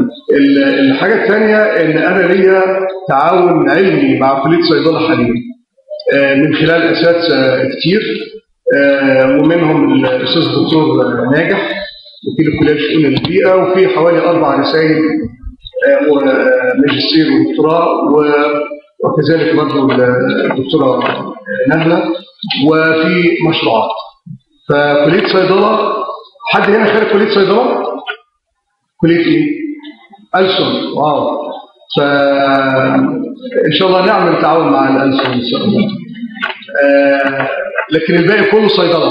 الحاجة الثانية إن أنا ليا تعاون علمي مع كلية صيدلة حاليا من خلال أساتذة كتير ومنهم الأستاذ الدكتور ناجح وكيل الكلية شؤون البيئة وفي حوالي أربع رسائل ماجستير ودكتوراه وكذلك برضه الدكتورة نهلة وفي مشروعات فكلية صيدلة حد هنا خارج كلية صيدلة؟ كلية ايه؟ ألسن واو فإن شاء الله نعمل تعاون مع الألسن إن شاء الله آه لكن الباقي كله صيدلة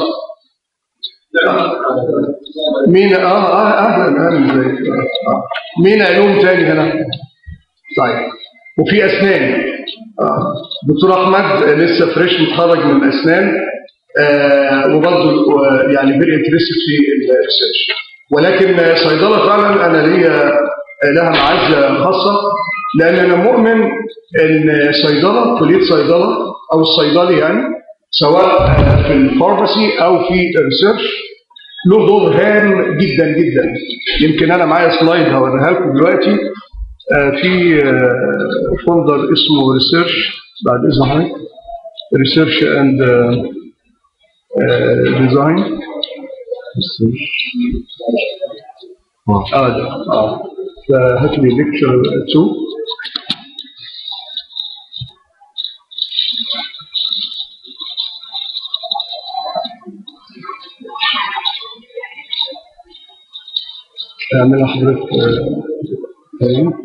مين اه اه اهلا اهلا ازيك آه. مين علوم تاني هنا؟ طيب وفي اسنان آه. دكتور احمد لسه فريش متخرج من اسنان آه وبرضه يعني فيري انترستد في الريسيرش ولكن صيدله فعلا انا ليا لها معزه خاصه لان انا مؤمن ان صيدله كليه صيدله او الصيدلي يعني سواء في الفارماسي او في الريسيرش له دور هام جدا جدا يمكن انا معايا سلايد هوريها لكم دلوقتي في فولدر اسمه ريسيرش بعد اذن حضرتك ريسيرش اند ديزاين اه ده اه فهات لي ليكتشر 2 اعملها حضرتك تمام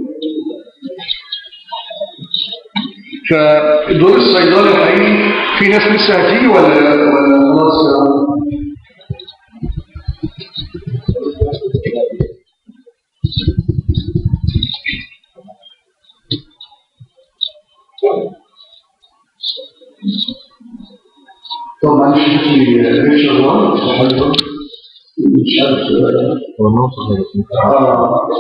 فدور الصيدلي الحقيقي في ناس لسه هتيجي ولا ولا خلاص طب معلش في ليكشر 1 حضرتك مش عارف هو نوصل اه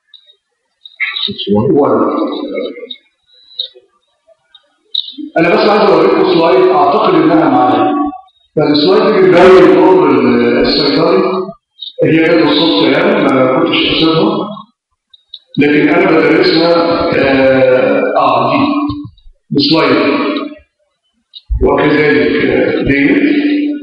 ولا انا بس عايز اوريكم سلايد اعتقد انها معايا فالسلايد دي بتبين دور السيطري هي كانت بالصدفه يعني ما كنتش قاصدها لكن انا بدرسها اه, آه دي بسلايد وكذلك ديت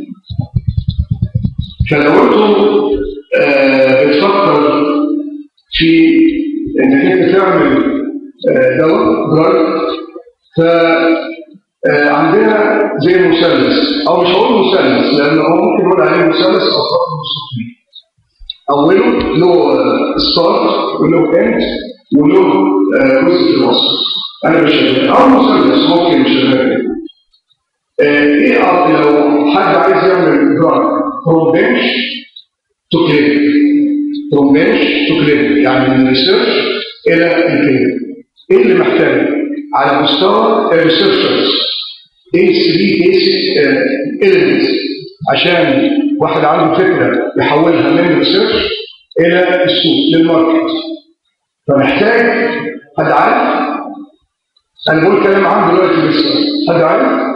فلو انتوا آه بتفكر في انك انت تعمل آه دواء دراج ف عندنا زي مثلث او مش هقول مثلث لان هو ممكن نقول عليه مثلث او خط مستقيم اوله له ستارت وله اند وله جزء في الوسط انا مش شغال او مثلث ممكن مش شغال ايه لو حد عايز يعمل دراج from bench to clinic from bench to clinic يعني من الريسيرش الى الكلينيك ايه اللي محتاجه على مستوى الريسيرشرز ايه 3 بيسك اليمنتس عشان واحد عنده فكره يحولها من الريسيرش الى السوق للماركت فمحتاج حد عارف انا بقول كلام عام دلوقتي لسه حد عارف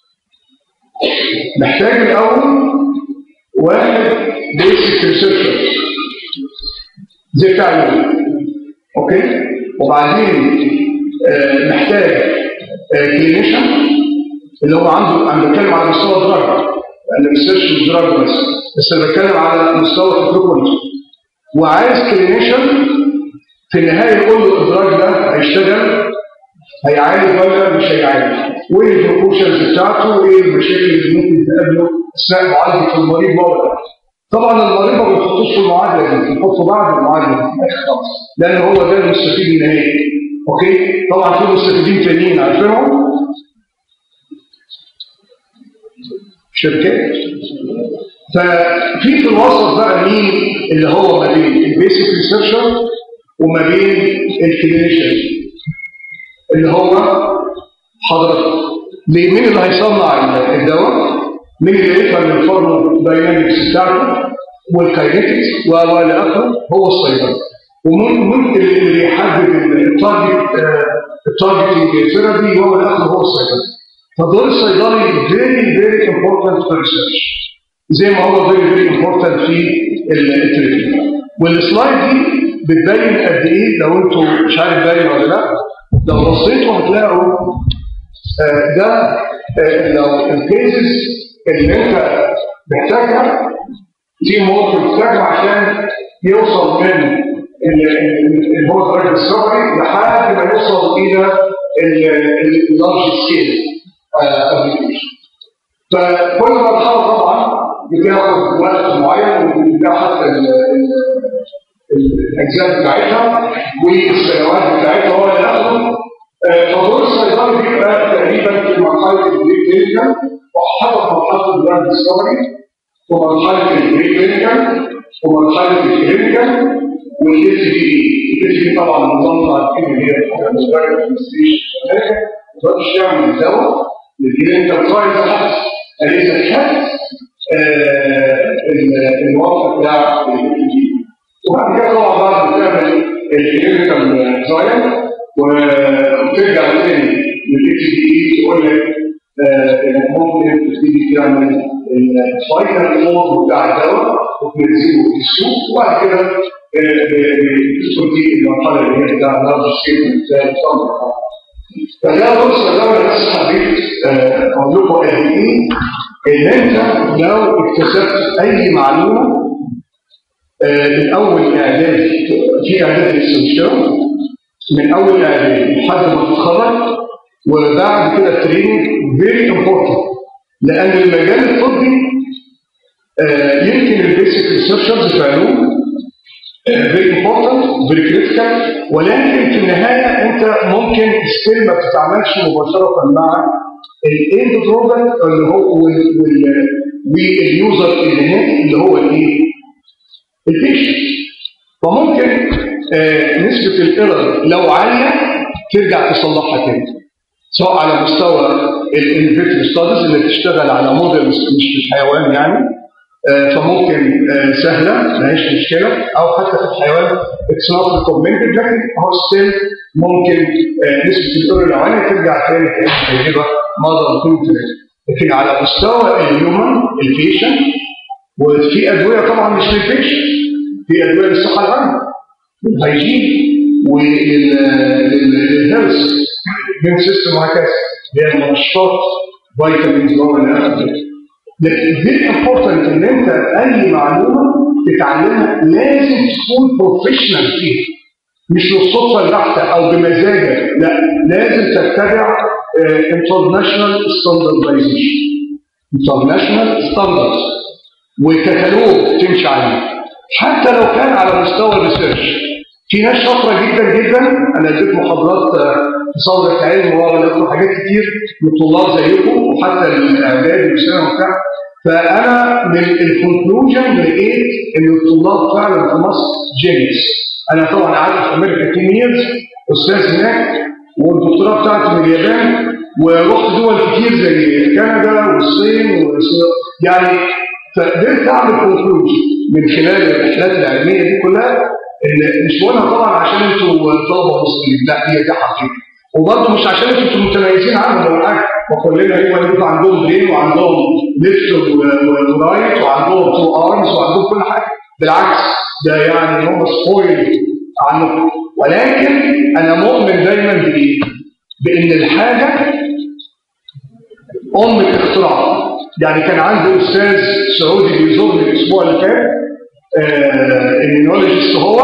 محتاج الاول واحد بيسك ريسيرشر زي بتاع اوكي وبعدين آه محتاج آه كلينيشن اللي هو عنده انا بتكلم على مستوى الدراج انا ريسيرش مش دراج بس بس انا بتكلم على مستوى الفريكونسي وعايز كلينيشن في النهايه يقول له الدراج ده هيشتغل هيعالج ولا مش هيعالج وايه البروبوشنز بتاعته وايه المشاكل اللي ممكن تقابله اثناء معالجه المريض ولا طبعا المريض ما بنحطوش في المعادله دي بنحطه بعد المعادله دي خالص لان هو ده المستفيد النهائي اوكي طبعا في مستفيدين تانيين عارفينهم شركات ففي في الوسط بقى مين اللي هو ما بين البيسك ريسيرشر وما بين الكلينيشن اللي هو حضرتك مين اللي هيصنع الدواء مين اللي يفهم الفارمو داينامكس بتاعته والكاينetics والى اخره هو الصيدلي وممكن اللي يحدد التارجت التارجتنج ثيرابي هو الاخر هو الصيدلي فدور الصيدلي فيري فيري امبورتنت في الريسيرش زي ما هو فيري فيري امبورتنت في التريتمنت والسلايد دي بتبين قد ايه لو انتوا مش عارف باين ولا لا لو بصيتوا هتلاقوا آه، ده آه، لو الكيسز اللي انت محتاجها تيم وورك محتاجها عشان يوصل من اللي هو الدرجه السفري لحد ما يوصل الى اللارج سكيل ابلكيشن فكل مرحله طبعا بتاخد وقت معين وبتاخد حتى ال- ال- الاجزاء بتاعتها والسنوات بتاعتها هو اللي ياخده آه، فدور الصيدلي بيبقى تقريبا في مرحله البري كلينيكال وحتى في مرحله الدراج ديسكفري ومرحله البري كلينيكال ومرحله الكلينيكال والاس بي الاس بي طبعا النظام بتاع الكيمياء اللي هي الدراج ادمنستريشن ما تقدرش تعمل دواء للكلينيكال ترايلز حتى أليس خدت الوصف بتاع ال وبعد كده طبعا بعد ما تعمل الكلينيكال ترايل وترجع تاني للاتش دي اي تقول لك آه، انك ممكن تبتدي تعمل الفاينل فورم بتاع الدواء وتنزله في السوق وبعد كده آه، بتدخل في المرحله اللي هي بتاع اللارج سكيل بتاع الصنع فده بص ده انا بس حبيت آه، اقول لكم قد ايه ان انت لو اكتسبت اي معلومه آه، من اول اعدادي في اعدادي لسه مش كده من اول اعدادي لحد ما تتخرج وبعد كده التريننج فيري امبورتنت لان المجال الطبي آه، يمكن البيسك ريسيرشرز في علوم فيري امبورتنت فيري كريتيكال ولكن في النهايه انت ممكن ستيل ما بتتعاملش مباشره مع الاند برودكت اللي هو وال- وال- واليوزر النهائي اللي هو الايه؟ البيشنت فممكن آه، نسبه الايرور لو عاليه ترجع تصلحها تاني سواء على مستوى الانفيترو ستاديز اللي بتشتغل على موديل مش في الحيوان يعني آه، فممكن آه، سهله ما هيش مشكله او حتى في الحيوان اتس نوت ريكومندد لكن هو ستيل ممكن آه، نسبه الايرور لو عاليه ترجع تاني تعيش تجربه مره اثنين ثلاثه لكن على مستوى الهيومن البيشنت وفي ادويه طبعا مش للبيشنت في ادويه للصحه العامه للهيجين وللهيلث من سيستم وهكذا اللي هي المنشطات فيتامينز اللي هو الأخضر. لكن فيري امبورتنت ان انت اي معلومه تتعلمها لازم تكون بروفيشنال فيها مش بالصدفه البحته او بمزاجك لا لازم تتبع انترناشونال ستاندردايزيشن انترناشونال ستاندردز وكتالوج تمشي عليه حتى لو كان على مستوى الريسيرش في ناس شاطره جدا جدا انا اديت محاضرات آه، في صدر العلم وقلت حاجات كتير لطلاب زيكم وحتى الاعدادي والثانوي وبتاع فانا من الكونكلوجن لقيت ان الطلاب فعلا في مصر جينيس انا طبعا قعدت في امريكا 10 ييرز استاذ هناك والدكتوراه بتاعتي من اليابان ورحت دول كتير زي كندا والصين وإسرائيل. يعني فقدرت اعمل كونكلوجن من خلال الرحلات العلميه دي كلها ان مش بقولها طبعا عشان انتوا طلبه مصريين لا هي دي حقيقه وبرضه مش عشان انتوا متميزين عنهم ولا حاجه وكلنا ايوه انتوا عندهم برين وعندهم ليفت ورايت وعندهم تو ارمز وعندهم كل حاجه بالعكس ده يعني هم سبويل عنكم ولكن انا مؤمن دايما بايه؟ بان الحاجه ام الاختراع يعني كان عندي استاذ سعودي بيزورني الاسبوع اللي فات النيولوجيست هو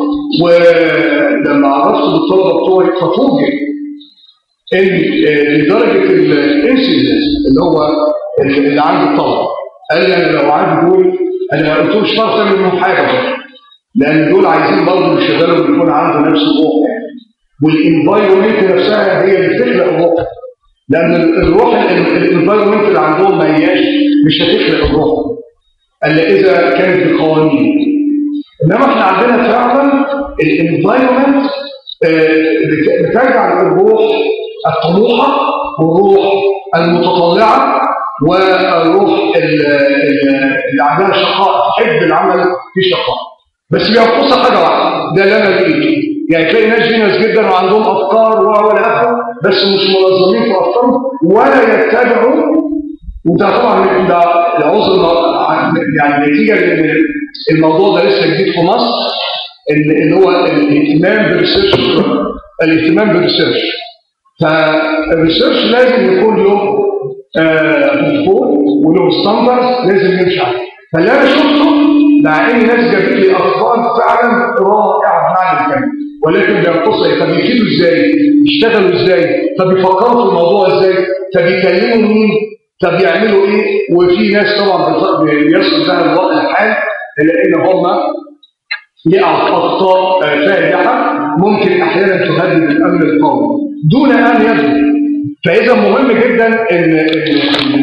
ولما عرفت بالطلبه بتوعي ففوجئ ان آه، لدرجه الانسيدنس اللي هو اللي عند الطلبه قال لي انا لو عندي دول انا قلت له مش هتعرف تعمل منهم حاجه برضه لان دول عايزين برضه يشغلوا يكون عنده نفس الروح والانفايرمنت نفسها هي اللي بتخلق الروح لان الروح الانفايرمنت اللي عندهم ما هياش مش هتخلق الروح الا اذا كانت بقوانين انما احنا عندنا فعلا الانفايرمنت بترجع للروح الطموحه والروح المتطلعه والروح ال- ال- اللي عندها شقاء تحب العمل في شقاء بس بينقصها حاجه واحده ده اللي انا لقيته يعني تلاقي ناس جينيوس جدا وعندهم افكار ولا اخره بس مش منظمين في افكارهم ولا يتبعوا وده طبعا ده العذر يعني نتيجه لان الموضوع ده لسه جديد في مصر اللي هو الاهتمام بالريسيرش الاهتمام بالريسيرش فالريسيرش لازم يكون له كنترول وله ستاندرز لازم يمشي عليه فاللي انا شفته مع ان ناس جابت لي اطفال فعلا رائع بمعنى الكلمه ولكن بينقصها طب يفيدوا ازاي؟ يشتغلوا ازاي؟ طب يفكروا في الموضوع ازاي؟ طب يكلموا مين؟ طب يعملوا ايه؟ وفي ناس طبعا بيصل لها الوضع الحال لان هم يقع اخطاء فادحه ممكن احيانا تهدد الامن القومي دون ان يدرك فاذا مهم جدا ان ان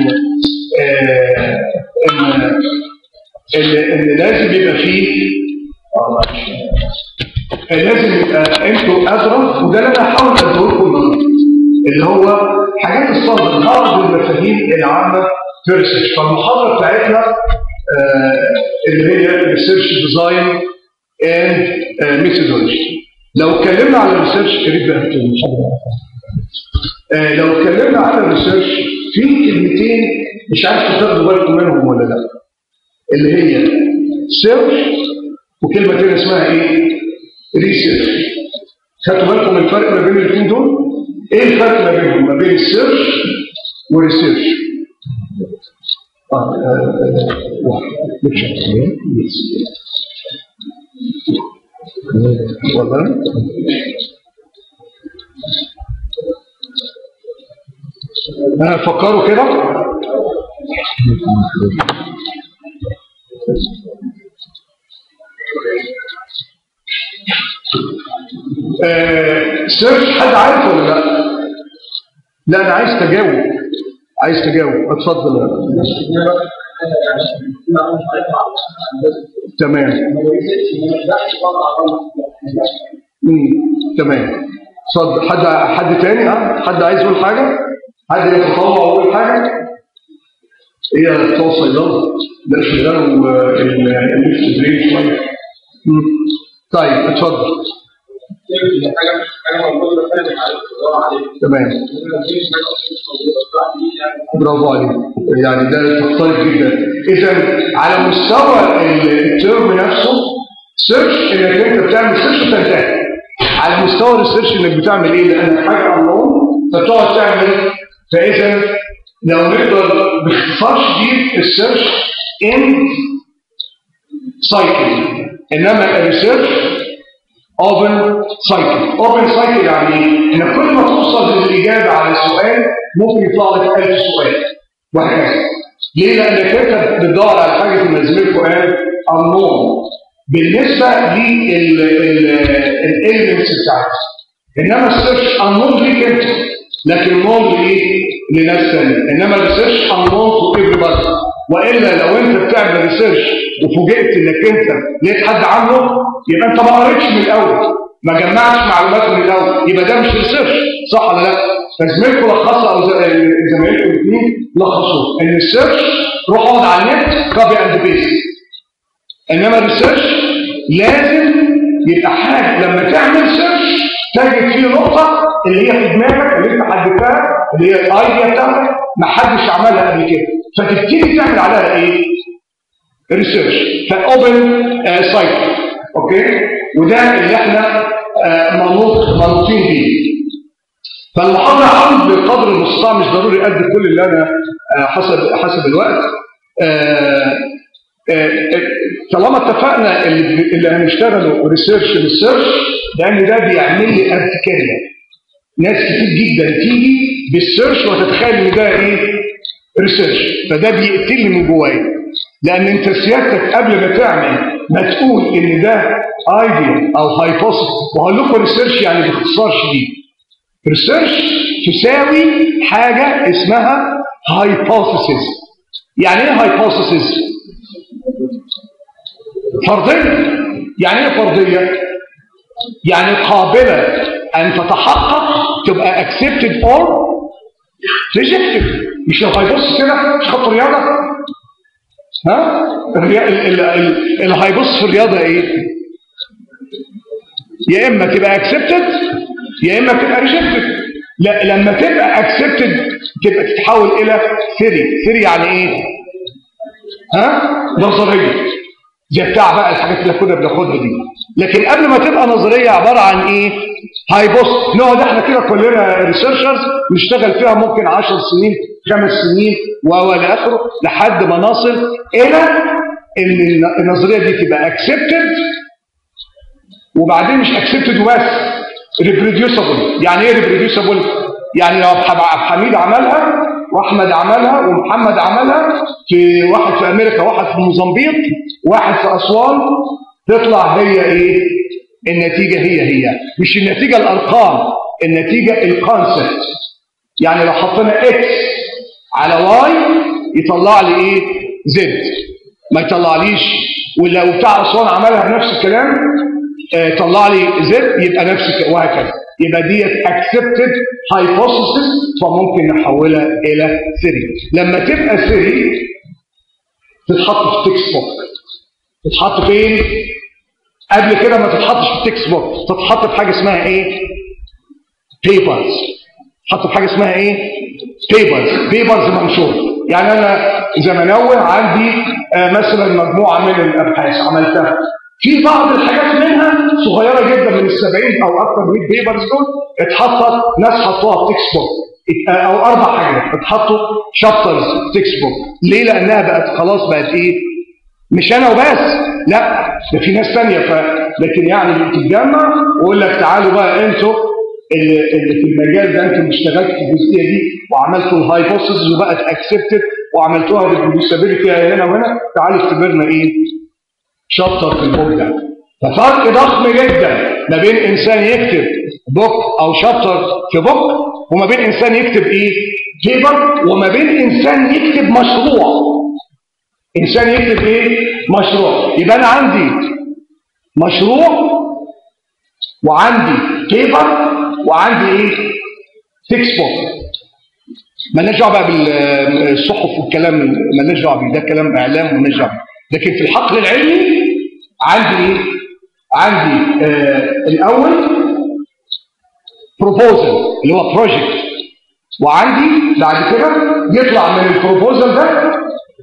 ان ان, إن لازم يبقى فيه لازم يبقى انتوا ادرى وده اللي انا هحاول اديه لكم النهارده اللي هو حاجات الصدر بعض المفاهيم العامه في الريسيرش فالمحاضره بتاعتنا آه اللي هي ريسيرش ديزاين اند ميثودولوجي لو اتكلمنا على الريسيرش قريب بقى آه لو اتكلمنا على الريسيرش في كلمتين مش عارف تاخدوا بالكم منهم ولا لا اللي هي سيرش وكلمه تانية اسمها ايه؟ ريسيرش خدتوا بالكم الفرق ما بين الاثنين دول؟ ايه الفرق ما بينهم؟ ما بين السيرش والريسيرش والله انا فكروا كده آه سيرش حد عارف ولا لا؟ لا انا عايز تجاوب عايز تجاوب اتفضل تمام مم. تمام اتفضل حد حد تاني ها حد عايز يقول حاجه حد يتطوع ويقول حاجه هي بتوع صيدله ده شغاله الليفت برين شويه طيب اتفضل تمام برافو عليك يعني ده تختلف جدا اذا على مستوى الترم نفسه سيرش انك انت بتعمل سيرش وتنتهي على مستوى السيرش انك بتعمل ايه لانك حاجه الله فتقعد تعمل فاذا لو نقدر باختصار شديد السيرش ان سايكل انما الريسيرش اوبن سايكل اوبن سايكل يعني انك كل ما توصل للاجابه على سؤال ممكن يطلع لك 1000 سؤال وهكذا ليه لانك انت بتدور على حاجه من زميلكم قال unknown بالنسبه للاليمنتس بتاعتك انما السيرش unknown ليك انت لكن known لايه؟ لناس ثانيه انما الريسيرش unknown to everybody والا لو انت بتعمل ريسيرش وفوجئت انك انت لقيت حد عامله يبقى انت ما قريتش من الاول ما جمعتش معلومات من الاول يبقى ده مش ريسيرش صح ولا لا فزميلكم لخصها او زمايلكم الاثنين لخصوه ان السيرش روح اقعد على النت كوبي اند بيست انما الريسيرش لازم يبقى حاجه لما تعمل سيرش تجد فيه نقطه اللي هي في دماغك اللي انت حددتها اللي هي الايديا بتاعتك ما حدش عملها قبل كده فتبتدي تعمل عليها ايه؟ ريسيرش فاوبن سايكل اوكي وده اللي احنا منوط منوطين بيه فالمحاضره عاوز بقدر المستطاع مش ضروري قد كل اللي انا حسب حسب الوقت طالما اتفقنا اللي, اللي هنشتغله ريسيرش ريسيرش لان ده بيعمل لي ارتكاريه ناس كتير جدا تيجي بالسيرش وتتخيل ان ده ايه ريسيرش فده بيقتلني من جوايا لان انت سيادتك قبل ما تعمل ما تقول ان ده ايديا او هايبوثيسيس وهقول لكم ريسيرش يعني باختصار شديد ريسيرش تساوي حاجه اسمها هايبوثيسيس يعني ايه هايبوثيسيس فرضيه يعني ايه فرضيه يعني قابله ان تتحقق تبقى accepted or rejected مش لو هيبص كده مش خط رياضه ها اللي هيبص في الرياضه ايه يا اما تبقى accepted يا اما تبقى rejected لا لما تبقى accepted تبقى تتحول الى theory theory يعني ايه ها نظريه زي بتاع بقى الحاجات اللي كنا بناخدها دي لكن قبل ما تبقى نظريه عباره عن ايه هاي بص نقعد احنا كده كلنا ريسيرشرز نشتغل فيها ممكن 10 سنين خمس سنين والى اخره لحد ما نصل الى ان النظريه دي تبقى اكسبتد وبعدين مش اكسبتد وبس ريبروديوسبل يعني ايه ريبروديوسبل يعني لو حميد عملها واحمد عملها ومحمد عملها في واحد في امريكا واحد في موزمبيق واحد في اسوان تطلع هي ايه النتيجه هي هي مش النتيجه الارقام النتيجه الكونسبت يعني لو حطينا اكس على واي يطلع لي ايه زد ما يطلعليش ولو بتاع اسوان عملها بنفس الكلام آه طلع لي زد يبقى نفس وهكذا يبقى ديت accepted hypothesis فممكن نحولها الى ثيري لما تبقى ثيري تتحط في تكست بوك تتحط فين قبل كده ما تتحطش في تكست بوك تتحط في حاجه اسمها ايه بيبرز تحط في حاجه اسمها ايه بيبرز بيبرز منشور يعني انا زمناوي عندي آه مثلا مجموعه من الابحاث عملتها في بعض الحاجات منها صغيره جدا من السبعين او اكثر من بيبرز دول اتحطت ناس حطوها في تكست بوك او اربع حاجات اتحطوا شابترز تكست بوك ليه لانها بقت خلاص بقت ايه مش انا وبس لا ده في ناس ثانيه ف... لكن يعني بتتجمع ويقول لك تعالوا بقى انتوا اللي, اللي في المجال ده انتوا اشتغلتوا في الجزئيه دي وعملتوا الهايبوثيسز وبقت اكسبتد وعملتوها ريبروديوسابيلتي هنا وهنا تعالوا اختبرنا ايه شابتر في البوك ده ففرق ضخم جدا ما بين انسان يكتب بوك او شابتر في بوك وما بين انسان يكتب ايه بيبر وما بين انسان يكتب مشروع انسان يكتب ايه مشروع يبقى انا عندي مشروع وعندي بيبر وعندي ايه تكست بوك مالناش دعوه بقى بالصحف والكلام مالناش دعوه بيه ده كلام اعلام مالناش دعوه لكن في الحقل العلمي عندي ايه عندي آه الاول بروبوزل اللي هو بروجكت وعندي بعد كده يطلع من البروبوزل ده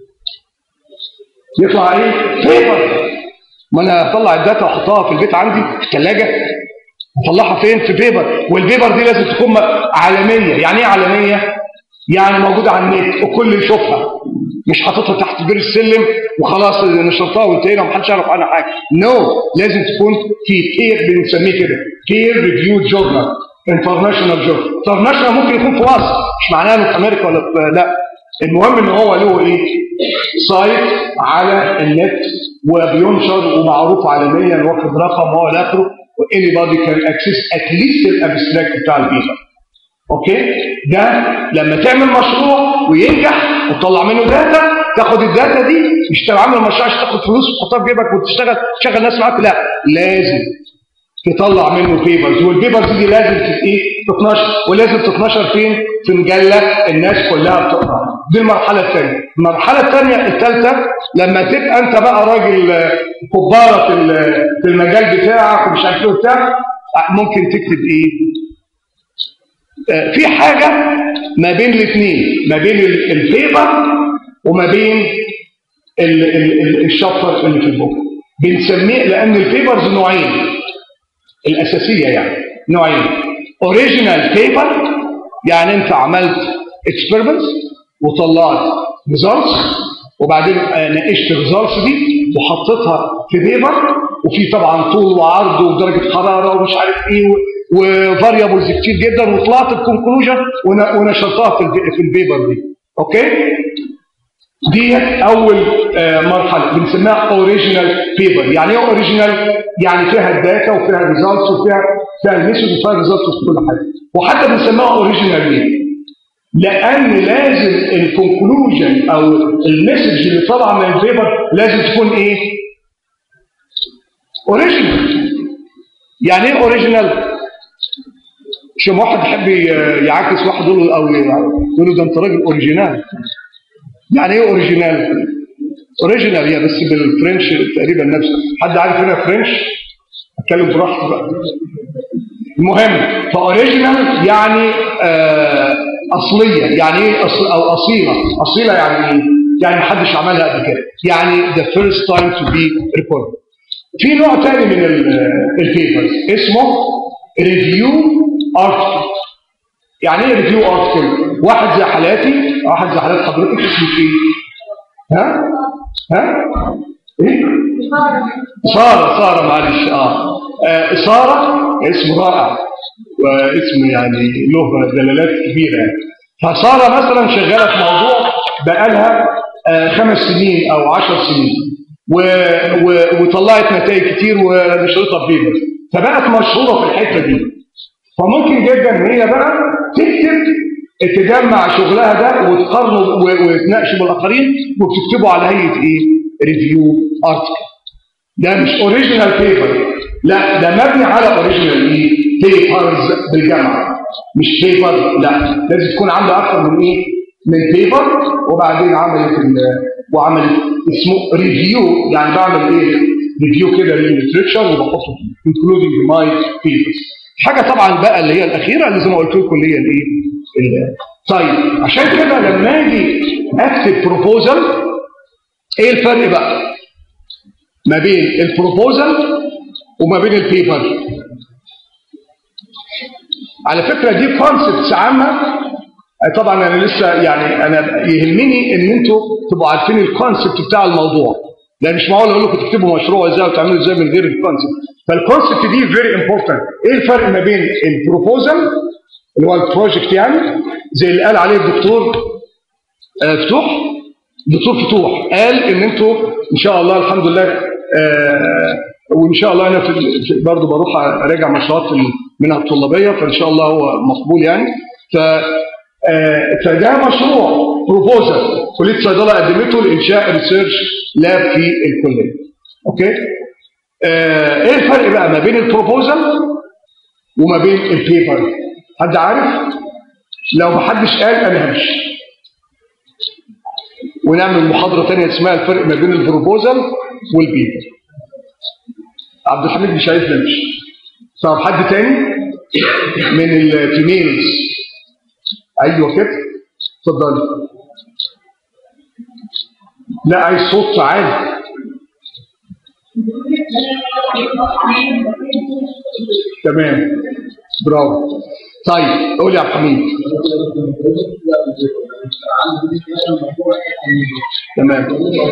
يطلع ايه بيبر ما انا اطلع الداتا واحطها في البيت عندي في الثلاجه اطلعها فين في بيبر والبيبر دي لازم تكون عالميه يعني ايه عالميه يعني موجوده على النت وكل يشوفها مش حاططها تحت بير السلم وخلاص نشرتها وانتهينا ومحدش يعرف عنها حاجه نو no. لازم تكون في بير بنسميه كده بير ريفيو جورنال انترناشونال جورنال انترناشونال ممكن يكون في مصر مش معناه انه في امريكا ولا في لا المهم ان هو له ايه سايت على النت وبينشر ومعروف عالميا واخد رقم وهو اخره anybody can access at least الابستراكت بتاع البيبر اوكي ده لما تعمل مشروع وينجح وتطلع منه داتا تاخد الداتا دي مش تعمل مشروع عشان تاخد فلوس وتحطها في جيبك وتشتغل تشغل ناس معاك لا لازم تطلع منه بيبرز والبيبرز دي لازم ايه تتنشر ولازم تتنشر فين في مجله الناس كلها بتقرا دي المرحله الثانيه المرحله الثانيه الثالثه لما تبقى انت بقى راجل كباره في في المجال بتاعك ومش عارف ايه وبتاع ممكن تكتب ايه في حاجه ما بين الاثنين ما بين البيبر وما بين الشابتر اللي في البوك بنسميه لان البيبرز نوعين الاساسيه يعني نوعين اوريجينال بيبر يعني انت عملت اكسبيرمنتس وطلعت ريزلتس وبعدين ناقشت الريزلتس دي وحطيتها في بيبر وفي طبعا طول وعرض ودرجه حراره ومش عارف ايه وفاريبلز كتير جدا وطلعت الكونكلوجن ونشرتها في في البيبر دي اوكي ديت اول آه مرحله بنسميها اوريجينال بيبر يعني ايه اوريجينال يعني فيها الداتا وفيها الريزلتس وفيها فيها الميثود وفيها الريزلتس وفي كل حاجه وحتى بنسميها اوريجينال ليه لان لازم الكونكلوجن او المسج اللي طالعه من البيبر لازم تكون ايه اوريجينال يعني ايه اوريجينال مش واحد يحب يعاكس واحد يقول له او يقول له ده انت راجل اوريجينال يعني ايه اوريجينال اوريجينال هي بس بالفرنش تقريبا نفس حد عارف هنا فرنش اتكلم براحتي بقى المهم فاوريجينال يعني آه اصليه يعني ايه أصل او اصيله اصيله يعني ايه يعني محدش عملها قبل كده يعني the first time to be recorded في نوع تاني من البيبرز اسمه ريفيو ارتكل يعني ايه ريفيو ارتكل واحد زي حالاتي واحد زي حالات حضرتك اسمه ايه ها ها ايه ساره ساره معلش اه, آه ساره اسم رائع واسم يعني له دلالات كبيره يعني فساره مثلا شغاله في موضوع بقالها آه خمس سنين او عشر سنين و... و... وطلعت نتائج كتير ونشرتها في بيبر فبقت مشهوره في الحته دي فممكن جدا ان هي بقى تكتب تجمع شغلها ده وتقارنه وتناقشه بالاخرين وبتكتبه على هيئه ايه؟ ريفيو ارتكل ده مش اوريجينال بيبر لا ده مبني على اوريجينال ايه؟ بيبرز بالجامعه مش بيبر لا لازم تكون عنده اكثر من ايه؟ من بيبر وبعدين عملت وعملت اسمه ريفيو يعني بعمل ايه؟ ريفيو كده للليترشر وبحطه انكلودنج ماي بيبرز حاجه طبعا بقى اللي هي الاخيره اللي زي ما قلت لكم اللي هي الايه؟ طيب عشان كده لما اجي اكتب بروبوزل ايه الفرق بقى؟ ما بين البروبوزل وما بين البيبر على فكره دي كونسبتس عامه طبعا انا لسه يعني انا يهمني ان انتوا تبقوا عارفين الكونسبت بتاع الموضوع لان مش معقول اقول لكم تكتبوا مشروع ازاي وتعملوا ازاي من غير الكونسبت فالكونسبت دي فيري امبورتنت ايه الفرق ما بين البروبوزل اللي هو البروجكت يعني زي اللي قال عليه الدكتور آه فتوح دكتور فتوح قال ان انتوا ان شاء الله الحمد لله آه وان شاء الله انا في برضه بروح اراجع مشروعات منها الطلابيه فان شاء الله هو مقبول يعني ف آه فده مشروع بروبوزل كليه الصيدله قدمته لانشاء ريسيرش لاب في الكليه اوكي آه ايه الفرق بقى ما بين البروبوزل وما بين البيبر حد عارف لو ما حدش قال انا همشي ونعمل محاضره ثانيه اسمها الفرق ما بين البروبوزل والبيبر عبد الحميد مش عايز نمشي طب حد تاني من الفيميلز ايوه كده اتفضلي لا عايز صوت عالي تمام برافو طيب قول يا عبد الحميد تمام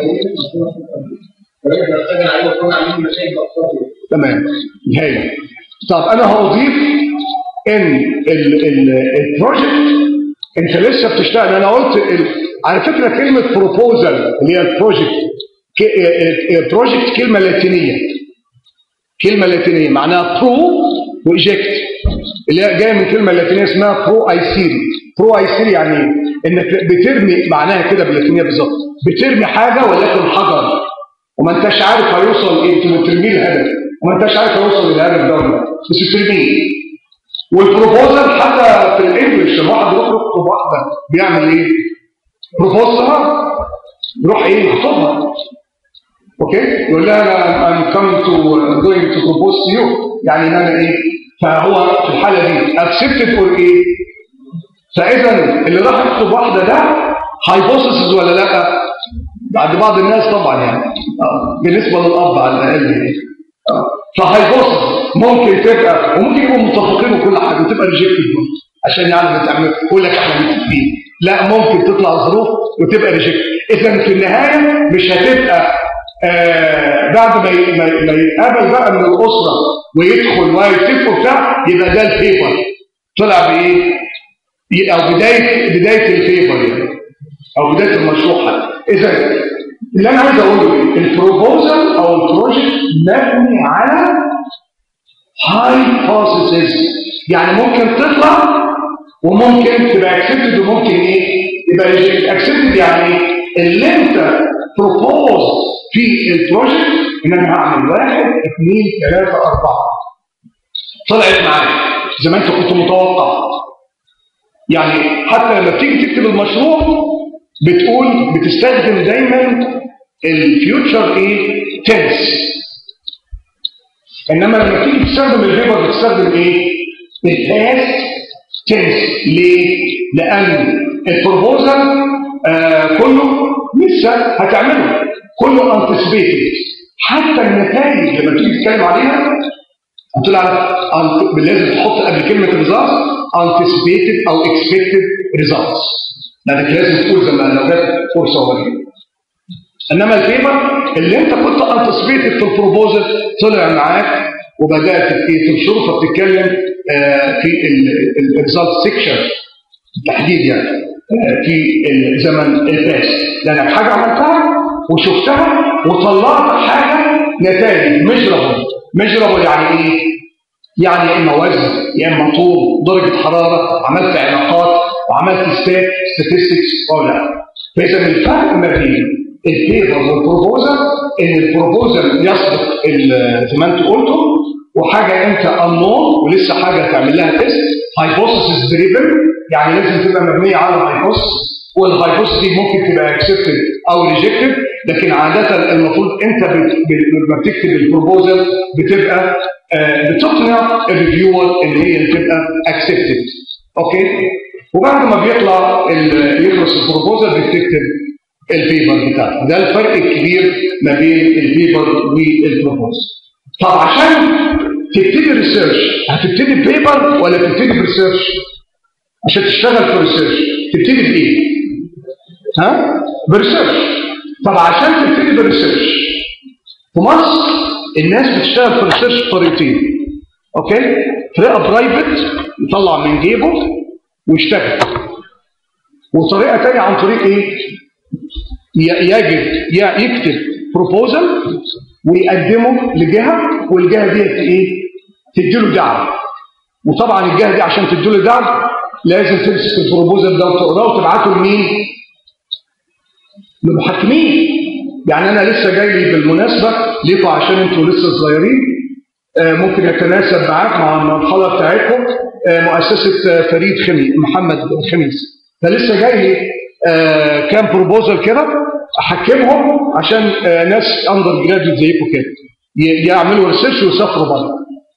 تمام هاي طب انا هضيف ان البروجكت انت لسه بتشتغل انا قلت ال... على فكره كلمه بروبوزل اللي هي البروجكت بروجكت كلمه لاتينيه كلمه لاتينيه معناها برو وايجكت اللي هي جايه من كلمه لاتينيه اسمها برو ايسيري برو ايسيري يعني ايه؟ انك بترمي معناها كده باللاتينيه بالظبط بترمي حاجه ولكن حجر وما انتش عارف هيوصل ايه انت بترميه الهدف وما انتش عارف هيوصل للهدف ده ولا بس بترميه والبروبوزل حتى في الانجلش لما واحد يروح يخطب واحده بيعمل ايه؟ بروبوزها يروح ايه يخطبها اوكي يقول لها انا I'm coming to going to propose to you يعني ان انا ايه فهو في الحاله دي accepted or ايه فاذا اللي راح يخطب واحده ده هايبوثيسز ولا لا بعد بعض الناس طبعا يعني آه. بالنسبه للاب على الاقل يعني آه. فهايبوثيسز ممكن تبقى وممكن يبقوا متفقين وكل حاجه وتبقى ريجكتد عشان يعني بتعمل يقول لك احنا متفقين لا ممكن تطلع ظروف وتبقى ريجكتد اذا في النهايه مش هتبقى آه بعد ما ما يتقابل بقى من الاسره ويدخل ويتفق بتاع يبقى ده البيبر طلع بايه؟ او بدايه بدايه البيبر يعني او بدايه المشروع حتى اذا اللي انا عايز اقوله ايه؟ البروبوزل او البروجكت مبني على هايبوثيسز يعني ممكن تطلع وممكن تبقى اكسبتد وممكن ايه؟ يبقى ريجكتد اكسبتد يعني اللي انت بروبوز في البروجكت ان انا هعمل واحد اثنين ثلاثه اربعه طلعت معايا زي ما انت كنت متوقع يعني حتى لما بتيجي تكتب المشروع بتقول بتستخدم دايما الفيوتشر ايه تنس انما لما تيجي تستخدم الفيبر بتستخدم ايه الباست تنس ليه لان البروبوزل آه كله لسه هتعمله كله انتسبيتد حتى النتائج لما تيجي تتكلم عليها هتقول على أنت- لازم تحط قبل كلمه ريزلتس anticipated او expected results لانك لازم تقول زي ما لو جت فرصه وليه انما البيبر اللي انت كنت انتسبيتد في البروبوزل طلع معاك وبدات ايه تنشره فبتتكلم آه، في الريزلت سيكشن بالتحديد يعني آه، في الزمن الباس لانك حاجه عملتها وشفتها وطلعت حاجه نتائج ميجرابل ميجرابل يعني ايه؟ يعني يا اما وزن يا اما طول درجه حراره عملت علاقات وعملت ستات statistics او لا فاذا الفرق ما بين البيبر والبروبوزل ان البروبوزل يسبق ال- زي ما انت قلتم وحاجه انت unknown ولسه حاجه تعمل لها تيست hypothesis driven يعني لازم تبقى مبنيه على hypothesis والهايبوثيسيس دي ممكن تبقى اكسبتد او ريجكتد لكن عاده المفروض انت بت- ب- لما بتكتب البروبوزل بتبقى آه، بتقنع الريفيور ان هي تبقى اكسبتد اوكي وبعد ما بيطلع ال- يخلص البروبوزل بتكتب البيبر بتاعك ده الفرق الكبير ما بين البيبر والبروبوزل طب عشان تبتدي ريسيرش هتبتدي ببيبر ولا تبتدي بريسيرش عشان تشتغل في الريسيرش تبتدي بايه ها بريسيرش طب عشان تبتدي بالريسيرش في مصر الناس بتشتغل في الريسيرش بطريقتين اوكي طريقه برايفت يطلع من جيبه ويشتغل وطريقه ثانيه عن طريق ايه ي- يجد ي- يكتب بروبوزل ويقدمه لجهه والجهه دي ايه تديله دعم وطبعا الجهه دي عشان تديله دعم لازم تمسك البروبوزل ده وتقراه وتبعته لمين للمحكمين يعني انا لسه جاي لي بالمناسبه ليكم عشان انتوا لسه صغيرين آه، ممكن يتناسب معاك مع المرحله بتاعتكم آه، مؤسسه آه، فريد خمي محمد خميس فلسه جاي لي آه، كام بروبوزل كده احكمهم عشان آه، ناس اندر جراديوت زيكم كده ي- يعملوا ريسيرش ويسافروا بره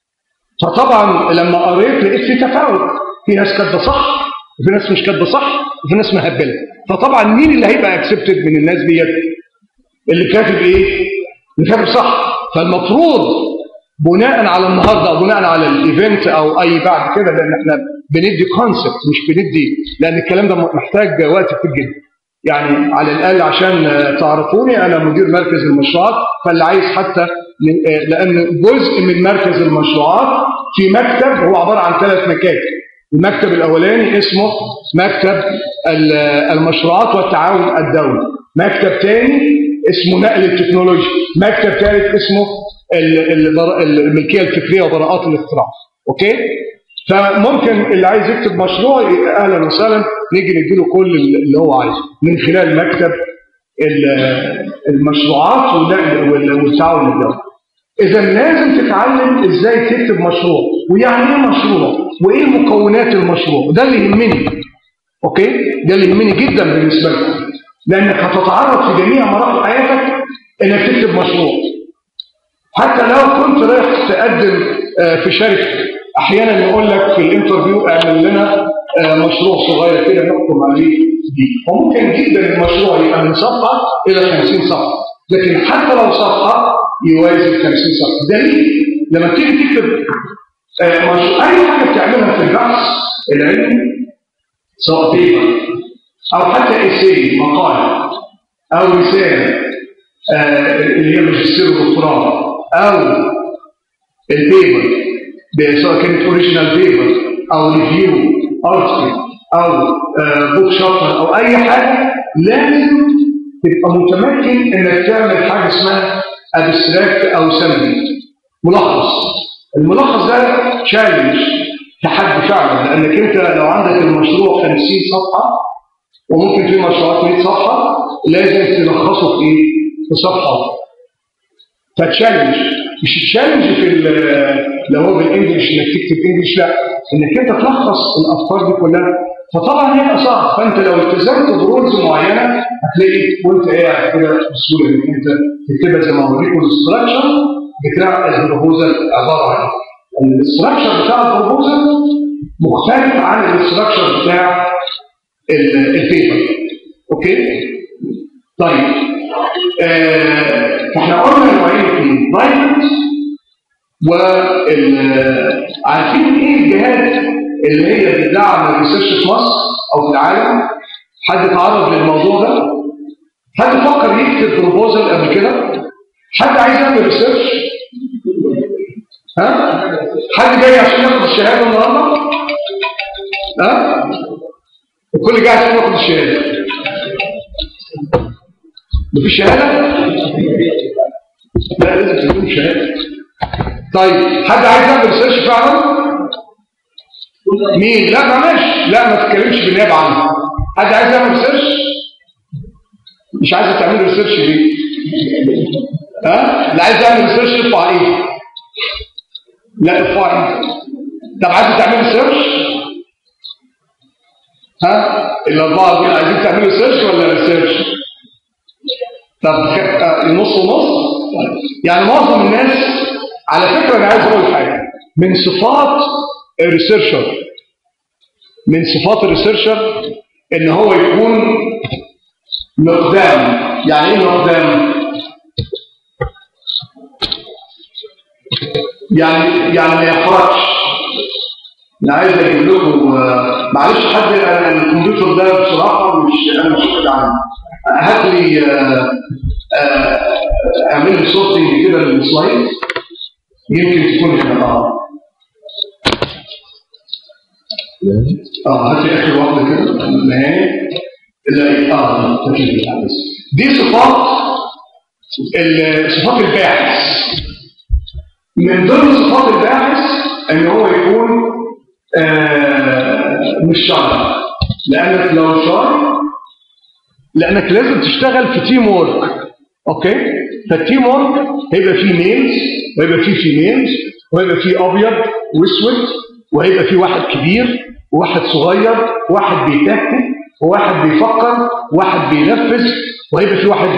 فطبعا لما قريت لقيت في تفاوت في ناس كاتبه صح وفي ناس مش كاتبه صح وفي ناس مهبله فطبعا مين اللي هيبقى اكسبتد من الناس ديت اللي كاتب ايه اللي كاتب صح فالمفروض بناء على النهارده او بناء على الايفنت او اي بعد كده لان احنا بندي كونسبت مش بندي لان الكلام ده محتاج وقت كتير جدا يعني على الاقل عشان آه، تعرفوني انا مدير مركز المشروعات فاللي عايز حتى من- آه، لان جزء من مركز المشروعات في مكتب هو عباره عن ثلاث مكاتب المكتب الاولاني اسمه مكتب ال- المشروعات والتعاون الدولي مكتب ثاني اسمه نقل التكنولوجيا مكتب ثالث اسمه ال- البر- الملكيه الفكريه وبراءات الاختراع اوكي فممكن اللي عايز يكتب مشروع اهلا وسهلا نيجي نديله كل اللي هو عايزه من خلال مكتب ال- المشروعات والنقل وال- والتعاون الدولي اذا لازم تتعلم ازاي تكتب مشروع ويعني ايه مشروع وايه مكونات المشروع ده اللي يهمني اوكي ده اللي يهمني جدا بالنسبه لك لانك هتتعرض في جميع مراحل حياتك انك تكتب مشروع حتى لو كنت رايح تقدم آه، في شركه احيانا يقول لك في الانترفيو اعمل لنا آه، مشروع صغير كده نحكم عليه دي وممكن جدا المشروع يبقى من صفحه الى 50 صفحه لكن حتى لو صفحه يوازي 50 صفحه دليل لما تيجي تكتب آه، مشروع اي حاجه بتعملها في البحث العلمي سواء بيبر او حتى اسي مقال او رساله آه، اللي هي ماجستير ودكتوراه او البيبر ب- سواء كانت اوريجينال بيبر او ريفيو ارتكل او بوك شابتر او اي حاجه لازم تبقى متمكن انك تعمل حاجه اسمها ابستراكت او سمري ملخص الملخص ده تشالنج تحدي فعلا لانك انت لو عندك المشروع 50 صفحه وممكن في مشروعات 100 صفحه لازم تلخصه في ايه؟ في صفحه واحدة. فتشالنج مش تشالنج في ال- لو هو بالانجلش انك تكتب انجلش لا انك انت تلخص الافكار دي كلها فطبعا هيبقى صعب فانت لو التزمت برولز معينه هتلاقي وانت قاعد كده بسهوله انك انت تكتبها زي ما اوريكم الاستراكشر بتاع البروبوزل عباره عن إيه. الاستراكشر بتاع البروبوزل مختلف عن الاستراكشر بتاع ال- البيبر اوكي طيب آه فاحنا قلنا نوعين اثنين برايفت وال عارفين ايه الجهات اللي هي بتدعم الريسيرش في مصر او في العالم حد اتعرض للموضوع ده حد فكر يكتب بروبوزل قبل كده حد عايز يعمل ريسيرش ها حد جاي عشان ياخد الشهاده النهارده ها الكل جاي عشان ياخد الشهاده مفيش شهاده لا لازم تكون شهاده طيب حد عايز يعمل ريسيرش فعلا مين لا معلش لا ما تتكلمش بالنيابه عنه حد عايز يعمل ريسيرش مش عايز تعمل ريسيرش ليه ها اللي عايز يعمل ريسيرش يرفع ايه لا ارفع ايه طب عايز تعمل ريسيرش ها الاربعه دول عايزين تعملوا ريسيرش ولا ريسيرش طب نص ونص يعني معظم الناس على فكره انا عايز اقول حاجه من صفات الريسيرشر من صفات الريسيرشر ان هو يكون مقدام يعني ايه مقدام يعني يعني ما يحرقش انا عايز اجيب لكم معلش حد انا الكمبيوتر ده بصراحه مش انا مش واخد عنه هات لي اعمل لي سورتنج كده للسلايد يمكن تكون هنا بعض اه هات لي اخر واحده كده النهايه لا اه تكليف دي صفات صفات الباحث من ضمن صفات الباحث ان هو يكون آه مش شاطر لانك لو شاطر لانك لازم تشتغل في تيم وورك اوكي فالتيم وورك هيبقى فيه ميلز وهيبقى فيه فيميلز وهيبقى فيه ابيض واسود وهيبقى فيه واحد كبير وواحد صغير وواحد بيتهته وواحد بيفكر وواحد بينفذ وهيبقى في واحد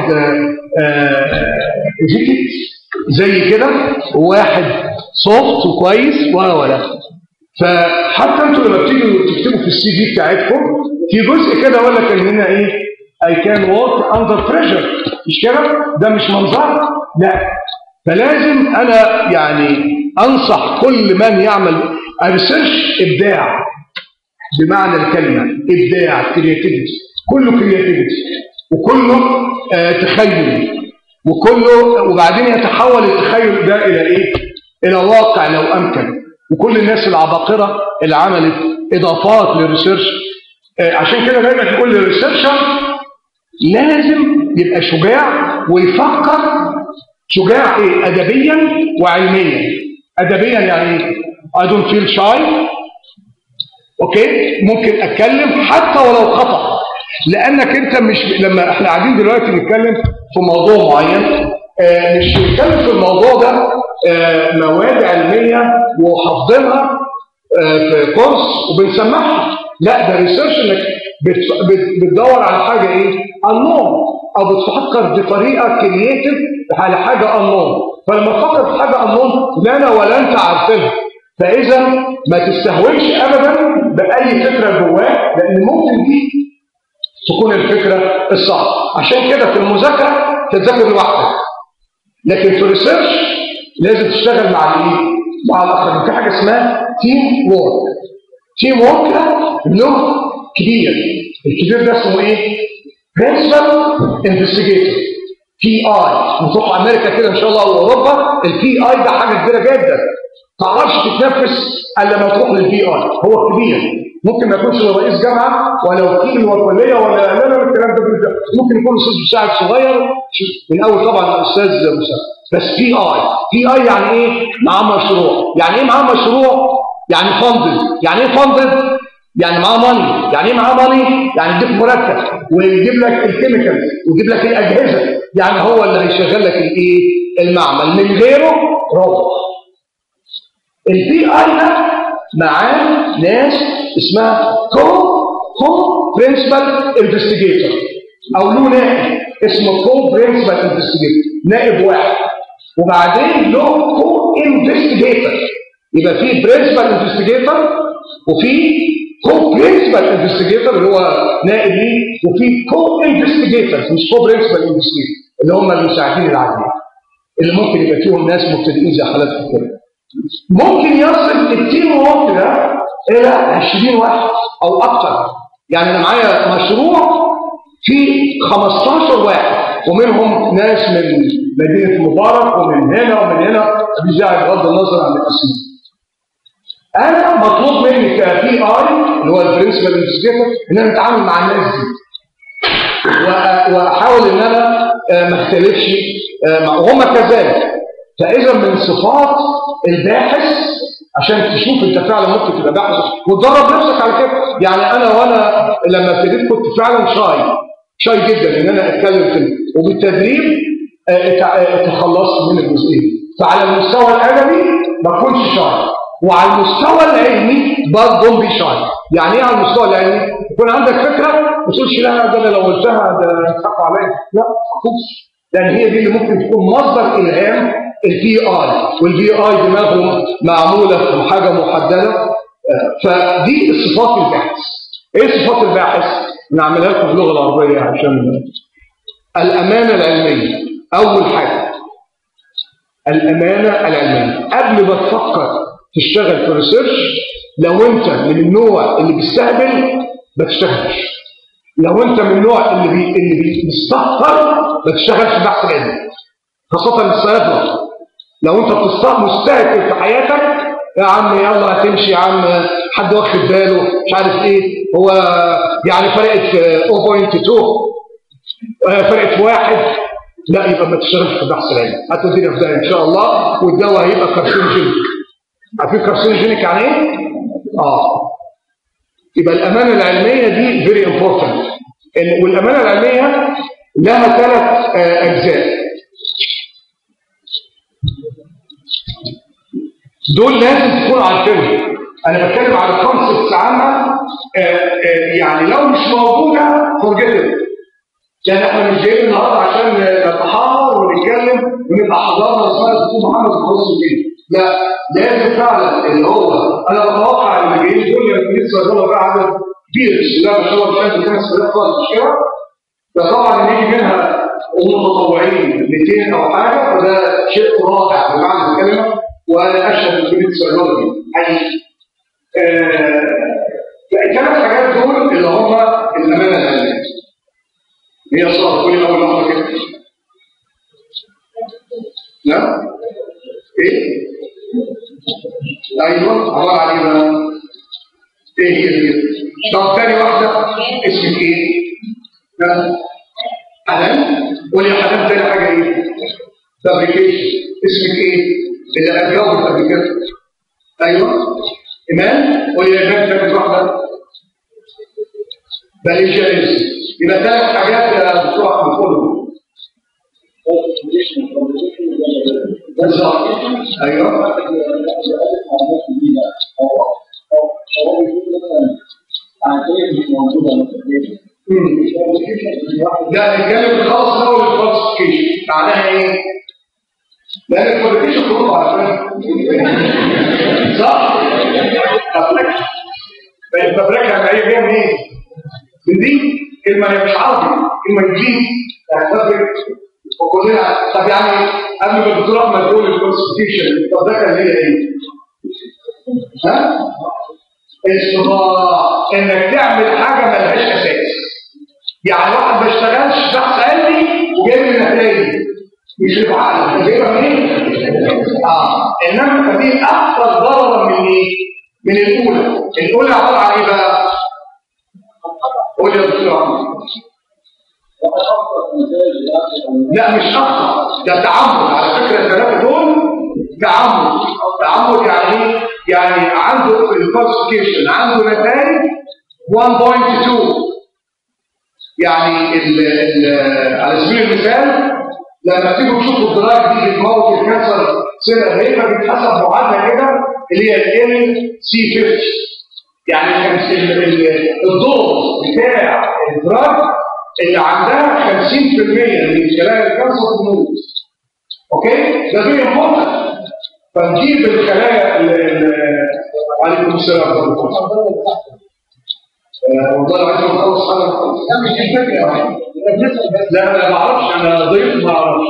اكزيكيوت زي كده وواحد سوفت وكويس ولا ولا فحتى انتوا لما بتيجوا تكتبوا في السي في بتاعتكم في جزء كده يقول لك ان هنا ايه I can work under pressure مش كده ده مش منظر لا فلازم انا يعني انصح كل من يعمل ريسيرش ابداع بمعنى الكلمة إبداع كرياتيفيتي كله كرياتيفيتي وكله آه تخيل وكله وبعدين يتحول التخيل ده إلى إيه؟ إلى واقع لو أمكن وكل الناس العباقرة اللي عملت إضافات للريسيرش آه عشان كده دايما نقول للريسيرشر لازم يبقى شجاع ويفكر شجاع إيه؟ أدبيا وعلميا أدبيا يعني I don't feel shy اوكي ممكن اتكلم حتى ولو خطا لانك انت مش لما احنا قاعدين دلوقتي نتكلم في موضوع معين آه مش بنتكلم في الموضوع ده آه مواد علميه وحافظينها آه في كورس وبنسمعها لا ده ريسيرش انك بتدور على حاجه ايه النوم او بتفكر بطريقه كرييتيف على حاجه النوم فلما تفكر في حاجه النوم لا انا ولا انت عارفينها فإذا ما تستهونش أبدا بأي فكرة جواك لأن ممكن دي تكون الفكرة الصح عشان كده في المذاكرة تذاكر لوحدك لكن في الريسيرش لازم تشتغل مع الايه؟ مع الآخرين في حاجة اسمها تيم وورك تيم وورك ده له كبير الكبير ده اسمه ايه؟ برنسبل انفستيجيتور بي اي وتروح امريكا كده ان شاء الله واوروبا البي اي ده حاجه كبيره جدا ما تعرفش تتنفس الا لما تروح للبي اي هو كبير ممكن ما يكونش رئيس جامعه ولا وكيل وكليه ولا لا لا الكلام ده ممكن يكون استاذ مساعد صغير من اول طبعا الاستاذ مساعد بس بي اي بي اي يعني ايه معاه مشروع يعني ايه معاه مشروع يعني فندد يعني ايه فندد يعني معاه ماني يعني ايه معاه ماني يعني يديك مرتب ويجيب لك الكيميكالز ويجيب لك الاجهزه يعني هو اللي هيشغل لك الايه المعمل من غيره روح البي اي ده معاه ناس اسمها كو كو برنسبل انفستيجيتور او له نائب اسمه كو برنسبل انفستيجيتور نائب واحد وبعدين له كو انفستيجيتور يبقى في برنسبل انفستيجيتور وفي كو برنسبل انفستيجيتور اللي هو نائب ليه وفي كو انفستيجيتور مش كو برنسبل انفستيجيتور اللي هم المساعدين العاديين اللي ممكن يبقى فيهم ناس مبتدئين زي حالاتكم كده ممكن يصل التيم وورك ده الى 20 واحد او اكثر يعني انا معايا مشروع فيه 15 واحد ومنهم ناس من مدينه مبارك ومن هنا ومن هنا مش داعي بغض النظر عن الاسماء انا مطلوب مني كبي اي اللي هو البرنسبل انفستيجيتور ان انا اتعامل مع الناس دي واحاول ان انا ما اختلفش وهم كذلك فاذا من صفات الباحث عشان تشوف انت فعلا ممكن تبقى باحث وتدرب نفسك على كده يعني انا وانا لما ابتديت كنت فعلا شاي شاي جدا ان انا اتكلم في وبالتدريب تخلصت من الجزئيه فعلى المستوى الادبي ما كنتش شاي وعلى المستوى العلمي برضه بي شاي يعني ايه على المستوى العلمي يكون عندك فكره ما تقولش لا ده انا لو قلتها ده يضحكوا عليا لا ما تقولش لان هي دي اللي ممكن تكون مصدر الهام البي اي والبي اي دماغهم معموله في حاجه محدده فدي صفات الباحث ايه صفات الباحث نعملها لكم باللغه العربيه عشان الامانه العلميه اول حاجه الامانه العلميه قبل ما تفكر تشتغل في ريسيرش لو انت من النوع اللي بيستهبل ما تشتغلش لو انت من النوع اللي بي اللي بيستهتر ما تشتغلش في بحث علمي خاصه الصيادله لو انت مستهتر في حياتك يا عم يلا هتمشي يا عم حد واخد باله مش عارف ايه هو يعني فرقت 0.2 فرقت واحد لا يبقى ما تشتغلش في البحث العلمي هتودينا في ده ان شاء الله والدواء هيبقى كارسينوجينيك عارفين كارسينوجينيك يعني ايه؟ اه يبقى الامانه العلميه دي فيري امبورتنت والامانه العلميه لها ثلاث اجزاء دول لازم تكونوا عارفينهم انا بتكلم على كونسبتس عامه يعني لو مش موجوده فرجتها يعني احنا مش جايين النهارده عشان نتحاور ونتكلم ونبقى حضرنا اسمها الدكتور محمد الخلاص الدين لا لازم فعلا اللي هو انا بتوقع ان اللي جايين دول يمكن صيدله بقى عدد كبير بسم الله ما شاء الله مش عارف 5000 خالص مش كده؟ فطبعا اللي يجي منها متطوعين 200 او حاجه فده شيء رائع بمعنى الكلمه وانا اشهد بكلمه الصيدله دي حقيقي. فالثلاث حاجات دول اللي هم الامانه العلميه. هي صار كل اول لحظه كده. لا؟ ايه؟ ايوه عباره عن ايه بقى؟ ايه هي دي؟ طب تاني واحده اسمك ايه؟ لا حنان قول يا حنان تاني حاجه ايه؟ فابريكيشن اسمك ايه؟ اللي اجاوب قبل كده ايوه ايمان قول يا ايمان تاني واحده بليشاريز يبقى ثلاث حاجات يا دكتور احمد قولهم بالظبط ايوه لا الجانب الخاص هو الفالسفيكيشن معناها ايه؟ لان الفالسفيكيشن كله على صح؟ فبركه فالفبركه يعني هي جايه منين؟ من دي كلمه هي مش عربي كلمه انجليزي فبرك وكلنا طب يعني قبل ما الدكتور احمد يقول الكونستيوشن الفبركه اللي هي ايه؟ ها؟ الصداع انك تعمل حاجه ملهاش اساس يعني واحد ما اشتغلش بحث علمي وجايب لي نتائج مش بعقل جايبها منين؟ اه انما فدي اكثر ضررا من ايه؟ من الاولى الاولى عباره عن ايه بقى؟ قول يا دكتور احمد لا مش اخطا ده تعمد على فكره الثلاثه دول تعمد تعمد يعني ايه؟ يعني عنده الكلاسيفيكيشن عنده نتائج 1.2 يعني ال ال على سبيل المثال لما تيجوا تشوفوا الدراج دي بتموت الكانسر سنه هيبقى بيتحسب معادله كده اللي هي ال سي 50 يعني الدور بتاع الدراج اللي عندها 50% من خلايا الكانسر تموت اوكي ده فيري امبورتنت فنجيب الخلايا عليكم السلام آه، والله لو عايز اخلص حاجه خالص لا مش دي الفكره احنا بنسال بس لا انا ما اعرفش انا ضيف ما اعرفش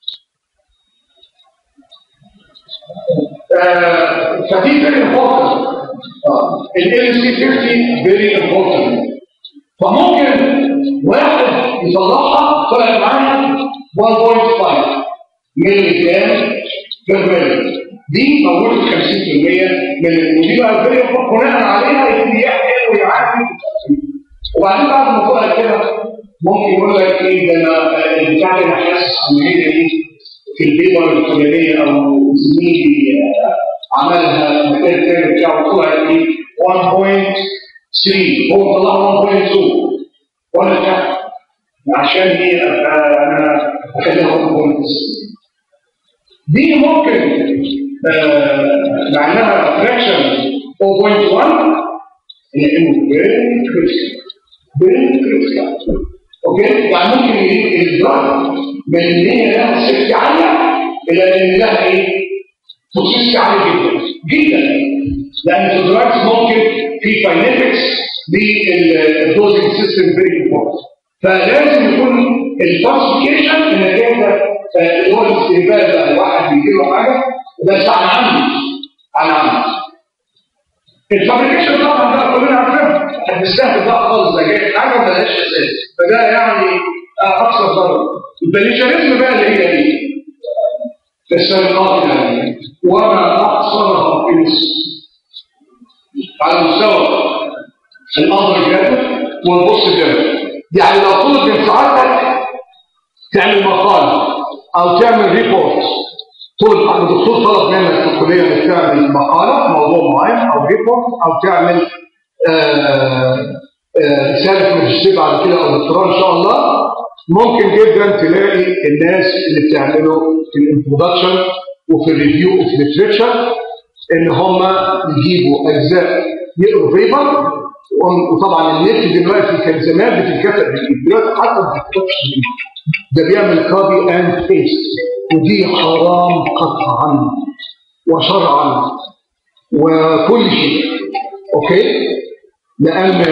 آه، فدي very important ال LC 50 very important فممكن واحد يصلحها طلع معايا 1.5 ملي جرام بير ملي دي موجوده في 50% من ودي بقى very important بناء عليها يبتدي يحقن ويعالج وبعدين بعد ما تقرا كده ممكن يقول لك ايه ده انا آه، البتاع ده انا حاسس ان هي ايه في البيبر الفلانيه او زميلي آه، عملها مكان تاني بتاعه طلعت ايه 1.3 هو طلع 1.2 وانا تحت عشان هي أبقى انا اخليها 1.3 دي ممكن آه، مع انها فراكشن 0.1 هي انه فيري كريتيكال فيري كريتيكال اوكي يعني ممكن يجيب الدراج من ان هي لها سيفتي عاليه الى ان لها ايه؟ توكسيستي عاليه جدا جدا لان الدراجز ممكن في كاينetics للدوزنج سيستم فيري امبورتنت فلازم يكون الفالسيفيكيشن انك انت آه، اللي هو الاستقبال ده واحد بيجي له حاجه بس عن عمد عن عمد الفابريكيشن طبعا ده كلنا عارفينه هتستهدف بقى خالص ده جاي حاجه مالهاش اساس فده يعني آه، اقصى ضرر البليشاريزم بقى اللي هي ايه؟ السرقات يعني وما اقصرها في مصر على مستوى الامر جاد والبص جاد يعني لو طلب من سعادتك تعمل مقال او تعمل ريبورت طلب الدكتور طلب منك في الكليه انك تعمل مقاله في موضوع معين او ريبورت او تعمل آه، آه، رساله ماجستير بعد كده او دكتوراه ان شاء الله ممكن جدا تلاقي الناس اللي بتعمله في الانترودكشن وفي الريفيو وفي الليترشر ان هم يجيبوا اجزاء يقروا بيبر وطبعا النت دلوقتي كان زمان بتتكتب بالايد دلوقتي حتى ما بتتكتبش بالايد ده بيعمل كوبي اند بيست ودي حرام قطعا وشرعا وكل شيء اوكي لان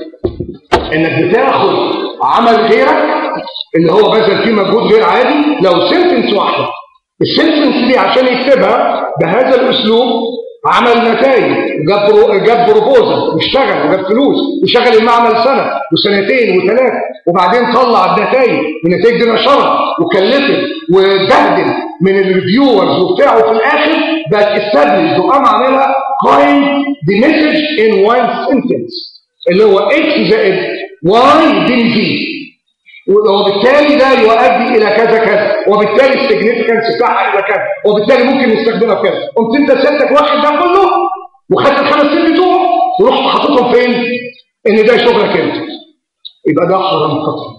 انك بتاخد عمل غيرك اللي هو بذل فيه مجهود غير عادي لو سنتنس واحده السنتنس دي عشان يكتبها بهذا الاسلوب عمل نتائج جاب برو- جاب بروبوزل واشتغل وجاب فلوس وشغل المعمل سنه وسنتين وثلاثه وبعدين طلع النتائج والنتائج دي نشرها وكلفت واتبهدل من الريفيورز وبتاع وفي الاخر بقت استابلش وقام عاملها coin the message in one sentence اللي هو x زائد y يديني z وبالتالي ده يؤدي الى كذا كذا وبالتالي السيجنيفيكانس بتاعها الى كذا وبالتالي ممكن نستخدمها في كذا قمت انت سيادتك واخد ده كله وخدت الخمس سنين بتوعه ورحت حاططهم فين؟ ان ده شغلك انت يبقى ده حرام قطعا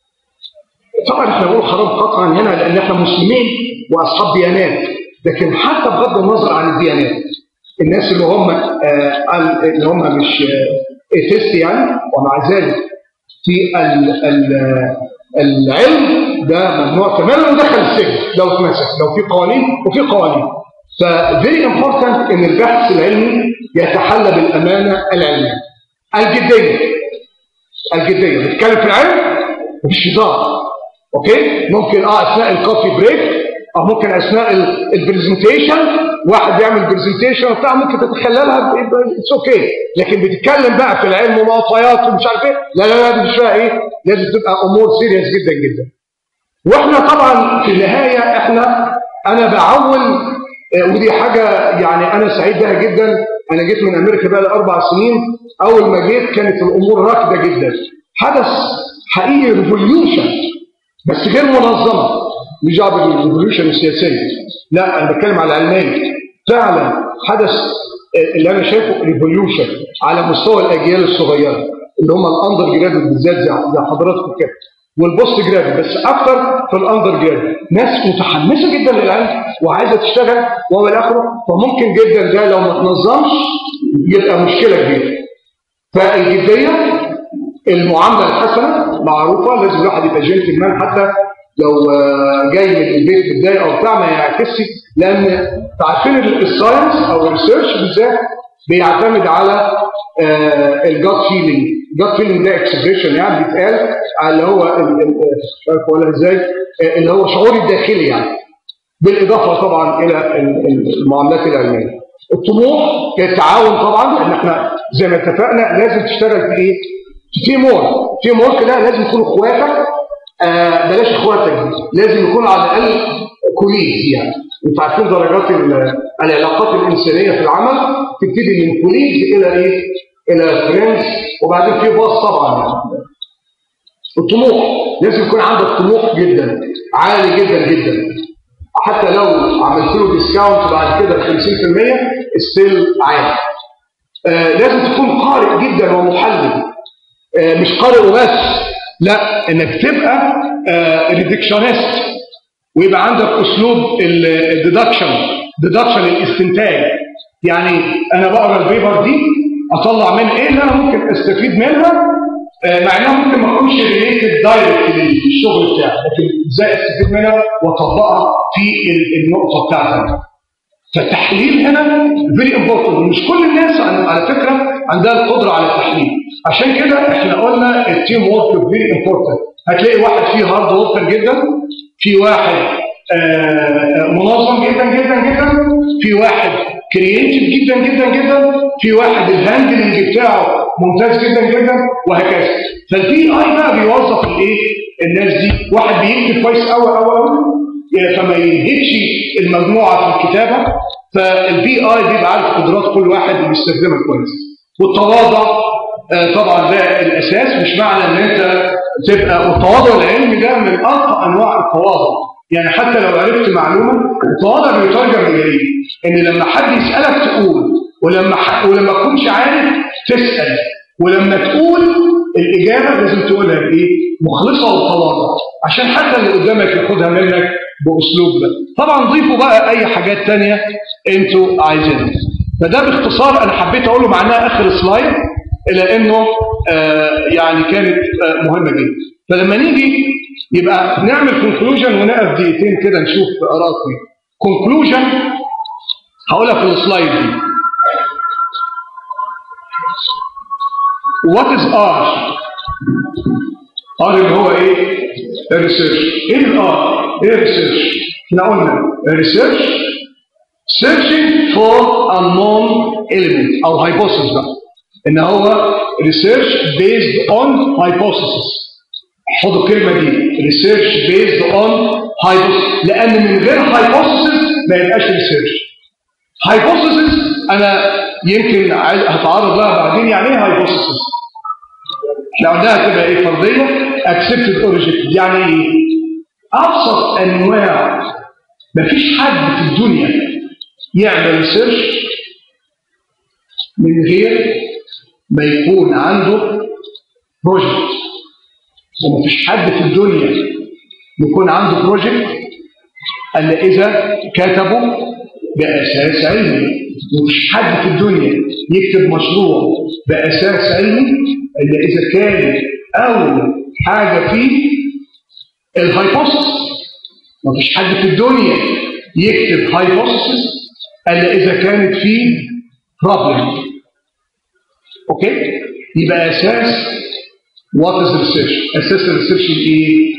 طبعا احنا بنقول حرام قطعا هنا لان احنا مسلمين واصحاب ديانات لكن حتى بغض النظر عن الديانات الناس اللي هم آه اللي هم مش ايثيست يعني ومع ذلك في ال ال العلم ده ممنوع تماما ودخل السجن لو اتمسك لو في قوانين وفي قوانين ففيري امبورتنت ان البحث العلمي يتحلى بالامانه العلميه الجديه الجديه بتتكلم في العلم مفيش هزار اوكي ممكن اه اثناء الكوفي بريك او ممكن اثناء البرزنتيشن واحد بيعمل برزنتيشن وبتاع ممكن تتخللها اتس اوكي لكن بتتكلم بقى في العلم ومعطيات ومش عارف ايه لا لا لا دي مش فيها ايه لازم تبقى امور سيريس جدا جدا واحنا طبعا في النهايه احنا انا بعول آه، ودي حاجه يعني انا سعيد بها جدا انا جيت من امريكا بقى لي اربع سنين اول ما جيت كانت الامور راكده جدا حدث حقيقي ريفوليوشن بس غير منظمه مش دعوه بالريفوليوشن السياسيه لا انا بتكلم على العلماني فعلا حدث آه، اللي انا شايفه ريفوليوشن على مستوى الاجيال الصغيره اللي هم الاندر جراد بالذات زي زي حضراتكم كده والبوست جراد بس اكتر في الاندر جراد ناس متحمسه جدا للعلم وعايزه تشتغل والى اخره فممكن جدا ده لو ما تنظمش يبقى مشكله كبيره فالجديه المعامله الحسنه معروفه لازم الواحد يبقى جنتلمان حتى لو آه، جاي من البيت متضايق او بتاع ما يعكسش لان عارفين الساينس او الريسيرش بالذات بيعتمد على الجات فيلينج جت فيلم ده اكسبريشن يعني بيتقال على اللي هو ال- ال- مش عارف اقولها ازاي آه، اللي هو شعوري الداخلي يعني بالاضافه طبعا الى ال- ال- المعاملات العلميه. الطموح التعاون طبعا لان احنا زي ما اتفقنا لازم تشتغل في ايه؟ في تيم وورك، تيم وورك ده لازم يكونوا اخواتك آه بلاش اخواتك لازم يكونوا على الاقل كوليجز يعني انتوا عارفين درجات ال- العلاقات الانسانيه في العمل تبتدي من كوليجز الى ايه؟ الى فريندز وبعدين في باص طبعا يعني. الطموح لازم يكون عندك طموح جدا عالي جدا جدا حتى لو عملت له ديسكاونت بعد كده 50% ستيل عالي آه لازم تكون قارئ جدا ومحلل آه مش قارئ وبس لا انك تبقى آه ريدكشنست ويبقى عندك اسلوب الديدكشن ديدكشن الاستنتاج يعني انا بقرا البيبر دي اطلع من ايه اللي انا ممكن استفيد منها آه، مع انها ممكن ما تكونش ريليتد دايركت للشغل بتاعي لكن ازاي استفيد منها واطبقها في ال- النقطه بتاعتي فالتحليل هنا فيري امبورتنت ومش كل الناس عن- على فكره عندها القدره على التحليل عشان كده احنا قلنا التيم وورك فيري امبورتنت هتلاقي واحد فيه هارد وركر جدا في واحد آه، منظم جدا جدا جدا في واحد كرييتيف جدا جدا جدا في واحد الهاندلنج بتاعه ممتاز جدا جدا وهكذا فالبي اي بقى بيوظف الايه الناس دي واحد بيكتب كويس قوي قوي قوي يعني فما ينهكش المجموعه في الكتابه فالبي اي بيبقى عارف قدرات كل واحد وبيستخدمها كويس والتواضع آه، طبعا ده الاساس مش معنى ان انت تبقى والتواضع العلمي ده من ارقى انواع التواضع يعني حتى لو عرفت معلومه التواضع بيترجم لجريمه ان لما حد يسالك تقول ولما ح... ولما تكونش عارف تسال ولما تقول الاجابه لازم تقولها بايه؟ مخلصه وتواضع عشان حتى اللي قدامك ياخدها منك باسلوب ده طبعا ضيفوا بقى اي حاجات تانية انتوا عايزينها فده باختصار انا حبيت اقوله معناها اخر سلايد الى انه آه يعني كانت آه مهمه جدا فلما نيجي يبقى نعمل كونكلوجن ونقف دقيقتين كده نشوف ارائكم كونكلوجن هقولها في السلايد دي وات از ار ار اللي هو ايه الريسيرش ايه الار ايه الريسيرش احنا قلنا الريسيرش searching for unknown element او hypothesis بقى ان هو research based on hypothesis خدوا الكلمه دي research based on hypothesis لان من غير hypothesis ما يبقاش research hypothesis انا يمكن عايز هتعرض لها بعدين يعني ايه hypothesis لو قلناها تبقى ايه فرضيه accepted or rejected يعني ايه ابسط انواع مفيش حد في الدنيا يعمل ريسيرش من غير ما يكون عنده بروجكت ومفيش حد في الدنيا يكون عنده بروجكت الا اذا كتبه باساس علمي ومفيش حد في الدنيا يكتب مشروع باساس علمي الا اذا كان اول حاجه فيه الهايبوثيسيس مفيش حد في الدنيا يكتب هايبوثيسيس الا اذا كانت فيه بروبلم اوكي يبقى اساس وات از ريسيرش اساس الريسيرش ايه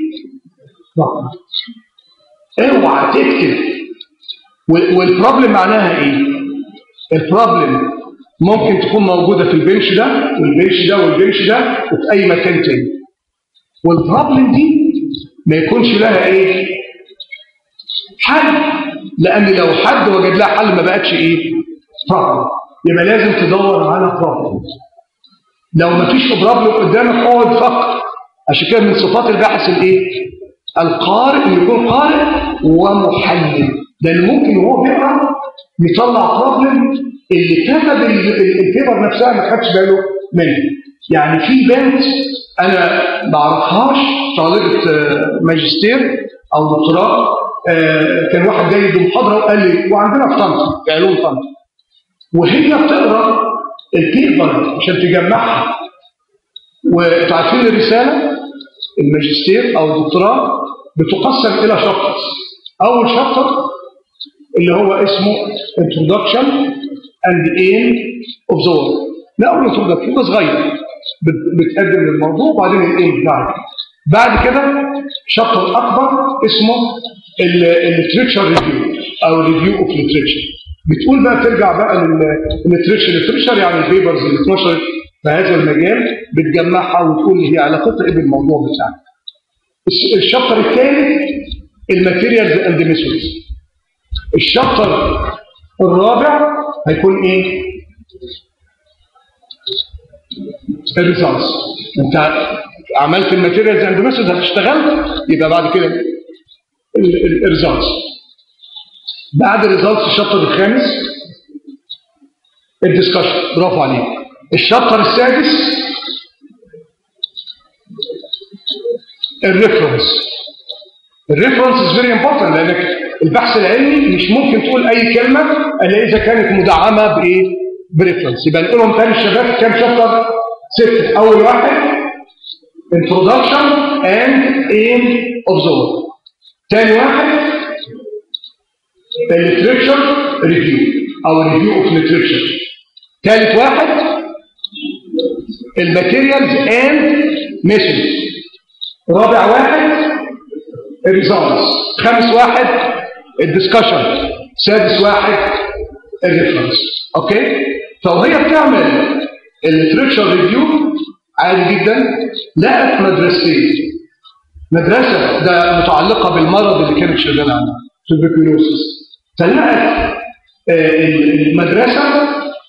اوعى تكتب والبروبلم معناها ايه البروبلم ممكن تكون موجوده في البنش ده والبنش ده والبنش ده وفي اي مكان تاني والبروبلم دي ما يكونش لها ايه حل لان لو حد وجد لها حل ما بقتش ايه بروبلم يبقى لازم تدور على بروبلم لو ما فيش بروبلم قدامك اقعد فكر عشان كده من صفات الباحث الايه القارئ انه يكون قارئ ومحلل لان ممكن وهو بيقرا يطلع بروبلم اللي كتب البيبر نفسها ما خدش باله منه يعني في بنت انا ما اعرفهاش طالبه ماجستير او دكتوراه كان واحد جاي يدي محاضره وقال لي وعندنا في طنطا في علوم طنطا وهي بتقرا البيبر عشان تجمعها وانتوا عارفين الرساله الماجستير او الدكتوراه بتقسم الى شابترز اول شابتر اللي هو اسمه introduction and aim of the work لا اول introduction ده صغير بت- بتقدم للموضوع وبعدين الايه بتاعك بعد كده شابتر اكبر اسمه الليتريتشر ريفيو او ريفيو اوف ليتريتشر بتقول بقى ترجع بقى للليتريتشر الليتريتشر يعني البيبرز اللي اتنشرت في هذا المجال بتجمعها وتقول هي علاقتها ايه بالموضوع بتاعك الش- الشابتر الثالث الماتيريالز اند ميثودز الشابتر الرابع هيكون ايه الريزلتس انت عملت الماتيريالز اند ميثودز هتشتغل يبقى بعد كده الريزلتس بعد الريزلتس الشابتر الخامس الدسكشن برافو عليك الشابتر السادس الريفرنس الريفرنس از فيري امبورتنت لانك البحث العلمي مش ممكن تقول اي كلمه الا اذا كانت مدعمه بايه؟ بريفرنس يبقى نقولهم تاني الشباب كام شابتر؟ سته اول واحد introduction and aim of the work تاني واحد literature review او review of literature ثالث واحد الماتيريالز اند ميثودز رابع واحد الريزالتس خامس واحد الدسكشن سادس واحد الريفرنس اوكي فوهي بتعمل الليتريتشر ريفيو عادي جدا لقت مدرستين مدرسه ده متعلقه بالمرض اللي كانت شغاله عنه تبركلوسيس فلقت آه، المدرسه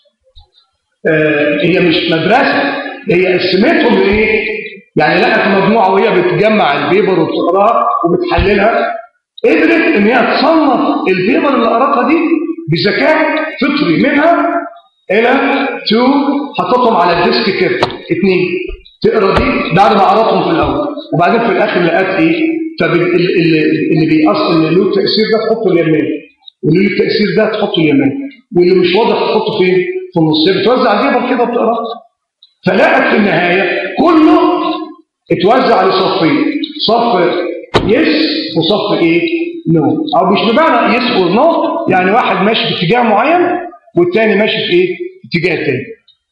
آه، هي مش مدرسه هي قسمتهم لايه؟ يعني لقت مجموعه وهي بتجمع البيبر وبتقراها وبتحللها قدرت ان هي تصنف البيبر اللي قراتها دي بذكاء فطري منها الى تو حطتهم على الديسك كده اثنين تقرا دي بعد ما قراتهم في الاول وبعدين في الاخر لقيت ايه طب ال- ال- ال- اللي بيأثر اللي له التاثير ده تحطه اليمين واللي له التاثير ده تحطه اليمين واللي مش واضح تحطه فين في النص هي بتوزع الجبل كده وبتقرا فلقت في النهايه كله اتوزع لصفين صف يس وصف ايه نو او مش بمعنى يس اور نو يعني واحد ماشي في اتجاه معين والتاني ماشي في ايه في اتجاه تاني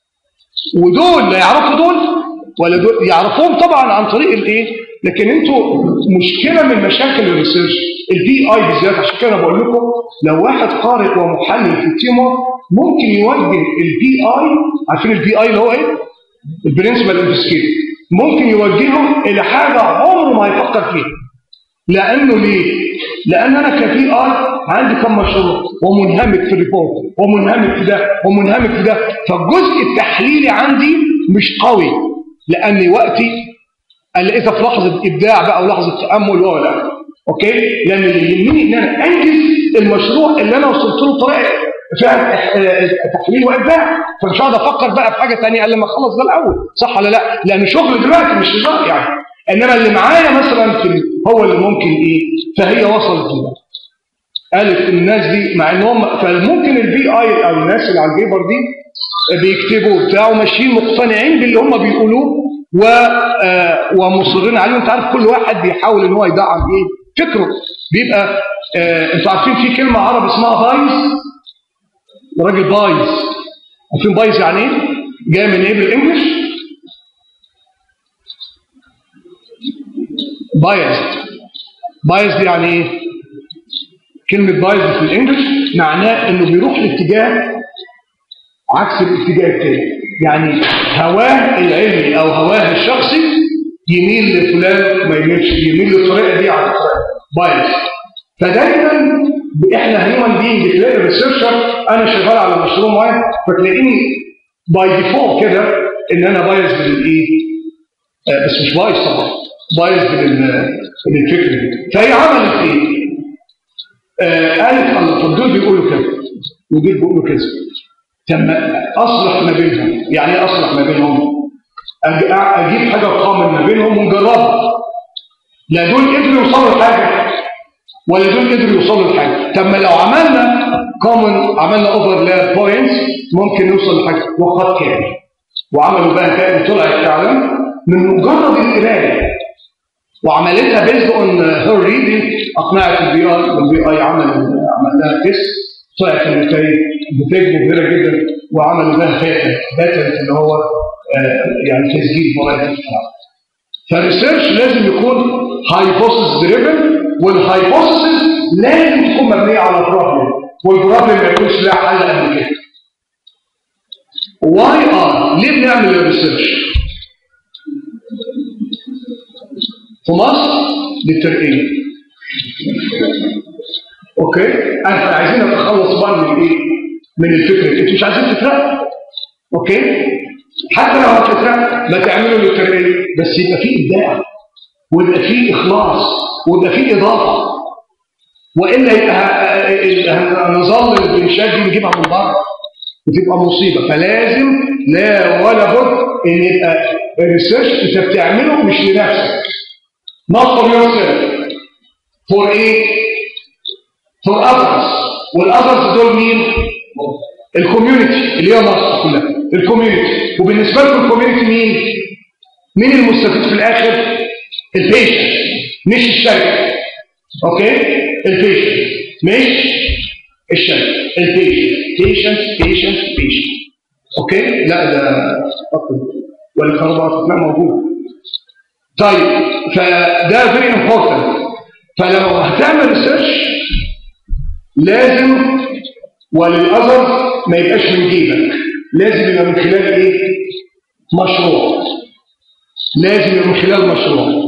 ودول لا يعرفوا دول ولا دول يعرفوهم طبعا عن طريق الايه لكن انتوا مشكله من مشاكل الريسيرش البي اي بالذات عشان كده أنا بقول لكم لو واحد قارئ ومحلل في التيمور ممكن يوجه البي اي عارفين البي اي اللي هو ايه البرنسبل انفستيجيتور ممكن يوجهه الى حاجه عمره ما يفكر فيها لانه ليه لان انا كبي ار عندي كم مشروع ومنهمك في الريبورت ومنهمك في ده ومنهمك في ده فالجزء التحليلي عندي مش قوي لان وقتي الا اذا في لحظه ابداع بقى ولحظه تامل ولا اوكي لان اللي يهمني ان انا انجز المشروع اللي انا وصلت له بطريقه فيها آه، تحليل وابداع فمش هقعد افكر بقى في حاجه ثانيه الا لما اخلص ده الاول صح ولا لا لان شغل دلوقتي مش هزار يعني انما اللي معايا مثلا في ال- هو اللي ممكن ايه فهي وصلت لده قالت الناس دي مع ان هم فممكن البي اي او الناس اللي على البيبر دي بيكتبوا بتاع وماشيين مقتنعين باللي هم بيقولوه و آه، ومصرين عليه وانت عارف كل واحد بيحاول ان هو يدعم ايه فكره بيبقى آه، انتوا عارفين في كلمه عربي اسمها بايظ راجل بايظ عارفين بايظ يعني ايه جاي من ايه بالانجلش بايظ بايظ دي يعني ايه كلمه بايظ في الانجلش معناه انه بيروح لاتجاه عكس الاتجاه التاني يعني هواه العلمي او هواه الشخصي يميل لفلان ما يميلش يميل للطريقه دي على الطريقه بايظ فدايما احنا هيومن بينج تلاقي الريسيرشر انا شغال على مشروع معين فتلاقيني باي ديفولت كده ان انا بايظ بالايه آه، بس مش بايظ طبعا بايظ بال- بالفكر دي فهي عملت ايه؟ آه قالت الله طب دول بيقولوا كذا ودول بيقولوا كذا طب ما اصلح ما بينهم يعني ايه اصلح ما بينهم؟ أج- اجيب حاجه تقامل ما بينهم ونجربها لا دول قدروا يوصلوا لحاجه ولا دول قدروا يوصلوا لحاجه طب ما لو عملنا كومن عملنا اوفرلاب بوينتس ممكن نوصل لحاجه وقد كان وعملوا بقى تاني طلعت فعلا من مجرد القرايه وعملتها بيزد اون هير ريدنج اقنعت البي اي والبي اي عمل عمل لها تيست طلعت النتائج نتائج مبهره جدا وعملوا لها باتنت باتنت اللي هو آه، يعني تسجيل فرايتي اختراع فالريسيرش لازم يكون هايبوثيسيس دريفن والهايبوثيسيس لازم تكون مبنيه على بروبلم والبروبلم ما يكونش لها حل قبل كده واي ار ليه بنعمل الريسيرش في مصر للترقيه اوكي احنا عايزين نتخلص بقى من ايه من الفكره انتوا مش عايزين تترقوا اوكي حتى لو هتترقى ما تعملوا للترقيه بس يبقى فيه ابداع ويبقى فيه اخلاص ويبقى فيه اضافه والا يبقى نظل البنشات دي نجيبها من بره وتبقى مصيبه فلازم لا ولا بد ان يبقى الريسيرش انت بتعمله مش لنفسك not for yourself for ايه for others والاذرز دول مين الكوميونتي اللي هي مصر كلها الكوميونتي وبالنسبه لكم الكوميونتي مين مين المستفيد في الاخر البيشنت مش الشركه اوكي البيشنت مش الشركه البيشنت بيشنت بيشنت بيشنت اوكي لا ده أطلع. ولا خربات لا موجود طيب فده فيري امبورتنت فلو هتعمل ريسيرش لازم وللأذر ما يبقاش من جيبك لازم يبقى من خلال ايه مشروع لازم يبقى من خلال مشروع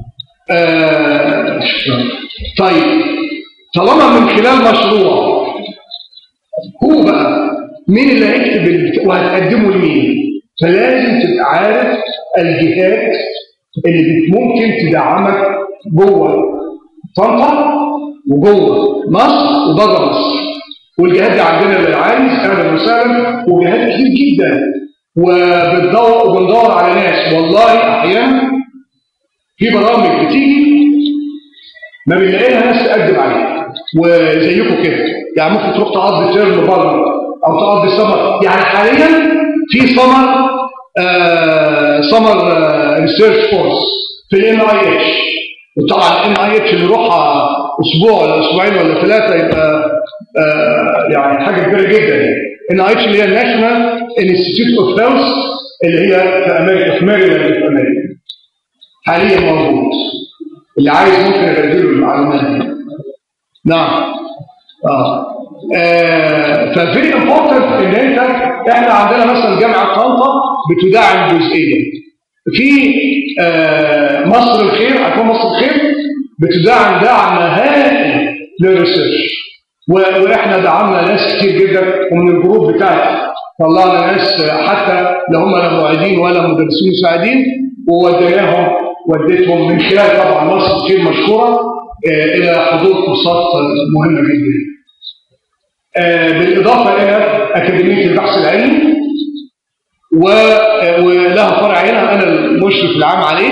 آه طيب طالما من خلال مشروع هو بقى مين اللي هيكتب ال- وهتقدمه لمين فلازم تبقى عارف الجهات اللي بت- ممكن تدعمك جوه طنطا وجوه مصر وبره مصر والجهات دي عندنا اللي عايز اهلا وسهلا وجهات كتير جدا وبندور وبندور على ناس والله احيانا في برامج بتيجي ما بنلاقي لها ناس تقدم عليها وزيكم كده يعني ممكن تروح تقضي ترم بره او تقضي سمر يعني حاليا في سمر آه سمر ريسيرش فورس في الام اي اتش وطبعا الام اي اتش اللي يروحها اسبوع ولا اسبوعين ولا ثلاثه يبقى آه يعني حاجه كبيره جدا يعني ان اي اتش اللي هي الناشونال انستيتيوت اوف هيلث اللي هي في امريكا في ماريلاند في امريكا حاليا موجود اللي عايز ممكن ابدله المعلومات دي نعم اه, آه ففيري امبورتنت ان انت احنا عندنا مثلا جامعه طنطا بتدعم جزئيا في آه مصر الخير عارفين مصر الخير بتدعم دعم هائل للريسيرش و- واحنا دعمنا ناس كتير جدا ومن الجروب بتاعتي طلعنا ناس حتى لا هم لا معيدين ولا مدرسين مساعدين ووديناهم وديتهم من خلال طبعا مصر الخير مشكوره آه، الى حضور كورسات مهمه جدا آه، بالاضافه الى اكاديميه البحث العلمي و- آه، ولها فرع هنا انا المشرف العام عليه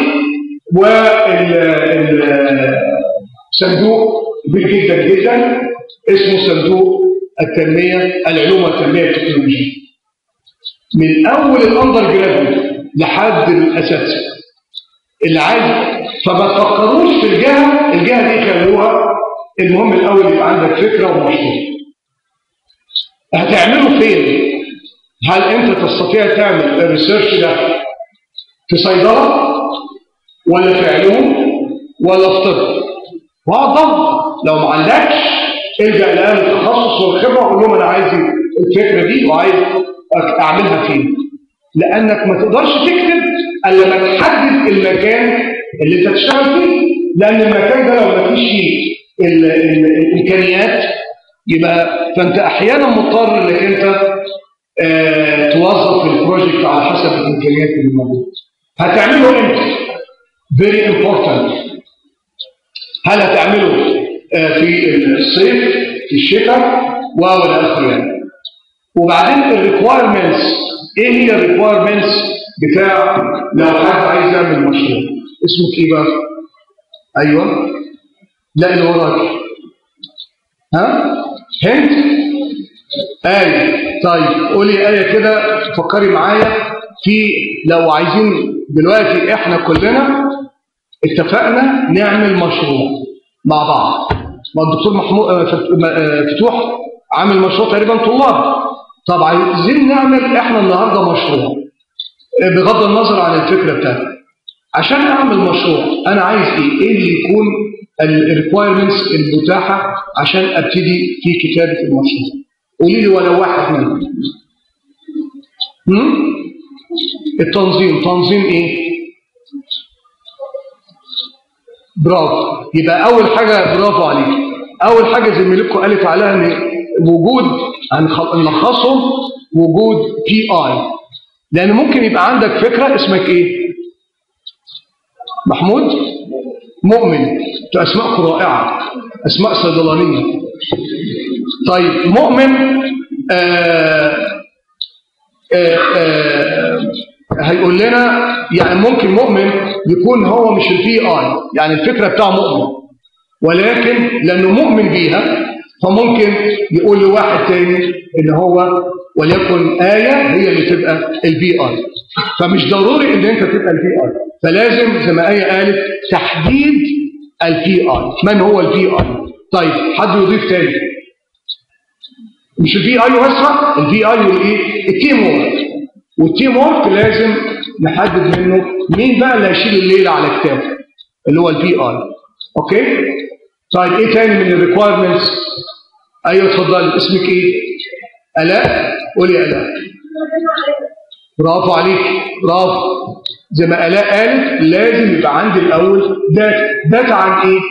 والصندوق كبير جدا جدا اسمه صندوق التنميه العلوم والتنميه التكنولوجيه من اول الاندر جرادويت لحد الاساتذه اللي عايز فما تفكروش في الجهه الجهه دي خلوها المهم الاول يبقى عندك فكره ومشروع هتعمله فين هل انت تستطيع تعمل الريسيرش ده في صيدله ولا في علوم ولا في طب واضح لو ما عندكش الجا لاهل التخصص والخبره وقول لهم انا عايز الفكره دي وعايز اعملها فين لانك ما تقدرش تكتب الا لما تحدد المكان اللي انت تشتغل فيه لان المكان ده لو ما فيش فيه ال- ال- الامكانيات يبقى فانت احيانا مضطر انك انت آه، توظف البروجكت على حسب الامكانيات اللي موجوده هتعمله امتى very important هل هتعمله آه، في الصيف في الشتاء والى اخره يعني وبعدين الريكوايرمنتس ايه هي الريكوايرمنتس بتاع لو حد عايز يعمل مشروع اسمه ايه بقى ايوه لا اللي وراك ها هند آية طيب قولي آية كده فكري معايا في لو عايزين دلوقتي احنا كلنا اتفقنا نعمل مشروع مع بعض ما الدكتور محمود آه، فت- آه، فتوح عامل مشروع تقريبا طلاب طب عايزين نعمل احنا النهارده مشروع بغض النظر عن الفكرة بتاعتي عشان أعمل مشروع أنا عايز إيه؟ إيه اللي يكون الريكوايرمنتس المتاحة عشان أبتدي في كتابة المشروع قولي لي ولو واحد منهم هم؟ التنظيم تنظيم إيه؟ برافو يبقى أول حاجة برافو عليك أول حاجة زميلتكم قالت عليها إن وجود هنلخصهم وجود بي اي لأن ممكن يبقى عندك فكرة اسمك إيه؟ محمود مؤمن أسماء رائعة أسماء صيدلانية طيب مؤمن آآ آآ آآ هيقول لنا يعني ممكن مؤمن يكون هو مش البي اي يعني الفكرة بتاعه مؤمن ولكن لأنه مؤمن بيها فممكن يقول لواحد تاني ان هو وليكن آية هي اللي تبقى البي اي فمش ضروري ان انت تبقى البي اي فلازم زي ما آية قالت تحديد البي اي من هو البي اي طيب حد يضيف تاني مش البي اي بس البي اي والايه التيم وورك والتيم وورك لازم نحدد منه مين بقى اللي هيشيل الليله على كتابه اللي هو البي اي اوكي طيب ايه تاني من الريكوايرمنتس ايوه اتفضلي اسمك ايه الاء قولي الاء برافو عليك برافو زي ما الاء قالت لازم يبقى عندي الاول داتا داتا عن ايه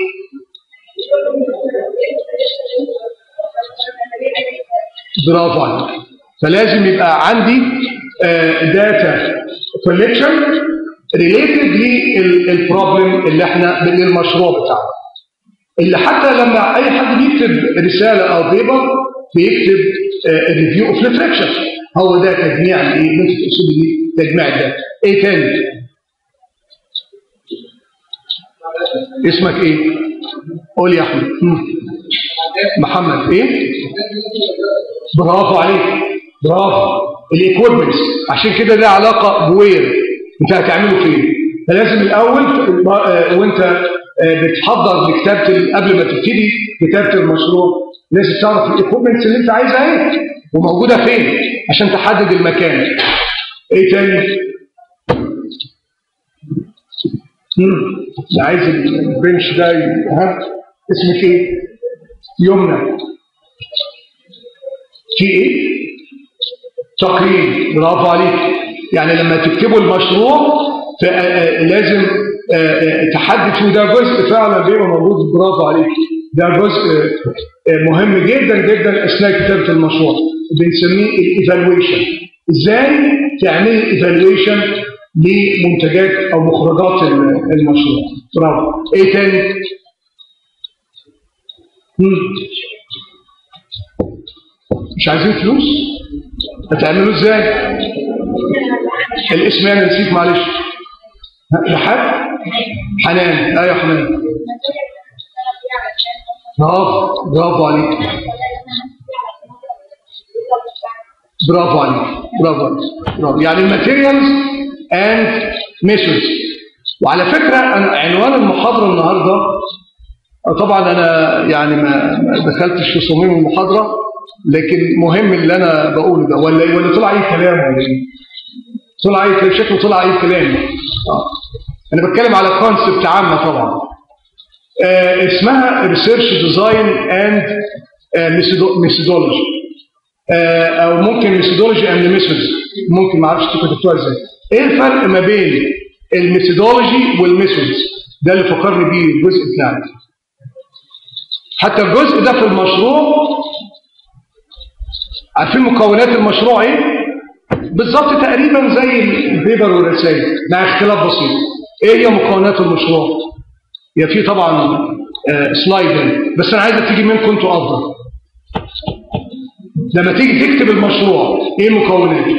برافو عليك فلازم يبقى عندي داتا كوليكشن ريليتد للبروبلم اللي احنا للمشروع بتاعنا اللي حتى لما اي حد بيكتب رساله او بيبر بيكتب ريفيو اوف ليترشر هو ده تجميع الايه اللي انت تقصدي بيه تجميع الداتا ايه تاني اسمك ايه قول يا احمد محمد ايه برافو عليك برافو الايكويبمنتس عشان كده ده علاقه بوير انت هتعمله فين فلازم الاول وانت بتحضر لكتابه قبل ما تبتدي كتابه المشروع لازم تعرف الايكويبمنتس اللي انت عايزها ايه وموجوده فين عشان تحدد المكان ايه تاني اللي عايز البنش ده ها اسمك ايه يمنى في ايه تقييم برافو عليك يعني لما تكتبوا المشروع لازم تحدد فيه ده جزء فعلا بيبقى موجود برافو عليك ده جزء مهم جدا جدا اثناء كتابه المشروع بنسميه الايفالويشن ازاي تعملي ايفالويشن لمنتجات او مخرجات المشروع برافو ايه تاني مش عايزين فلوس هتعملوا ازاي الاسم انا نسيت معلش لحد حنان ايوه حنان برافو برافو عليك برافو عليك برافو عليك برافو يعني الماتيريالز اند ميثودز وعلى فكره انا عنوان المحاضره النهارده طبعا انا يعني ما دخلتش في صميم المحاضره لكن مهم اللي انا بقوله ده ولا ولا طلع اي كلام ولا ايه طلع اي كلام شكله طلع اي كلام آه. انا بتكلم على كونسبت عامه طبعا آه اسمها ريسيرش ديزاين اند ميثودولوجي او ممكن ميثودولوجي اند ميثودز ممكن ما اعرفش انتوا كتبتوها ازاي ايه الفرق ما بين الميثودولوجي والميثودز ده اللي فكرني بيه الجزء بتاعي حتى الجزء ده في المشروع عارفين مكونات المشروع ايه بالظبط تقريبا زي البيبر والرسائل مع اختلاف بسيط ايه هي مكونات المشروع هي في طبعا آه سلايد بس انا عايزك تيجي منكم انتوا افضل لما تيجي تكتب المشروع ايه مكوناته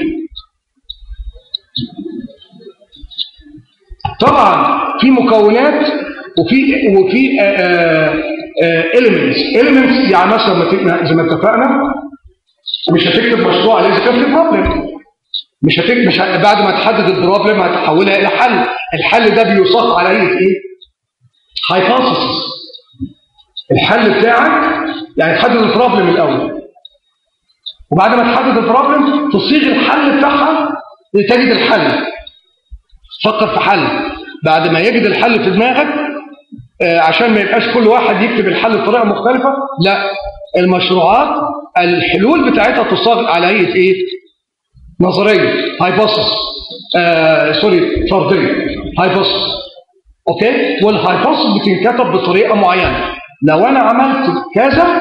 طبعا في مكونات وفي وفي اليمنتس اليمنتس يعني مثلا زي ما اتفقنا مش هتكتب مشروع لازم كان في بروبلم مش هتكتب مش ه... بعد ما تحدد البروبلم هتحولها الى حل الحل ده بيصاغ على ايه هايبوثيسيس الحل بتاعك يعني تحدد البروبلم الاول وبعد ما تحدد البروبلم تصيغ الحل بتاعها لتجد الحل فكر في حل بعد ما يجد الحل في دماغك آه، عشان ما يبقاش كل واحد يكتب الحل بطريقه مختلفه لا المشروعات الحلول بتاعتها تصاغ على هيئه ايه نظريه هايبوثيس آه سوري فرضيه هايبوثيس اوكي والهايبوثيس بتنكتب بطريقه معينه لو انا عملت كذا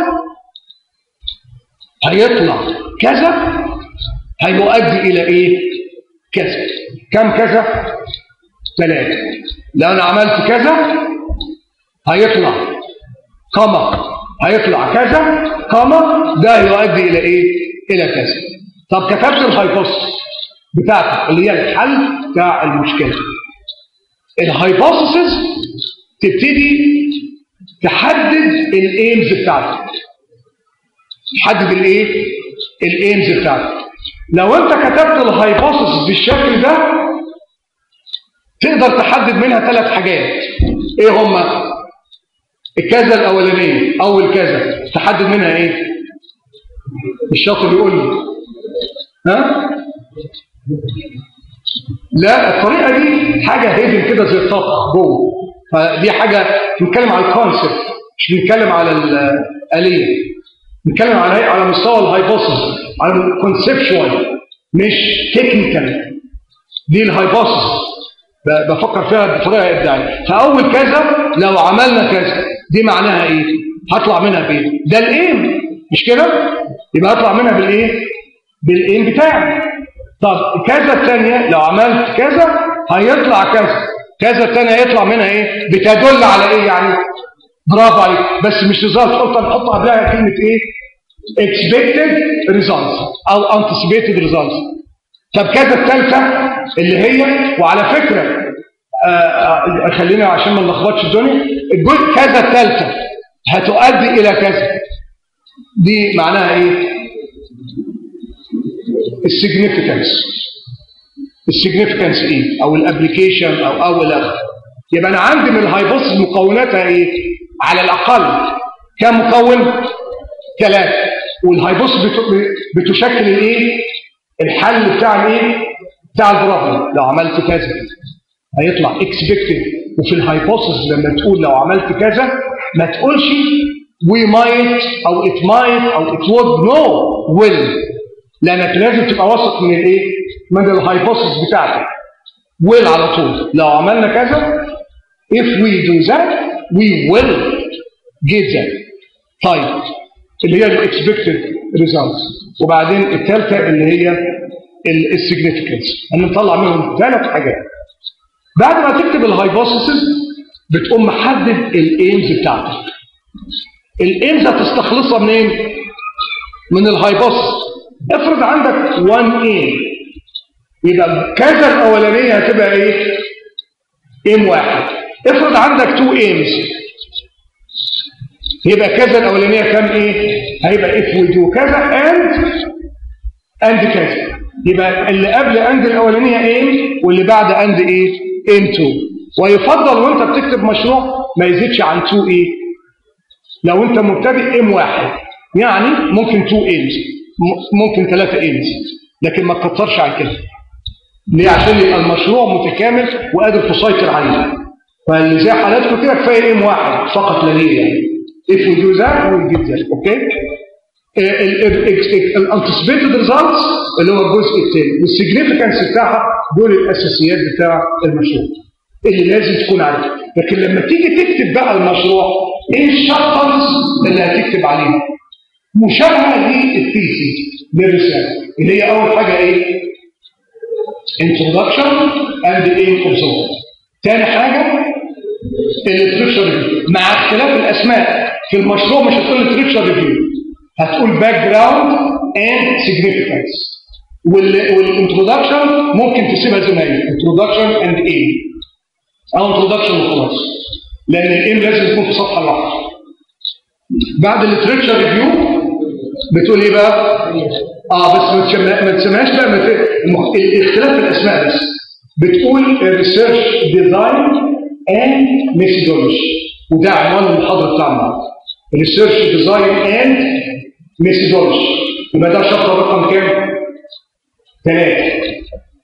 هيطلع كذا هيؤدي الى ايه كذا كم كذا ثلاثة لو انا عملت كذا هيطلع كما هيطلع كذا كما ده يؤدي الى ايه الى كذا طب كتبت الهايبوثيس بتاعتك اللي هي الحل بتاع المشكله الهايبوثيسز تبتدي تحدد الايمز بتاعتك تحدد الايه الايمز بتاعتك لو انت كتبت الهايبوثيسز بالشكل ده تقدر تحدد منها ثلاث حاجات ايه هما الكذا الاولانيه اول كذا تحدد منها ايه الشاطر يقول لي ها لا الطريقه دي حاجه هيدن كده زي الطاقه جوه فدي حاجه بنتكلم على الكونسبت مش بنتكلم على الاليه بنتكلم على على مستوى الهايبوثيسز على الكونسبشوال مش تكنيكال دي الهايبوثيسز بفكر فيها بطريقه ابداعيه فاول كذا لو عملنا كذا دي معناها ايه هطلع منها بايه ده الايم مش كده يبقى هطلع منها بالايه بالايم بتاعي طب كذا الثانيه لو عملت كذا هيطلع كذا كذا الثانيه هيطلع منها ايه بتدل على ايه يعني برافو عليك بس مش ريزلت قلت نحط قبلها كلمه ايه expected results او anticipated results طب كذا الثالثه اللي هي وعلى فكره آه خلينا عشان ما نلخبطش الدنيا الجزء كذا الثالثه هتؤدي الى كذا دي معناها ايه السيجنيفيكانس السيجنيفيكانس ايه او الابلكيشن او او الاخر يبقى انا عندي من الهايبوثيسز مكوناتها ايه على الاقل كم مكون ثلاثه والهايبوثيسز بتشكل الايه الحل بتاع الايه بتاع البروبلم لو عملت كذا هيطلع اكسبكتد وفي الهايبوثيسز لما تقول لو عملت كذا ما تقولش we might او it might او it would no will لانك لازم تبقى واثق من الايه من الهايبوثيسز بتاعتك will على طول لو عملنا كذا if we do that we will get that طيب اللي هي الاكسبكتد results وبعدين الثالثه اللي هي السيجنيفيكانس ان نطلع منهم ثلاث حاجات بعد ما تكتب الهايبوثيسز بتقوم محدد الايمز بتاعتك الايمز هتستخلصها منين من الهايبوثيسز افرض عندك 1 ايم يبقى كذا الاولانيه هتبقى ايه ايم واحد افرض عندك 2 ايمز يبقى كذا الاولانيه كام ايه هيبقى if we do كذا and and كذا يبقى اللي قبل and الاولانيه ايه واللي بعد and ايه aim 2 ويفضل وانت بتكتب مشروع ما يزيدش عن 2 ايه لو انت مبتدئ ايم واحد يعني ممكن 2 ايمز ممكن 3 ايمز لكن ما تكترش عن كده ليه عشان يبقى المشروع متكامل وقادر تسيطر عليه فاللي زي حالاتكم كده كفايه ايم واحد فقط لا غير يعني if we do that we get that okay الانتسبيتد ريزلتس اللي هو الجزء الثاني والسيجنيفيكانس بتاعها دول الاساسيات بتاع المشروع اللي لازم تكون عارفها لكن لما تيجي تكتب بقى المشروع ايه الشابترز اللي هتكتب عليها مشابهه للثيسيس للرساله اللي هي اول حاجه ايه introduction and aim of the تاني حاجه الليتريتشر ريفيو مع اختلاف الاسماء في المشروع مش هتقول ليتريتشر ريفيو هتقول باك جراوند اند سيجنيفيكانس والانترودكشن ممكن تسيبها زي ما هي انترودكشن اند ايم او انترودكشن وخلاص لان الايم لازم يكون في صفحه لوحده بعد الليتريتشر ريفيو بتقول ايه بقى اه بس ما تسميهاش بقى مت... الاختلاف في الاسماء بس بتقول ريسيرش ديزاين اند ميثودولوجي وده عنوان المحاضره بتاعنا ريسيرش ديزاين اند ميثودولوجي يبقى ده شابتر رقم كام؟ ثلاثة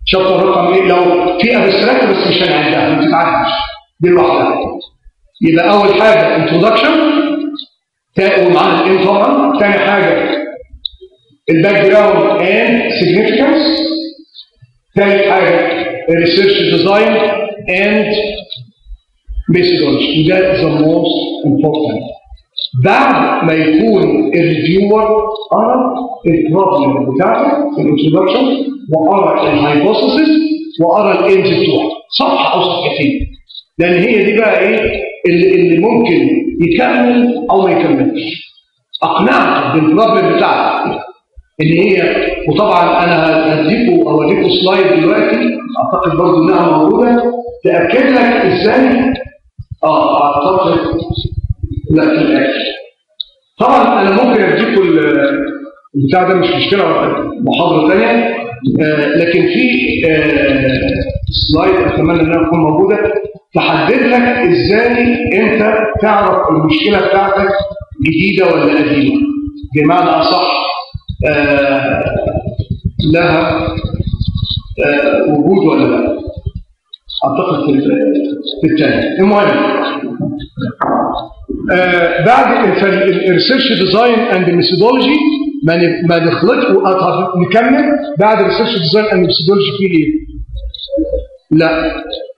شابتر رقم ايه لو في ابستراكت بس مش هنعدها ما تتعدش دي لوحدها يبقى اول حاجه انترودكشن ومعانا الان طبعا ثاني حاجه الباك جراوند اند سيجنيفيكانس ثالث حاجه الريسيرش ديزاين اند methodology ده the most important بعد ما يكون الريفيور قرا البروبلم بتاعته في الانترودكشن وقرا الهايبوثيسيس وقرا الايمز بتوعه صفحه او صفحتين لان هي دي بقى ايه اللي, اللي ممكن يكمل او ما يكملش اقنعت بالبروبلم بتاعته ان هي وطبعا انا هديكم اوريكم سلايد دلوقتي اعتقد برضه انها موجوده تاكد لك ازاي اه اعتقد لا في الاخر طبعا انا ممكن اديكم البتاع ده مش مشكله محاضره ثانيه آه لكن في آه سلايد اتمنى انها تكون موجوده تحدد لك ازاي انت تعرف المشكله بتاعتك جديده ولا قديمه بمعنى اصح آه لها وجود ولا لا اعتقد في الثاني المهم آه بعد الريسيرش ديزاين اند ميثودولوجي ما ما نخلطش نكمل بعد الريسيرش ديزاين اند ميثودولوجي في ايه؟ لا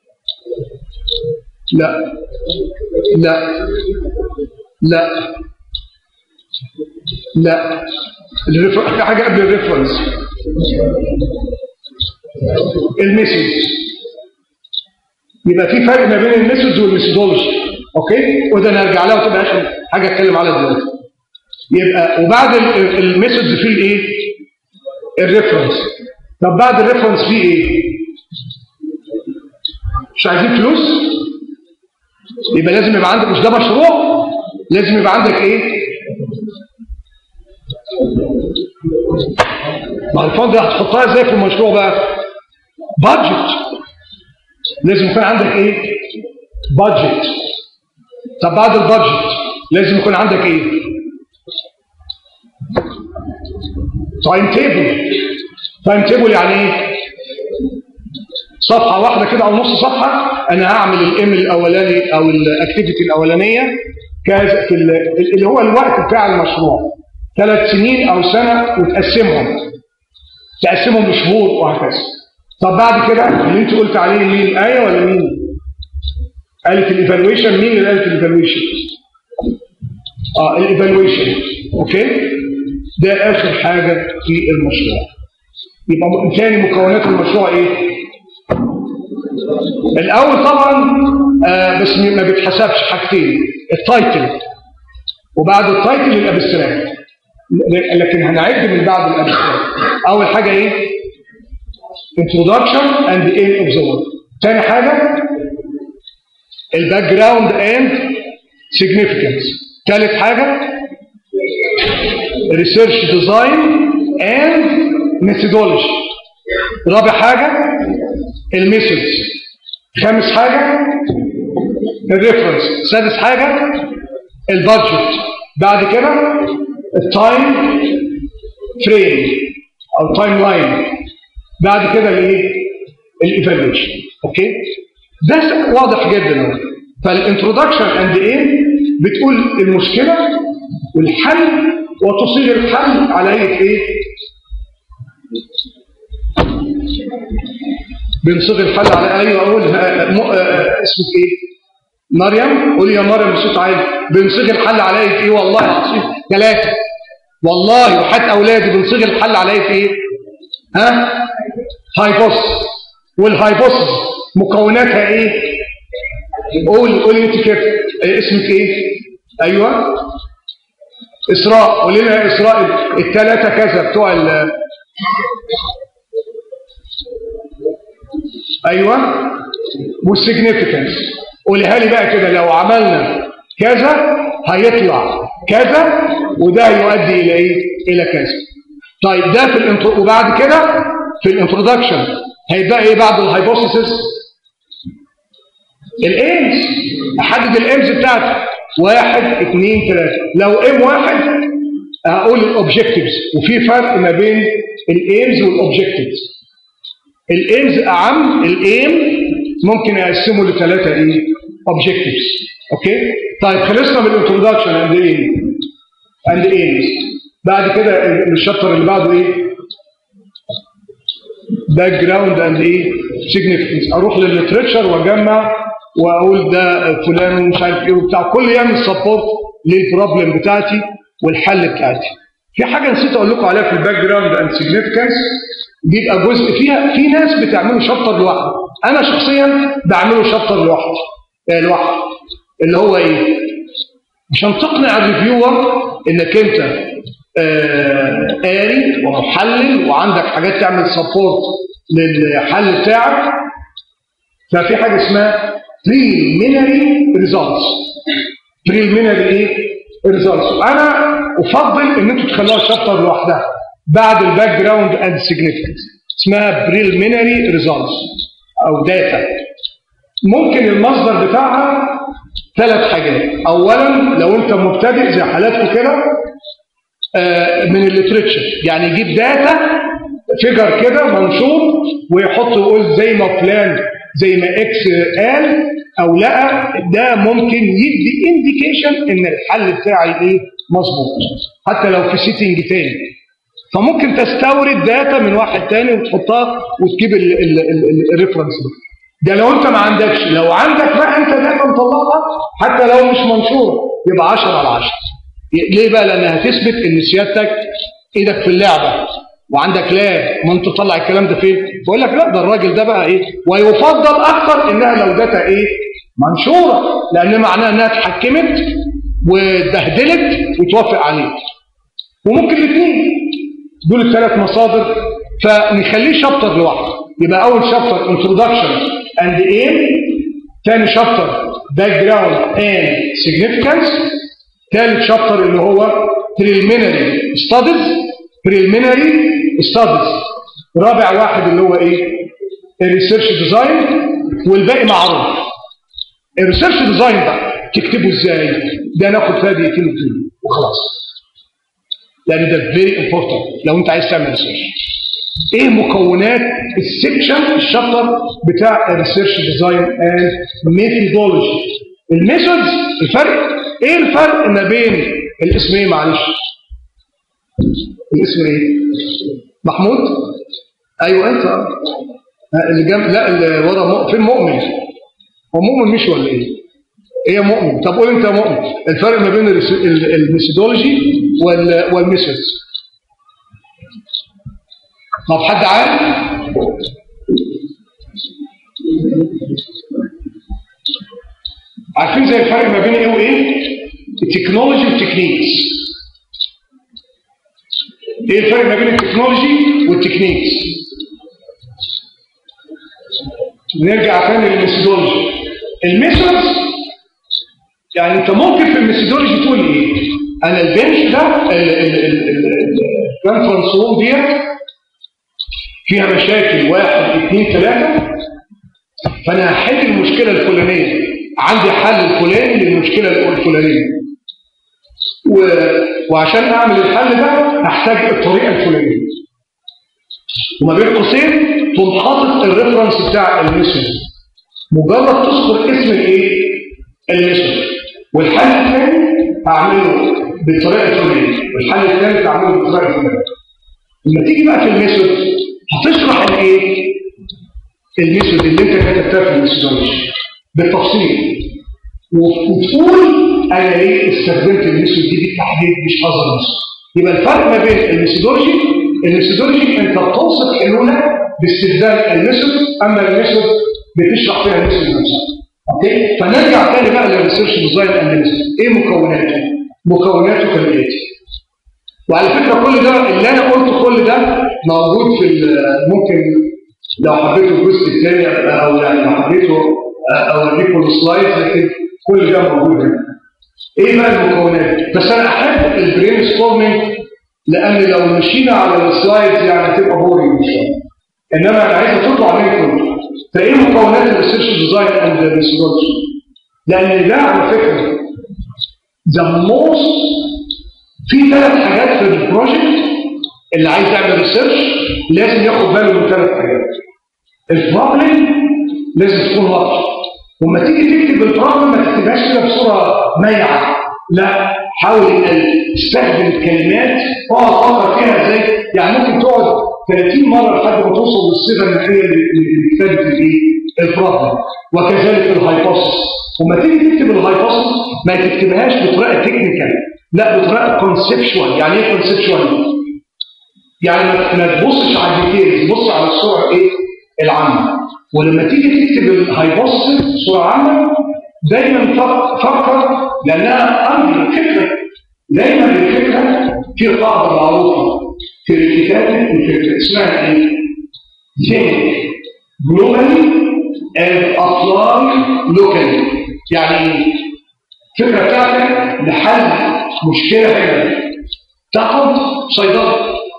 لا لا لا لا في حاجه قبل الريفرنس الميثود يبقى في فرق ما بين الميثودز والميثودولوجي اوكي وده نرجع لها وتبقى اخر حاجه اتكلم عليها دلوقتي يبقى وبعد الميثودز في الايه الريفرنس طب بعد الريفرنس في ايه مش عايزين فلوس يبقى لازم يبقى عندك مش ده مشروع لازم يبقى عندك ايه ما الفند ده هتحطها ازاي في المشروع بقى بادجت لازم يكون عندك ايه بادجت طب بعد البادجت لازم يكون عندك ايه تايم تيبل تايم تيبل يعني ايه صفحه واحده كده او نص صفحه انا هعمل الام الاولاني او الاكتيفيتي الاولانيه كذا في اللي هو الوقت بتاع المشروع ثلاث سنين او سنه وتقسمهم تقسمهم لشهور وهكذا طب بعد كده اللي انت قلت عليه مين الايه ولا مين قالت الايفالويشن مين اللي قالت الايفالويشن اه الايفالويشن اوكي ده اخر حاجه في المشروع يبقى ثاني مكونات المشروع ايه الاول طبعا آه بس ما بيتحسبش حاجتين التايتل وبعد التايتل الابستراكت لكن هنعد من بعد الابستراكت اول حاجه ايه introduction and the aim of the work ثاني حاجه الباك جراوند اند significance ثالث حاجه research design and methodology رابع حاجه الميثودز خامس حاجه الريفرنس سادس حاجه البادجت بعد كده التايم فريم او تايم لاين بعد كده الايه الايفالويشن اوكي ده واضح جدا فالانترودكشن اند ايه بتقول المشكله والحل وتصيغ الحل على هيئه ايه بنصيغ الحل على ايوه اقول اسمك ايه مريم قولي يا مريم بصوت عالي بنصيغ الحل على هيئه ايه والله العظيم ثلاثه والله وحتى اولادي بنصيغ الحل على هيئه ايه ها هايبوس والهايبوس مكوناتها ايه قول قولي انت كده اسمك ايه ايوه اسراء قولي لنا اسراء الثلاثه كذا بتوع ال ايوه والسيجنيفيكانس قولها لي بقى كده لو عملنا كذا هيطلع كذا وده هيؤدي الى ايه الى كذا طيب ده في الانترو وبعد كده في الانترودكشن هيبقى ايه بعد الهايبوثيسيس الايمز احدد الايمز بتاعتي واحد اثنين ثلاثة لو ام واحد هقول الاوبجكتيفز وفي فرق ما بين الايمز والاوبجكتيفز الايمز اعم الايم ممكن اقسمه لثلاثه ايه اوبجكتيفز اوكي طيب خلصنا من الانترودكشن اند ايه اند ايمز بعد كده الشابتر اللي بعده ايه باك جراوند اند ايه سيجنيفيكانس اروح للليترشر واجمع واقول ده فلان ومش عارف ايه وبتاع كل يعمل سبورت للبروبلم بتاعتي والحل بتاعتي في حاجه نسيت اقول لكم عليها في الباك جراوند اند سيجنيفيكانس بيبقى جزء فيها في ناس بتعمله شابتر لوحده انا شخصيا بعمله شابتر لوحدي آه لوحدي اللي هو ايه عشان تقنع الريفيور انك انت آه قاري ومحلل وعندك حاجات تعمل سبورت للحل بتاعك ففي حاجه اسمها preliminary results preliminary ايه results انا افضل ان انتوا تخلوها شابتر لوحدها بعد الباك جراوند اند سيجنيفيكانس اسمها preliminary results او داتا ممكن المصدر بتاعها ثلاث حاجات اولا لو انت مبتدئ زي حالاتكم كده من الليتريتشر يعني يجيب داتا فيجر كده منشور ويحط يقول زي ما فلان زي ما اكس قال او لقى ده ممكن يدي انديكيشن ان الحل بتاعي ايه مظبوط حتى لو في سيتنج تاني فممكن تستورد داتا من واحد تاني وتحطها وتجيب الريفرنس ده ده لو انت ما عندكش لو عندك بقى انت داتا مطلعها حتى لو مش منشور يبقى 10 على 10 ليه بقى لانها هتثبت ان سيادتك ايدك في اللعبه وعندك لا ما انت تطلع الكلام ده فين بقول لك لا ده الراجل ده بقى ايه ويفضل اكتر انها لو داتا ايه منشوره لان معناها انها اتحكمت واتبهدلت وتوافق عليه وممكن الاثنين دول الثلاث مصادر فنخليه شابتر لوحده يبقى اول شابتر انترودكشن اند ايم ثاني شابتر باك جراوند اند سيجنيفيكانس ثالث شابتر اللي هو preliminary studies preliminary studies رابع واحد اللي هو ايه الريسيرش ديزاين والباقي معروف الريسيرش ديزاين بقى تكتبه ازاي ده ناخد فيها دقيقتين واتنين وخلاص لان ده فيري امبورتنت لو انت عايز تعمل ريسيرش ايه مكونات السكشن الشابتر بتاع الريسيرش ديزاين اند ميثودولوجي الميثودز الفرق ايه الفرق ما بين الاسم ايه معلش الاسم ايه محمود ايوه انت اللي جنب لا اللي ورا مؤمن فين مؤمن هو مؤمن مش ولا ايه ايه مؤمن طب قول انت يا مؤمن الفرق ما بين الميثودولوجي والميثودز طب حد عارف عارفين زي الفرق ما بين ايه وايه التكنولوجي والتكنيكس ايه الفرق ما بين التكنولوجي والتكنيكس نرجع تاني للميثودولوجي الميثودز يعني انت ممكن في الميثودولوجي تقول ايه انا البنش ده الكونفرنس روم ديت فيها مشاكل واحد اثنين ثلاثه فانا هحل المشكله الفلانيه عندي حل الفلاني للمشكله الفلانيه و... وعشان اعمل الحل ده هحتاج الطريقه الفلانيه وما بين قوسين تقوم حاطط الريفرنس بتاع الميثود مجرد تذكر اسم الايه الميثود والحل الثاني هعمله بالطريقه الفلانيه والحل الثالث هعمله بالطريقه الفلانيه لما تيجي بقى في الميثود هتشرح الايه الميثود اللي انت كتبتها في الميثودولوجي بالتفصيل وتقول انا ليه استخدمت الميثود دي بالتحديد مش هذا الميثود يبقى الفرق ما بين الميثودولوجي الميثودولوجي انت بتوصف حلولك باستخدام الميثود اما الميثود بتشرح فيها الميثود نفسها اوكي فنرجع تاني بقى للريسيرش ديزاين اناليسيس ايه مكوناته مكوناته كالاتي وعلى فكره كل ده اللي انا قلته كل ده موجود في ممكن لو حبيتوا الجزء الثاني او يعني لو حبيتوا اوريكم السلايد لكن كل ده موجود هنا ايه بقى المكونات بس انا احب البرين ستورمنج لان لو مشينا على السلايدز يعني هتبقى بورينج شويه انما انا عايز تطلع منكم فايه مكونات الريسيرش ديزاين اند ميثودولوجي لان ده على فكره ذا موست في ثلاث حاجات في البروجكت اللي عايز يعمل ريسيرش لازم ياخد باله من ثلاث حاجات البروبلم لازم تكون واضحه وما تيجي تكتب البروبلم ما تكتبهاش كده بصوره مايعه لا حاول ان تستخدم الكلمات اقعد فكر فيها ازاي يعني ممكن تقعد 30 مره لحد ما توصل للصيغه النهائيه اللي كتابه الايه؟ البروبلم وكذلك الهايبوثيسيس وما تيجي تكتب الهايبوثيسيس ما تكتبهاش بطريقه تكنيكال لا بطريقه كونسبشوال يعني ايه كونسبشوال؟ يعني ما تبصش على الديتيلز بص على الصوره ايه؟ العامه ولما تيجي تكتب الهايبوثيسيس صوره عامه دايما فكر لانها امر فكره دايما الفكره في قاعده معروفه في الكتاب الفكره اسمها ايه؟ think globally and apply locally يعني الفكره بتاعتك لحل مشكله هنا تاخد صيدله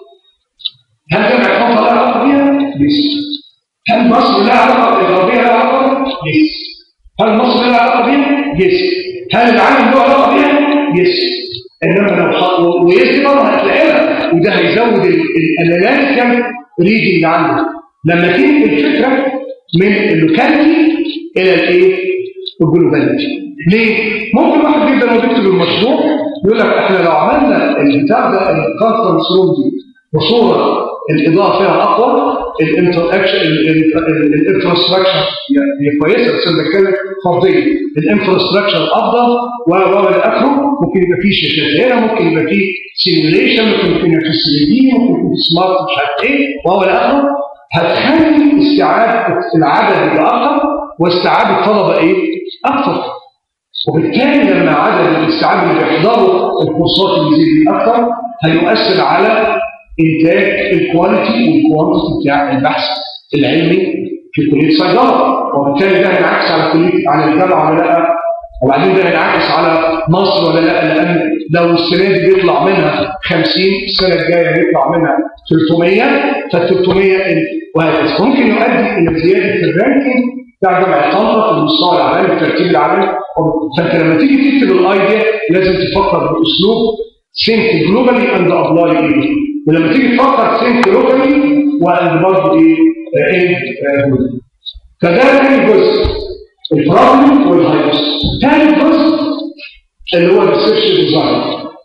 هل جامعه حفظ لها علاقه بيها؟ لسه هل مصر لها علاقه الغربيه لها علاقه؟ لسه هل مصر لها علاقه بيها؟ يس هل العالم له علاقه بيها؟ يس انما لو حط ويس دي برضه هتلاقيها وده هيزود الاناليتيكال ريدنج اللي عنده لما تيجي الفكره من اللوكاليتي الى الايه؟ الجلوباليتي ليه؟ ممكن واحد جدا وهو بيكتب المشروع يقول لك احنا لو عملنا البتاع ده الكونفرنس روم دي بصوره الاضاءه فيها اقوى الانتر اكشن الانفراستراكشر هي كويسه بس انا بتكلم فرضيه الانفراستراكشر افضل و و الى اخره ممكن يبقى فيه شاشات هنا ممكن يبقى فيه سيميوليشن ممكن يبقى فيه 3 دي ممكن يبقى فيه سمارت مش عارف ايه و الى اخره هتخلي استيعاب العدد يبقى اكتر واستيعاب الطلبه ايه؟ اكتر وبالتالي لما عدد الاستيعاب اللي بيحضروا الكورسات اللي زي دي اكتر هيؤثر على انتاج الكواليتي والكوانتيتي بتاع البحث العلمي في كليه صيدله وبالتالي ده هينعكس على كليه على الجامعه ولا لا وبعدين ده هينعكس على مصر ولا لا لان لو السنه دي بيطلع منها 50 السنه الجايه بيطلع منها 300 فال 300 وهكذا ممكن يؤدي الى زياده الرانكينج بتاع جامعه طنطا في المستوى العالمي الترتيب العالمي فانت لما تيجي تكتب الايديا لازم تفكر باسلوب think globally and apply it ولما تيجي تفكر think locally and برضه ايه ايه فده تاني جزء البروبلم والهايبوس تاني جزء اللي هو الريسيرش ديزاين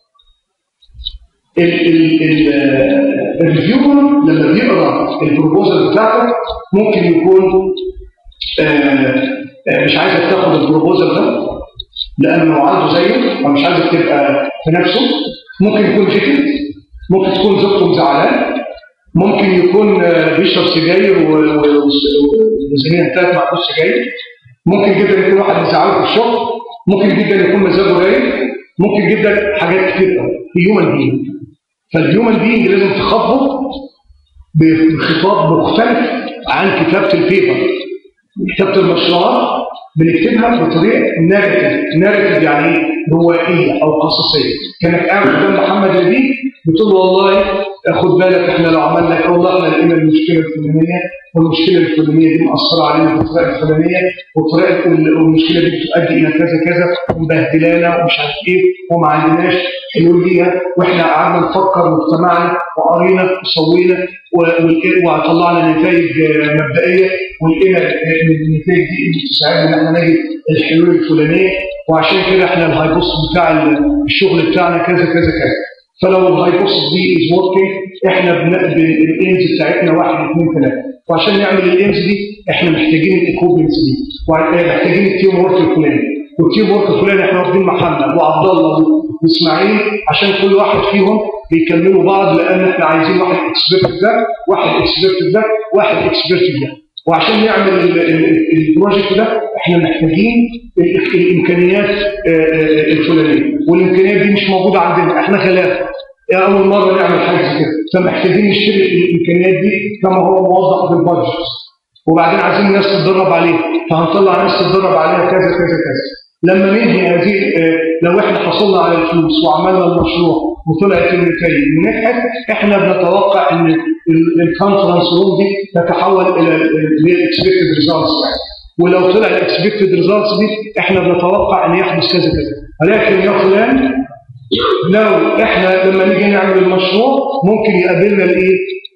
الريفيور لما بيقرا البروبوزل بتاعتك ممكن يكون آه آه مش عايزك تاخد البروبوزل ده لانه عنده زيه فمش عايزك تبقى في نفسه ممكن يكون فكر ممكن تكون زوجته مزعلاه ممكن يكون بيشرب سجاير والميزانيه بتاعته معهوش سجاير ممكن جدا يكون واحد مزعله في الشغل ممكن جدا يكون مزاجه رايق ممكن جدا حاجات كتير قوي هيومن بينج فالهيومن بينج لازم تخاطبه بخطاب مختلف عن كتابه البيبر كتابه المشروعات بنكتبها بطريقه ناريتيف ناريتيف يعني ايه روائيه او قصصيه كانك قاعد قدام محمد لبيب بتقول له والله خد بالك احنا لو عملنا كده والله احنا لقينا المشكله الفلانيه والمشكله الفلانيه دي مأثره علينا بالطريقه الفلانيه والطريقه والمشكله دي بتؤدي الى كذا كذا ومبهدلانا ومش عارف ايه وما عندناش حلول ليها واحنا قعدنا نفكر واجتمعنا وقرينا وسوينا وطلعنا نتائج مبدئيه ولقينا ان النتائج دي تساعدنا ان احنا نجد الحلول الفلانيه وعشان كده احنا الهايبوست بتاع الشغل بتاعنا كذا كذا كذا فلو الهايبوست دي از وركينج احنا بنقبل الايمز بتاعتنا واحد اثنين ثلاثه وعشان نعمل الايمز دي احنا محتاجين الايكوبمنتس دي ومحتاجين التيم ورك الفلاني والتيم ورك الفلاني احنا واخدين محمد وعبد الله واسماعيل عشان كل واحد فيهم بيكملوا بعض لان احنا عايزين واحد اكسبيرت ده واحد اكسبيرت ده واحد اكسبيرت ده وعشان نعمل البروجكت ده احنا محتاجين الامكانيات الفلانيه والامكانيات دي مش موجوده عندنا احنا خلافه اول مره نعمل حاجه زي كده فمحتاجين نشتري الامكانيات دي كما هو موضح في البادجت وبعدين عايزين الناس تتدرب عليها فهنطلع ناس تتدرب عليها كذا كذا كذا لما ننهي هذه لو احنا حصلنا على الفلوس وعملنا المشروع وطلعت النتائج ونجحت احنا بنتوقع ان الكونفرنس روم دي تتحول الى الاكسبكتد ريزلتس يعني ولو طلع الاكسبكتد ريزلتس دي احنا بنتوقع ان يحدث كذا كذا ولكن يا فلان لو احنا لما نيجي نعمل المشروع ممكن يقابلنا الايه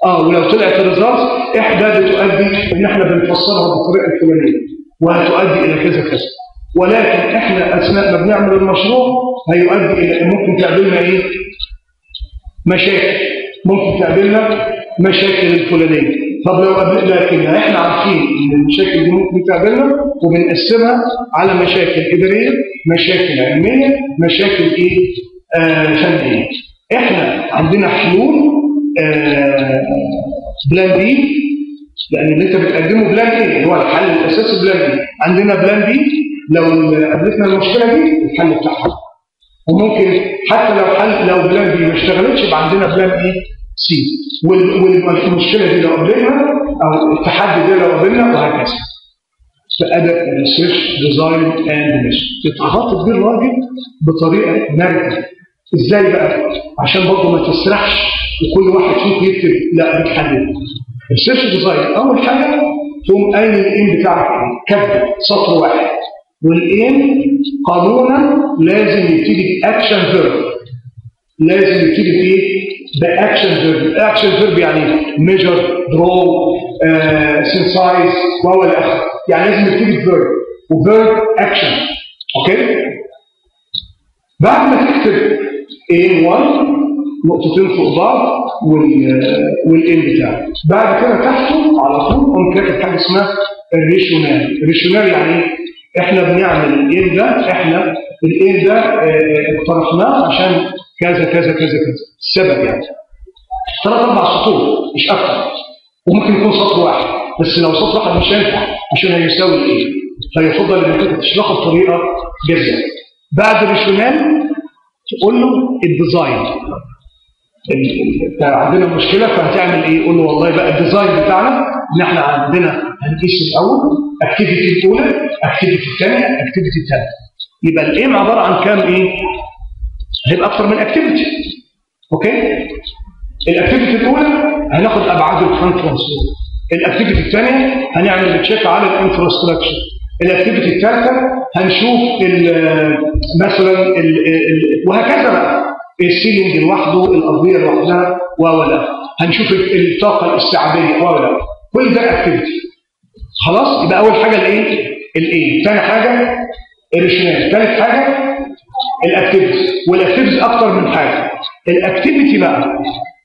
اه ولو طلعت الريزلتس احدى بتؤدي ان احنا بنفسرها بالطريقه الفلانيه وهتؤدي الى كذا كذا ولكن احنا اثناء ما بنعمل المشروع هيؤدي الى إن ممكن تقابلنا ايه مشاكل ممكن تقابلنا مشاكل الفلانيه طب لو قابل لكن احنا عارفين ان المشاكل دي ممكن تقابلنا وبنقسمها على مشاكل اداريه مشاكل علميه مشاكل ايه آه فنيه احنا عندنا حلول آه بلان بي لان اللي انت بتقدمه بلان ايه اللي هو الحل الاساسي بلان بي عندنا بلان بي لو قابلتنا المشكله دي الحل بتاعها وممكن حتى لو حل لو بلان بي ما اشتغلتش يبقى عندنا بلان ايه سي والمشكله دي لو قابلنا او التحدي ده لو قابلنا وهكذا فاداء الريسيرش ديزاين اند ميشن تتخاطب بيه الراجل بطريقه مرنه ازاي بقى عشان برضه ما تسرحش وكل واحد فيك يكتب لا بتحدد الريسيرش ديزاين اول حاجه تقوم قايل الايم بتاعك ايه كتب سطر واحد والايم قانونا لازم يبتدي باكشن فيرب لازم يبتدي بايه باكشن فيرب اكشن فيرب يعني ميجر درو سينسايز وهو الاخر يعني لازم يبتدي بفيرب وفيرب اكشن اوكي بعد ما تكتب ايه 1 نقطتين فوق بعض والان بتاعه بعد كده تحته على طول قوم كاتب حاجه اسمها الريشونال الريشونال يعني ايه احنا بنعمل الان ده احنا الان ده اقترحناه عشان كذا كذا كذا كذا السبب يعني ثلاث اربع سطور مش اكتر وممكن يكون سطر واحد بس لو سطر واحد مش هينفع عشان هيساوي ايه فيفضل انك انت تشرحه بطريقه جذابه بعد الريشونال تقول له الديزاين عندنا مشكله فهتعمل ايه؟ قول له والله بقى الديزاين بتاعنا ان احنا عندنا هنقيس الاول اكتيفيتي الاولى اكتيفيتي الثانيه اكتيفيتي الثالثه يبقى الايم عباره عن كام ايه؟ هيبقى اكثر من اكتيفيتي اوكي؟ الاكتيفيتي الاولى هناخد ابعاد الكونفرنس الاكتيفيتي الثانيه هنعمل تشيك على الانفراستراكشر الاكتيفيتي الثالثه هنشوف ال مثلا ال وهكذا بقى السيلينج لوحده الارضيه لوحدها ولا هنشوف الطاقه الاستيعابيه ولا كل ده اكتيفيتي خلاص يبقى اول حاجه الايه الايه ثاني حاجه الريشنال ثالث حاجه الاكتيفيتي والاكتيفيتي اكتر من حاجه الاكتيفيتي بقى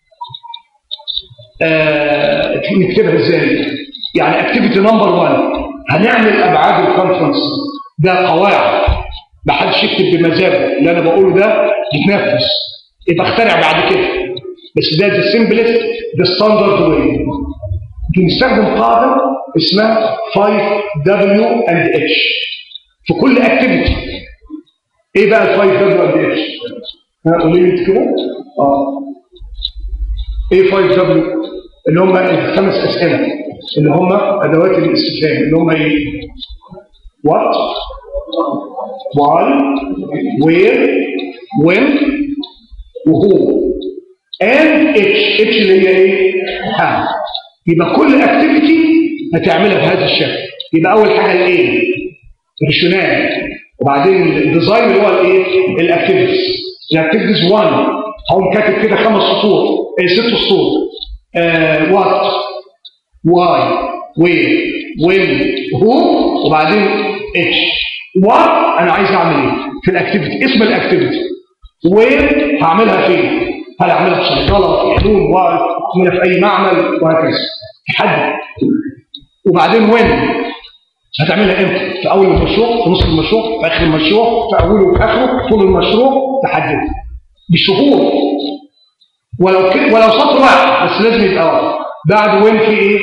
آه نكتبها ازاي يعني اكتيفيتي نمبر 1 هنعمل ابعاد الكونفرنس ده قواعد ما حدش يكتب بمزاجه اللي انا بقوله ده يتنفذ يبقى اخترع بعد كده بس ده ذا سمبلست ذا ستاندرد واي بنستخدم قاعده اسمها 5 دبليو اند اتش في كل اكتيفيتي ايه بقى ال 5 دبليو اند اتش؟ قولي لي كده اه ايه 5 دبليو اللي هم الخمس اسئله اللي هم ادوات الاستفهام اللي هم ايه؟ وات why where when وهو and اتش اتش اللي هي ايه؟ how يبقى كل اكتيفيتي هتعملها بهذا الشكل يبقى اول حاجه الايه؟ الريشونال وبعدين الديزاين اللي هو الايه؟ الاكتيفيتيز الاكتيفيتيز 1 هقوم كاتب كده خمس سطور ايه ست سطور وات واي وير وين هو وبعدين اتش وات انا عايز اعمل ايه في الاكتيفيتي اسم الاكتيفيتي وين هعملها فين هل اعملها في صيدله في علوم واعملها في اي معمل وهكذا تحدد وبعدين وين هتعملها امتى في اول المشروع في نص المشروع في اخر المشروع في اوله وفي اخره طول المشروع تحدد بشهور ولو ك... ولو سطر واحد بس لازم يبقى واحد بعد وين في ايه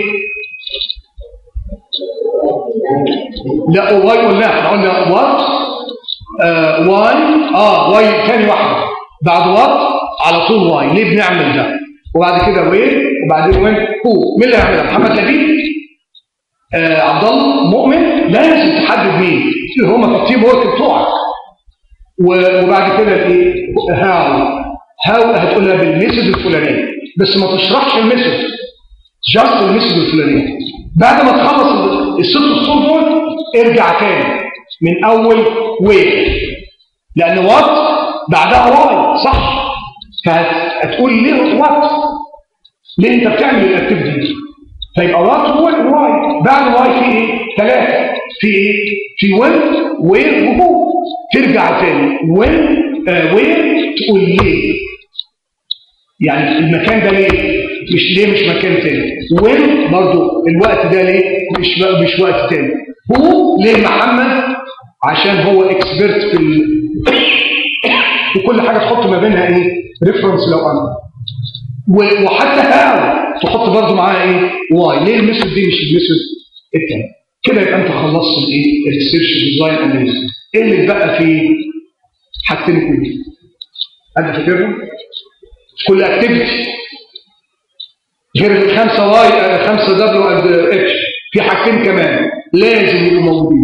لا واي قلنا احنا قلنا وات آه واي اه واي ثاني واحده بعد وات على طول واي ليه بنعمل ده وبعد كده وين وبعدين وين هو مين اللي هيعملها محمد لبيب آه عبد الله مؤمن لازم تحدد مين اللي هم في التيم ورك بتوعك وبعد كده ايه هاو هاو هتقولها بالميثود الفلانيه بس ما تشرحش الميثود جاست الميثود الفلانيه بعد ما تخلص الست سطور دول ارجع تاني من اول وين لان وات بعدها واي صح فهتقول ليه وات ليه انت بتعمل الاكتيفيتي دي فيبقى وات هو الواي بعد الواي في ايه ثلاثه في ايه في وين وير وهو ترجع تاني وين آه وير تقول ليه يعني المكان ده ليه مش ليه مش مكان تاني وين برضو الوقت ده ليه مش مش وقت تاني هو ليه محمد عشان هو اكسبرت في ال... وكل حاجه تحط ما بينها ايه ريفرنس لو انا و- وحتى هاو تحط برضو معاها ايه واي ليه الميثود دي مش الميثود التاني كده يبقى انت خلصت الايه الريسيرش ديزاين اناليسيس ايه اللي اتبقى في حاجتين اتنين حد فاكرهم كل اكتيفيتي غير الخمسه واي خمسه دبليو اند اتش في حاجتين كمان لازم يبقوا موجودين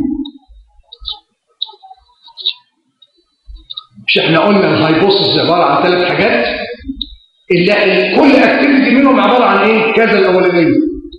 مش احنا قلنا الهايبوثيسيس عباره عن ثلاث حاجات اللي كل اكتيفيتي منهم عباره عن ايه كذا الاولانيه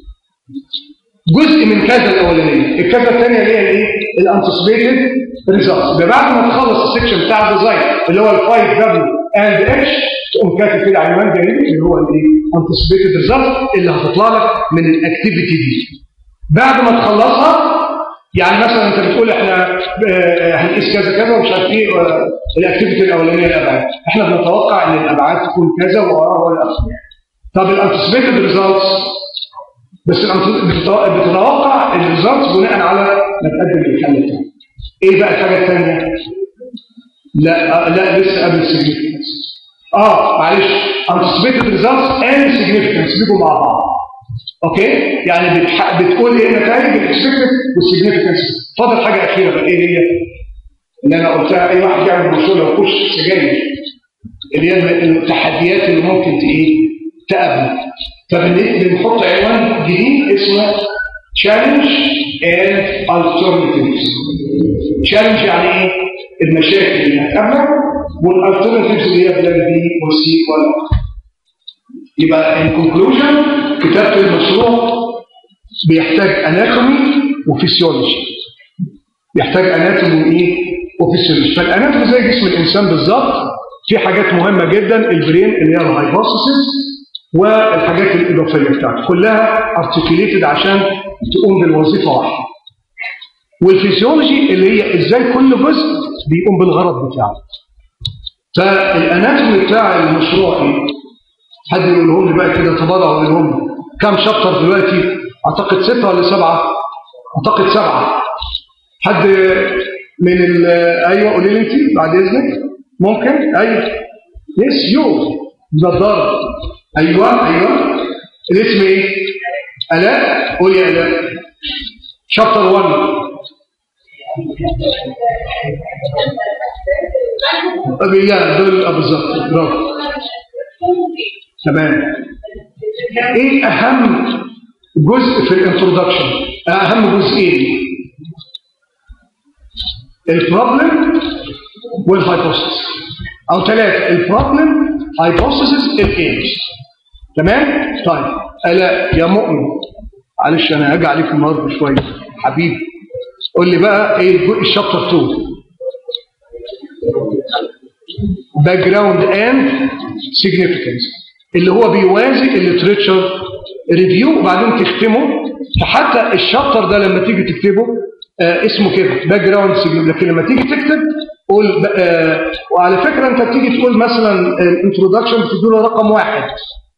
جزء من كذا الاولانيه الكذا الثانيه اللي هي الايه الانتسبيتد ريزلتس بعد ما تخلص السكشن بتاع الديزاين اللي هو ال 5 دبليو اند اتش تقوم كاتب كده عنوان جانبي اللي هو الايه انتسبيتد ريزلت اللي هتطلع لك من الاكتيفيتي دي بعد ما تخلصها يعني مثلا انت بتقول احنا آه، هنقيس كذا كذا ومش عارف ايه آه، الاكتيفيتي الاولانيه الابعاد احنا بنتوقع ان الابعاد تكون كذا وراها ولا اخر طب الانتسبيتد ريزلتس بس الأنت- بتتو- بتتوقع الريزلتس بناء على ما تقدم الحل بتاعك ايه بقى الحاجه الثانيه لا آه، لا لسه قبل السيجنفكنس اه معلش anticipated results and significance بيجوا مع بعض اوكي يعني بتح... بتقول ايه النتائج الاكسبكتد والسيجنفكنس فاضل حاجه اخيره بقى ايه هي اللي انا قلتها اي واحد يعمل مشروع لو يخش سجاير اللي هي التحديات اللي ممكن ت- ايه تقابله فبنحط عنوان جديد اسمه challenge and alternatives challenge يعني ايه المشاكل اللي هتقابلك والالترناتيفز اللي هي بلان بي وسي ولا يبقى ان كونكلوجن كتابه المشروع بيحتاج اناتومي وفسيولوجي بيحتاج اناتومي وايه وفسيولوجي فالاناتومي زي جسم الانسان بالظبط في حاجات مهمه جدا البرين اللي هي الهايبوثيسيس والحاجات الاضافيه بتاعته كلها ارتكيوليتد عشان تقوم بالوظيفه واحده والفسيولوجي اللي هي ازاي كل جزء بيقوم بالغرض بتاعه فالاناتومي بتاع المشروع ايه حد يقولهم لي بقى كده تبرع ويقولهم لي كم شابتر دلوقتي اعتقد ستة ولا سبعة اعتقد سبعة حد من ال ايوه قولي لي انت بعد اذنك ممكن ايوه يس يو نضاره ايوه ايوه الاسم ايه الاء قولي يا الاء شابتر 1 يا دول آه، بالظبط برافو تمام ايه اهم جزء في الانترودكشن اهم جزئين البروبلم والهايبوثيسيس او ثلاثه البروبلم هايبوثيسيس الايمز تمام طيب الا يا مؤمن معلش انا هاجي عليك النهارده شويه حبيبي قول لي بقى ايه الجو- الشابتر 2 باك جراوند اند سيجنيفيكانس اللي هو بيوازي الليتريتشر ريفيو وبعدين تختمه فحتى الشابتر ده لما تيجي تكتبه آه اسمه كده باك جراوند لكن لما تيجي تكتب قول ب- آه وعلى فكره انت بتيجي تقول مثلا الانترودكشن بتدي له رقم واحد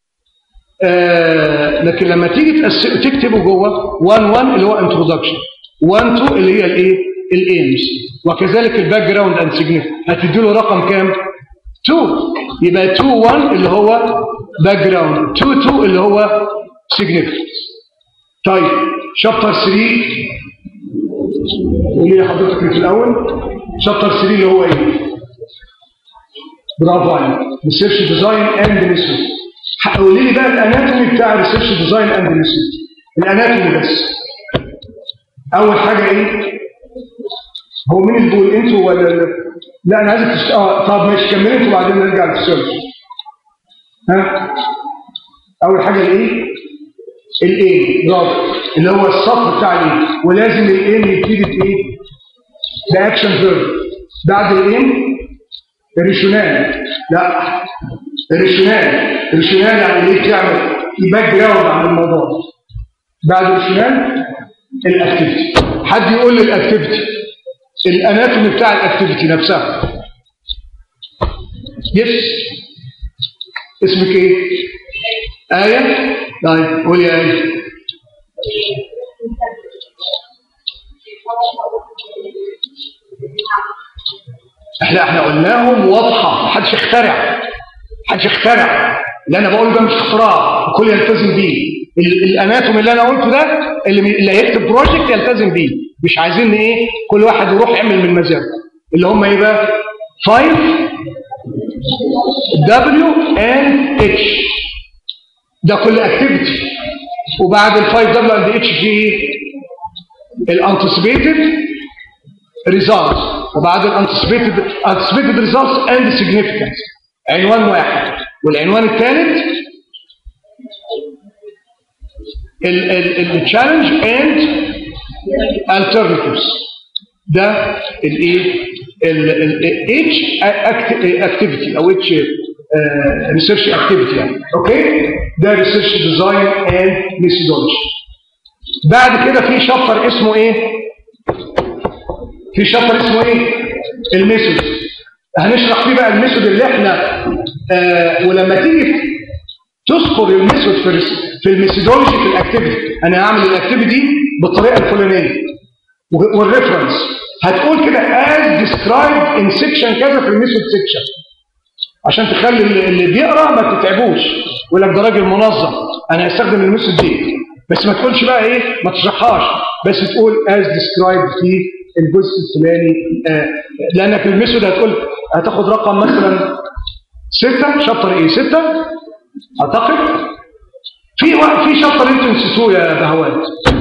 آه لكن لما تيجي تقس- تكتبه جوه 1 1 اللي هو انترودكشن 1 2 اللي هي الايه الايمز وكذلك الباك جراوند اند سيجنيفيكانس هتدي له رقم كام 2 يبقى 2 1 اللي هو باك جراوند 2 2 اللي هو سيجنيفيكانس طيب شابتر 3 قولي لي حضرتك في الاول شابتر 3 اللي هو ايه برافو عليك ريسيرش ديزاين اند ميثود قولي لي بقى الاناتومي بتاع ريسيرش ديزاين اند ميثود الاناتومي بس اول حاجه ايه هو مين اللي بيقول انتوا ولا لا لا انا عايزك تشت... اه طب ماشي كملي انتوا وبعدين نرجع للسيرش ها اول حاجه الايه الايه برافو اللي هو السطر بتاع الايه ولازم الايه يبتدي بايه باكشن فيرب بعد الايه الريشونال لا الريشونال الريشونال يعني ايه بتعمل الباك جراوند عن الموضوع بعد الشمال الاكتيفيتي حد يقول لي الاكتيفيتي الاناتومي بتاع الاكتيفيتي نفسها يس اسمك ايه آية طيب قولي آية احنا احنا قلناهم واضحة محدش يخترع محدش يخترع اللي انا بقوله ده مش اختراع الكل يلتزم بيه ال- الاناتومي اللي انا قلته ده اللي اللي هيكتب بروجكت يلتزم بيه مش عايزين ايه كل واحد يروح يعمل من مزاجه اللي هم ايه بقى 5 W and H ده كل اكتيفيتي وبعد ال 5 W and H في ايه الانتسبيتد results وبعد الانتسبيتد anticipated results and significance عنوان واحد والعنوان الثالث التشالنج اند alternatives ده الايه الاتش اكتيفيتي او اتش ريسيرش اكتيفيتي يعني اوكي ده ريسيرش ديزاين اند ميثودولوجي بعد كده في شابتر اسمه ايه في شابتر اسمه ايه الميثود هنشرح فيه بقى الميثود اللي احنا آه ولما تيجي تذكر الميثود في الرس- في الميثودولوجي في الاكتيفيتي انا هعمل الاكتيفيتي بالطريقه الفلانيه و- والريفرنس هتقول كده as described in section كذا في الميثود section عشان تخلي اللي اللي بيقرا ما تتعبوش يقول لك ده راجل منظم انا هستخدم الميثود دي بس ما تقولش بقى ايه ما تشرحهاش بس تقول as described في الجزء الفلاني آه لانك الميثود هتقول هتاخد رقم مثلا ستة شابتر ايه ستة اعتقد في وقت في شابتر انتوا نسيتوه يا بهوات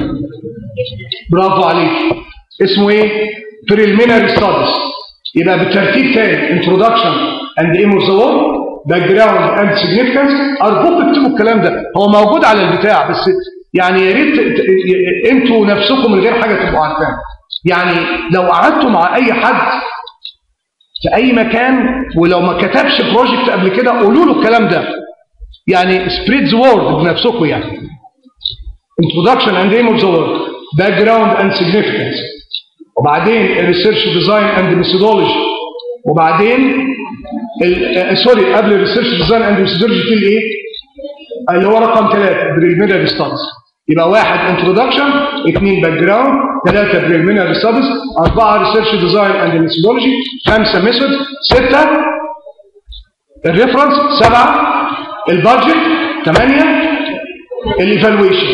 برافو عليك اسمه ايه preliminary studies يبقى بالترتيب تاني introduction and aim of the work background and significance ارجوك اكتبوا الكلام ده هو موجود على البتاع بس يعني يا ريت ت- ت- انتوا نفسكم من غير حاجه تبقوا عارفينها يعني لو قعدتوا مع اي حد في اي مكان ولو ما كتبش بروجكت قبل كده قولوا له الكلام ده يعني spread the word بنفسكم يعني introduction and aim of the work background and significance وبعدين research design and methodology وبعدين ال- آه، سوري قبل research design and methodology في الايه اللي هو رقم ثلاثة preliminary studies يبقى واحد introduction اثنين background ثلاثة preliminary studies أربعة research design and methodology خمسة method ستة الريفرنس سبعة البادجت ثمانية الايفالويشن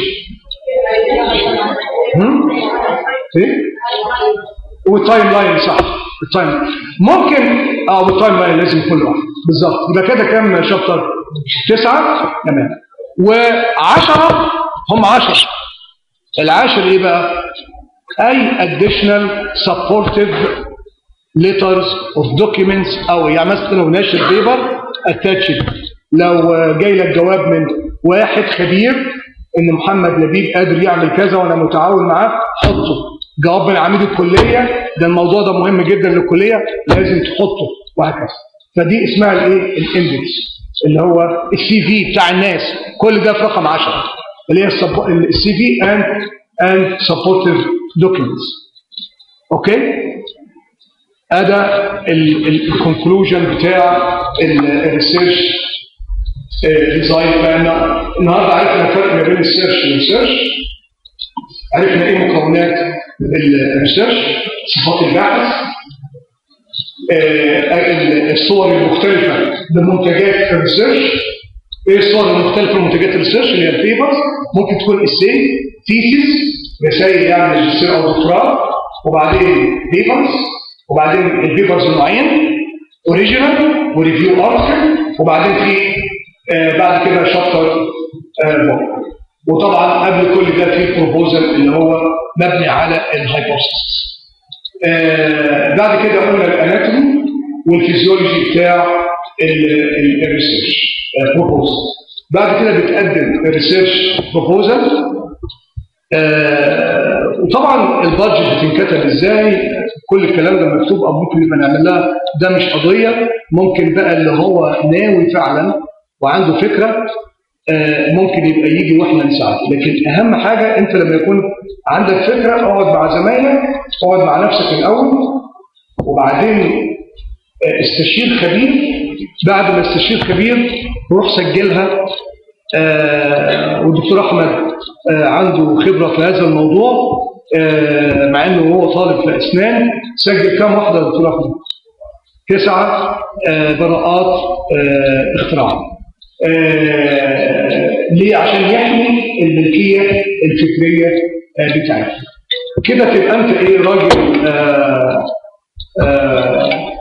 ايه والتايم لاين صح التايم ممكن اه والتايم لاين لازم كل واحد بالظبط يبقى كده كام شابتر تسعة تمام وعشرة هم عشرة العاشر ايه بقى اي additional supportive letters of documents او يعني مثلا لو ناشر بيبر اتاتشد لو جاي لك جواب من واحد خبير ان محمد لبيب قادر يعمل كذا وانا متعاون معاه حطه جواب من عميد الكليه ده الموضوع ده مهم جدا للكليه لازم تحطه وهكذا فدي اسمها الايه الاندكس اللي هو السي في بتاع الناس كل ده في رقم 10 اللي هي السي في اند اند سبورتيف دوكيومنتس اوكي هذا الكونكلوجن بتاع الريسيرش ديزاين فاحنا النهارده عرفنا الفرق ما بين السيرش والريسيرش عرفنا ايه مكونات الريسيرش صفات البحث آه، الصور المختلفة لمنتجات الريسيرش ايه الصور المختلفة لمنتجات الريسيرش اللي هي البيبرز ممكن تكون اسي تيسيس رسائل يعني ماجستير او دكتوراه وبعدين بيبرز وبعدين البيبرز نوعين اوريجينال وريفيو ارتكل وبعدين في آه بعد كده شابتر آه وطبعا قبل كل ده في بروبوزل اللي هو مبني على الهايبوثيسيس آه بعد كده قلنا الاناتومي والفيزيولوجي بتاع الريسيرش بروبوزل بعد كده بتقدم الريسيرش بروبوزل آه وطبعا البادجت بتنكتب ازاي كل الكلام ده مكتوب او ممكن يبقى نعمل لها ده مش قضيه ممكن بقى اللي هو ناوي فعلا وعنده فكره آه، ممكن يبقى يجي واحنا نساعد لكن اهم حاجه انت لما يكون عندك فكره اقعد مع زمايلك اقعد مع نفسك الاول وبعدين آه، استشير خبير بعد ما استشير خبير روح سجلها آه، والدكتور احمد آه، عنده خبره في هذا الموضوع آه، مع انه هو طالب في اسنان سجل كام واحده يا دكتور احمد؟ تسعه آه، براءات آه، اختراع آه، ليه عشان يحمي الملكيه الفكريه آه، بتاعتك كده تبقى انت ايه راجل آه، آه،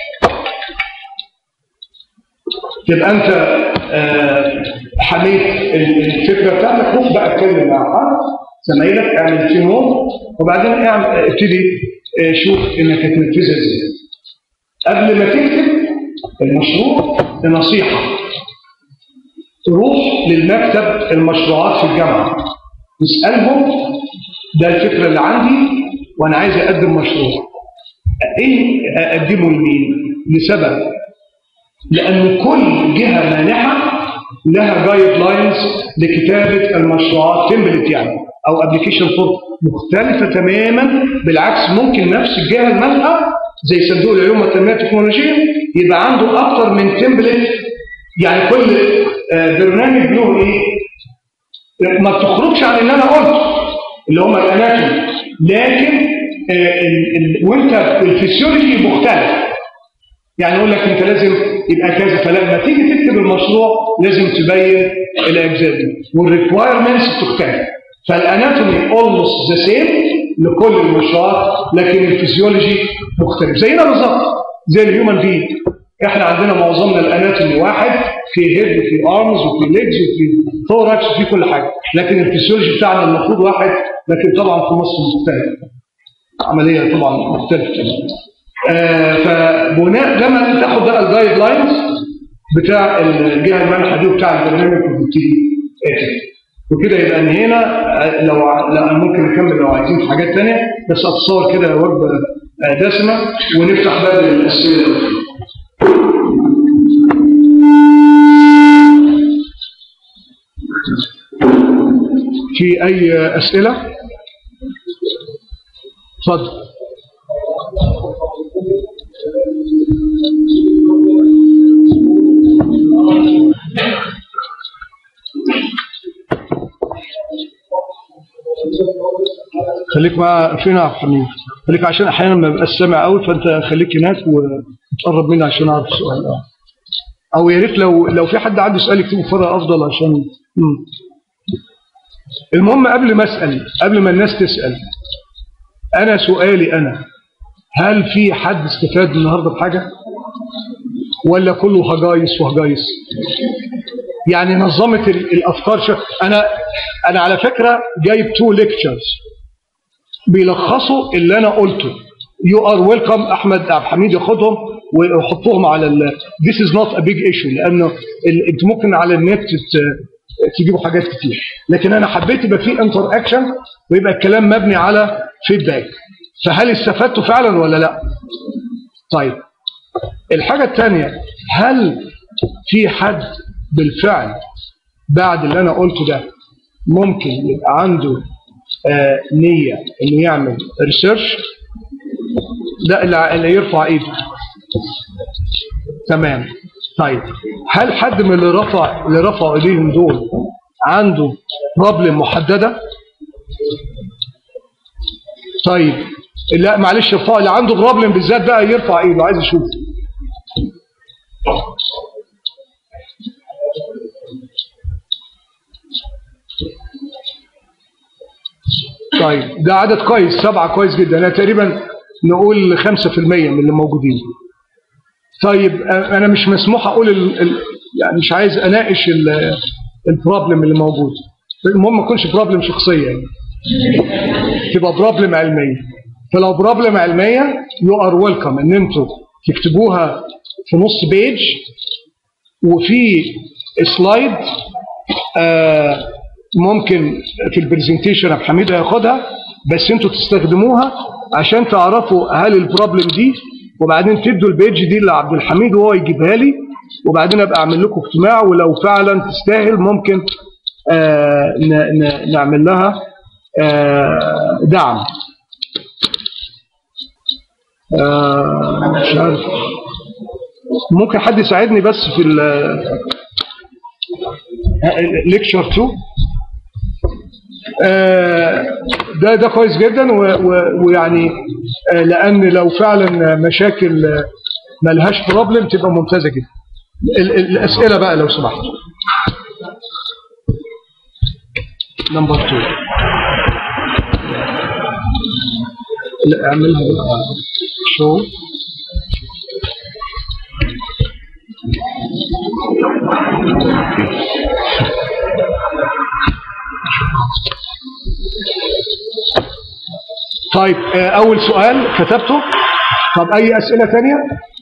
تبقى انت آه، حميت الفكره بتاعتك روح بقى اتكلم مع حد زمايلك اعمل تيمون وبعدين اعمل ابتدي آه، شوف انك هتنفذها ازاي قبل ما تكتب المشروع نصيحه روح للمكتب المشروعات في الجامعه واسالهم ده الفكره اللي عندي وانا عايز اقدم مشروع ايه اقدمه لمين لسبب لأن كل جهة مانحة لها جايد لاينز لكتابة المشروعات تمبلت يعني أو ابلكيشن فور مختلفة تماما بالعكس ممكن نفس الجهة المانحة زي صندوق العلوم والتنمية التكنولوجية يبقى عنده أكتر من تمبلت يعني كل آه، برنامج له إيه؟ ما بتخرجش عن اللي أنا قلته اللي هم الأناتومي لكن آه، ال- ال- وأنت الفسيولوجي مختلف يعني يقول لك انت لازم يبقى كذا فلما تيجي تكتب المشروع لازم تبين الاجزاء دي والريكوايرمنتس بتختلف فالاناتومي اولموست ذا سيم لكل المشروعات لكن الفيزيولوجي مختلف زينا بالظبط زي الهيومن بي احنا عندنا معظمنا الاناتومي واحد في هيد وفي ارمز وفي ليجز وفي ثوركس وفي كل حاجه لكن الفيزيولوجي بتاعنا المفروض واحد لكن طبعا في مصر مختلف عمليه طبعا مختلفه آه، فبناء لما تاخد بقى الجايد لاينز بتاع الجهه المانحه دي وبتاع البرنامج وتبتدي تكتب وكده يبقى انهينا آه، لو ع- لا ممكن نكمل لو عايزين في حاجات تانية بس اتصور كده وجبه آه، دسمه ونفتح باب الاسئله في اي اسئله؟ اتفضل خليك مع فين يا عبد الحميد خليك عشان احيانا ما ببقاش سامع قوي فانت خليك هناك وتقرب مني عشان اعرف السؤال اه او يا ريت لو لو في حد عنده سؤال يكتبه بره افضل عشان مم. المهم قبل ما اسال قبل ما الناس تسال انا سؤالي انا هل في حد استفاد النهارده بحاجه ولا كله هجايس وهجايس يعني نظمت ال- الافكار شو انا انا على فكره جايب تو ليكتشرز بيلخصوا اللي انا قلته يو ار ويلكم احمد عبد الحميد ياخدهم ويحطهم على ال this is not a big issue لانه ال- انت ممكن على النت ت- تجيبوا حاجات كتير لكن انا حبيت يبقى في انتر اكشن ويبقى الكلام مبني على فيدباك فهل استفدتوا فعلا ولا لا طيب الحاجه الثانيه هل في حد بالفعل بعد اللي انا قلته ده ممكن يبقى عنده آه نية انه يعمل ريسيرش لا اللي اللي يرفع ايده تمام طيب هل حد من اللي رفع اللي رفعوا ايديهم دول عنده بروبلم محدده طيب لا معلش ارفع اللي عنده بروبلم بالذات بقى يرفع ايده عايز اشوف طيب ده عدد كويس سبعة كويس جدا أنا تقريبا نقول خمسة في المية من اللي موجودين طيب أنا مش مسموح أقول ال... ال... يعني مش عايز أناقش ال... البروبلم اللي موجود المهم ما يكونش بروبلم شخصية يعني تبقى بروبلم علمية فلو بروبلم علمية يو ار ويلكم ان انتوا تكتبوها في نص بيج وفي سلايد آه ممكن في البرزنتيشن ابو حميد هياخدها بس انتوا تستخدموها عشان تعرفوا هل البروبلم دي وبعدين تدوا البيج دي لعبد الحميد وهو يجيبها لي وبعدين ابقى اعمل لكم اجتماع ولو فعلا تستاهل ممكن آه ن- ن- نعمل لها آه دعم آه مش عارف ممكن حد يساعدني بس في الليكشر 2 آه، ده ده كويس جدا و- و- ويعني آه، لان لو فعلا مشاكل آه، ملهاش بروبلم تبقى ممتازه جدا ال- ال- الاسئله بقى لو سمحت نمبر 2 لا اعملها بقى شو طيب آه، أول سؤال كتبته طب أي أسئلة تانية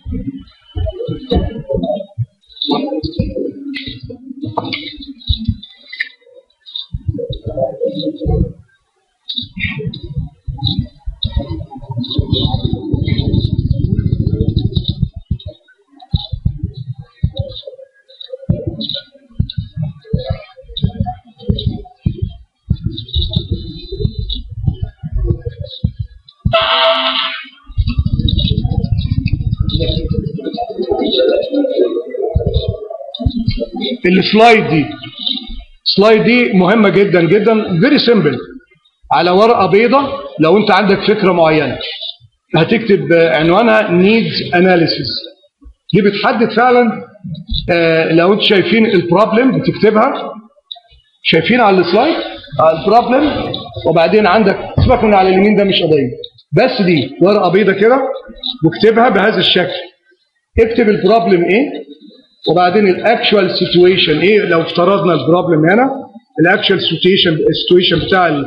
السلايد دي السلايد دي مهمة جدا جدا فيري سيمبل على ورقة بيضة لو انت عندك فكرة معينة هتكتب آه، عنوانها needs analysis دي بتحدد فعلا آه، لو انتوا شايفين البروبلم بتكتبها شايفين على السلايد آه، البروبلم وبعدين عندك سيبك من على اليمين ده مش قضية بس دي ورقة بيضة كده واكتبها بهذا الشكل اكتب البروبلم ايه وبعدين الاكشوال سيتويشن ايه لو افترضنا البروبلم هنا الاكشوال سيتويشن السيتويشن بتاع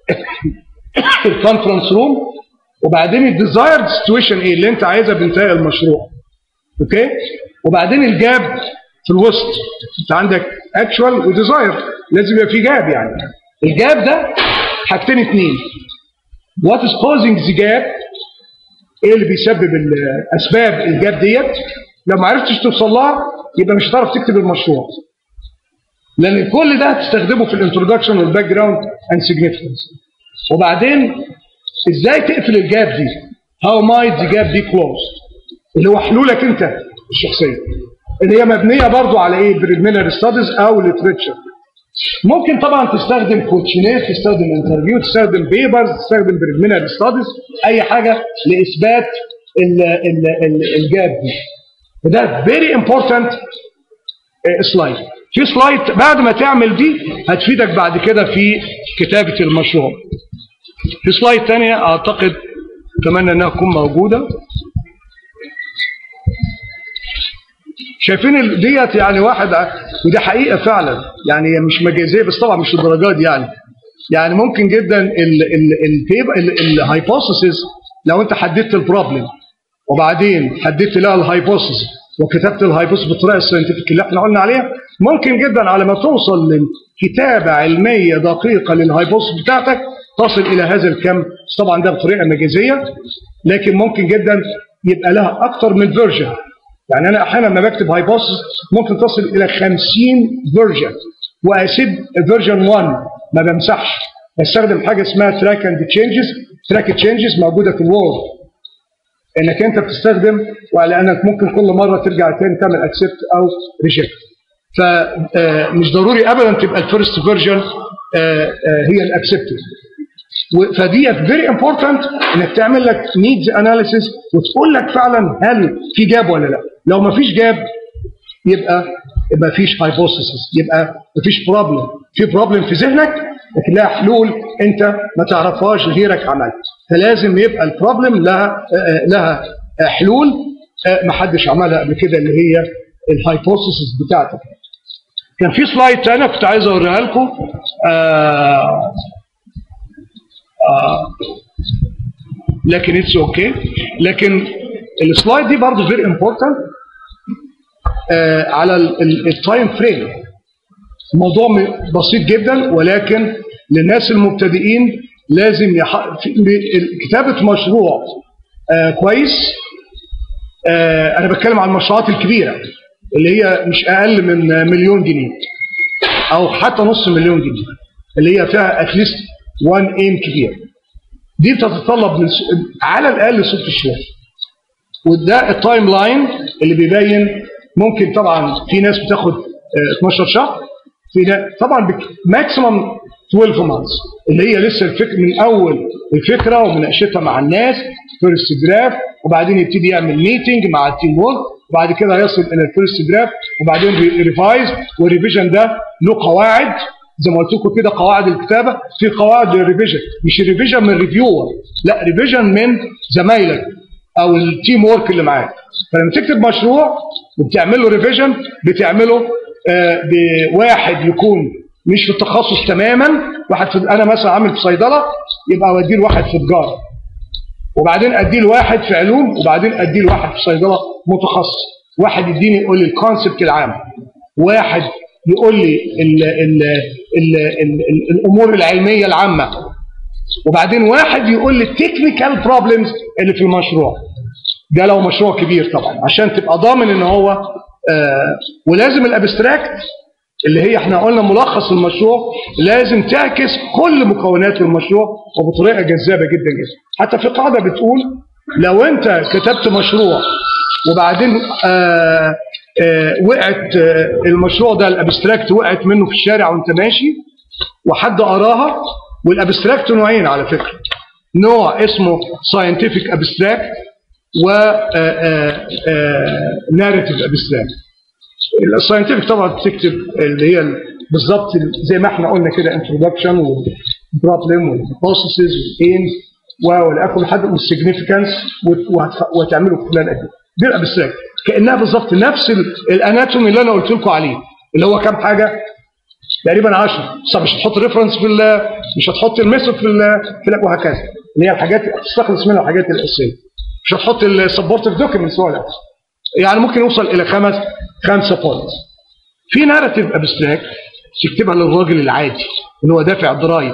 الكونفرنس روم وبعدين الديزايرد سيتويشن ايه اللي انت عايزها بانتهاء المشروع اوكي وبعدين الجاب في الوسط انت عندك اكشوال وديزاير لازم يبقى في جاب يعني الجاب ده حاجتين اتنين وات از كوزنج ذا جاب ايه اللي بيسبب ال- اسباب الجاب ديت لو ما عرفتش توصل لها يبقى مش هتعرف تكتب المشروع لان كل ده هتستخدمه في الانترودكشن والباك جراوند اند سيجنيفيكانس وبعدين ازاي تقفل الجاب دي هاو مايت ذا جاب دي كلوز اللي هو حلولك انت الشخصيه اللي هي مبنيه برضو على ايه بريلمينري ستاديز او ليتريتشر ممكن طبعا تستخدم كوتشينات تستخدم انترفيو تستخدم بيبرز تستخدم بريلمينري ستاديز اي حاجه لاثبات ال ال ال الجاب دي وده فيري امبورتنت سلايد في سلايد بعد ما تعمل دي هتفيدك بعد كده في كتابه المشروع في سلايد ثانيه اعتقد اتمنى انها تكون موجوده شايفين ال- ديت يعني واحد ع- ودي حقيقه فعلا يعني هي مش مجازيه بس طبعا مش الدرجات دي يعني يعني ممكن جدا الهايبوثيسز لو انت حددت البروبلم وبعدين حددت لها الهايبوثيسز وكتبت الهايبوثيسز بالطريقه الساينتفك اللي احنا قلنا عليها ممكن جدا على ما توصل لكتابه علميه دقيقه للهايبوثيسز بتاعتك تصل الى هذا الكم طبعا ده بطريقه مجازيه لكن ممكن جدا يبقى لها اكتر من فيرجن يعني انا احيانا لما بكتب هايبوثيسز ممكن تصل الى 50 فيرجن واسيب فيرجن 1 ما بمسحش بستخدم حاجه اسمها تراك اند تشينجز تراك تشينجز موجوده في الوورد انك انت بتستخدم وعلى انك ممكن كل مره ترجع تاني تعمل اكسبت او ريجكت فمش ضروري ابدا تبقى الفيرست فيرجن هي الاكسبتد فدي فيري امبورتنت انك تعمل لك نيدز اناليسيس وتقول لك فعلا هل في جاب ولا لا لو ما فيش جاب يبقى يبقى فيش هايبوثيسيس يبقى ما فيش بروبلم في بروبلم في ذهنك لكن لها حلول انت ما تعرفهاش غيرك عملت فلازم يبقى البروبلم لها آه، لها آه، حلول آه، ما حدش عملها قبل كده اللي هي الهايبوثيسيس بتاعتك كان في سلايد تانية كنت عايز اوريها لكم آه آه لكن اتس اوكي لكن السلايد دي برضه فيري امبورتنت على التايم فريم الموضوع م- بسيط جدا ولكن للناس المبتدئين لازم يح... في- ب- كتابة مشروع آه كويس آه انا بتكلم عن المشروعات الكبيرة اللي هي مش اقل من مليون جنيه او حتى نص مليون جنيه اللي هي فيها اتليست وان ايم كبير دي بتتطلب من س... على الاقل ست شهور وده التايم لاين اللي بيبين ممكن طبعا في ناس بتاخد آه، 12 شهر في ناس طبعا ماكسيمم 12 مانثs اللي هي لسه الفكر من اول الفكره ومناقشتها مع الناس فيرست دراف وبعدين يبتدي يعمل ميتنج مع التيم وورك وبعد كده يصل الى الفيرست دراف وبعدين ريفايز والريفيجن ده له قواعد زي ما قلت لكم كده قواعد الكتابه في قواعد للريفيجن مش الريفيجن من ريفيور لا ريفيجن من زمايلك او التيم وورك اللي معاك فلما تكتب مشروع وبتعمل له ريفيجن بتعمله آه، بواحد يكون مش في التخصص تماما واحد في انا مثلا عامل في صيدله يبقى اوديه لواحد في تجاره وبعدين اديه لواحد في علوم وبعدين اديه لواحد في صيدله متخصص واحد يديني يقول لي الكونسبت العام واحد يقول لي ال ال ال ال ال الامور العلميه العامه وبعدين واحد يقول لي التكنيكال بروبلمز اللي في المشروع ده لو مشروع كبير طبعا عشان تبقى ضامن ان هو آه ولازم الابستراكت اللي هي احنا قلنا ملخص المشروع لازم تعكس كل مكونات المشروع وبطريقه جذابه جدا جدا حتى في قاعده بتقول لو انت كتبت مشروع وبعدين آه آه وقعت آه المشروع ده الابستراكت وقعت منه في الشارع وانت ماشي وحد قراها والابستراكت نوعين على فكره نوع اسمه scientific abstract و narrative abstract الساينتفك طبعا بتكتب اللي هي بالظبط زي ما احنا قلنا كده introduction والبروبلم والبروسيسز والايمز والاخر لحد والسيجنيفيكانس وتعمله في خلال قد ايه دي الابستراكت كانها بالظبط نفس الاناتومي اللي انا قلت لكم عليه اللي هو كام حاجه تقريبا 10 طب مش هتحط ريفرنس في مش هتحط الميثود في في وهكذا اللي هي الحاجات تستخلص منها الحاجات الاساسيه مش هتحط السبورتيف دوكيومنتس ولا يعني ممكن يوصل الى خمس خمسه بوينتس في ناراتيف ابستراكت تكتبها للراجل العادي اللي هو دافع الضرايب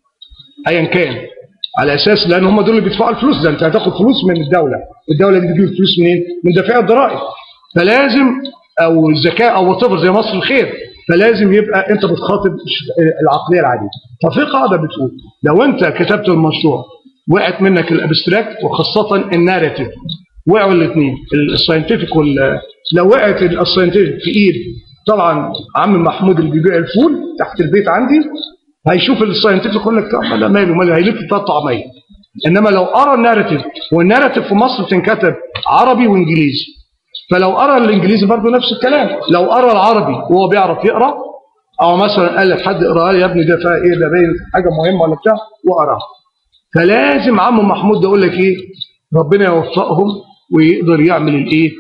ايا كان على اساس لان هم دول اللي بيدفعوا الفلوس ده انت هتاخد فلوس من الدوله الدوله دي بتجيب الفلوس منين من دافع الضرائب فلازم او الزكاه او وات زي مصر الخير فلازم يبقى انت بتخاطب العقليه العاديه ففي قاعده بتقول لو انت كتبت المشروع وقعت منك الابستراكت وخاصه الناريتيف وقعوا الاثنين الساينتفك وال لو وقعت الساينتفك في ايد طبعا عم محمود اللي بيبيع الفول تحت البيت عندي هيشوف الساينتفك يقول لك طب ده ماله ماله هيلف فيها طعميه انما لو قرا الناريتيف والناريتيف في مصر بتنكتب عربي وانجليزي فلو قرا الانجليزي برضه نفس الكلام لو قرا العربي وهو بيعرف يقرا او مثلا قال لك حد اقراها لي يا ابني ده فيها ايه ده باين حاجه مهمه ولا بتاع وقراها فلازم عم محمود ده يقول لك ايه ربنا يوفقهم ويقدر يعمل الايه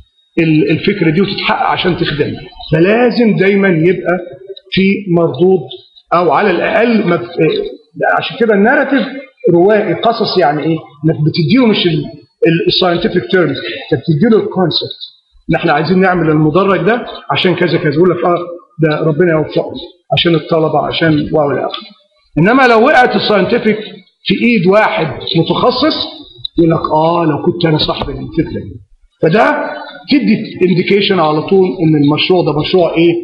الفكره دي وتتحقق عشان تخدمها فلازم دايما يبقى في مردود او على الاقل مف... عشان كده الناراتيف روائي قصص يعني ايه انك بتديله مش الساينتفك تيرمز انت بتديله الكونسبت ان احنا عايزين نعمل المدرج ده عشان كذا كذا يقول لك اه ده ربنا يوفقه عشان الطلبه عشان واو الى اخره انما لو وقعت الساينتفك في ايد واحد متخصص يقول لك اه لو كنت انا صاحب الفكره دي فده تدي انديكيشن على طول ان المشروع ده مشروع ايه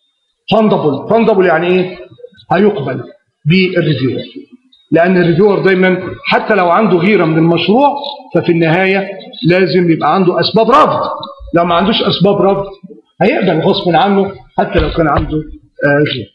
فاندبل فاندبل يعني ايه هيقبل بالريفيور لان الريفيور دايما حتى لو عنده غيره من المشروع ففي النهايه لازم يبقى عنده اسباب رفض لو ما عندوش اسباب رفض هيقبل غصب عنه حتى لو كان عنده آه غيره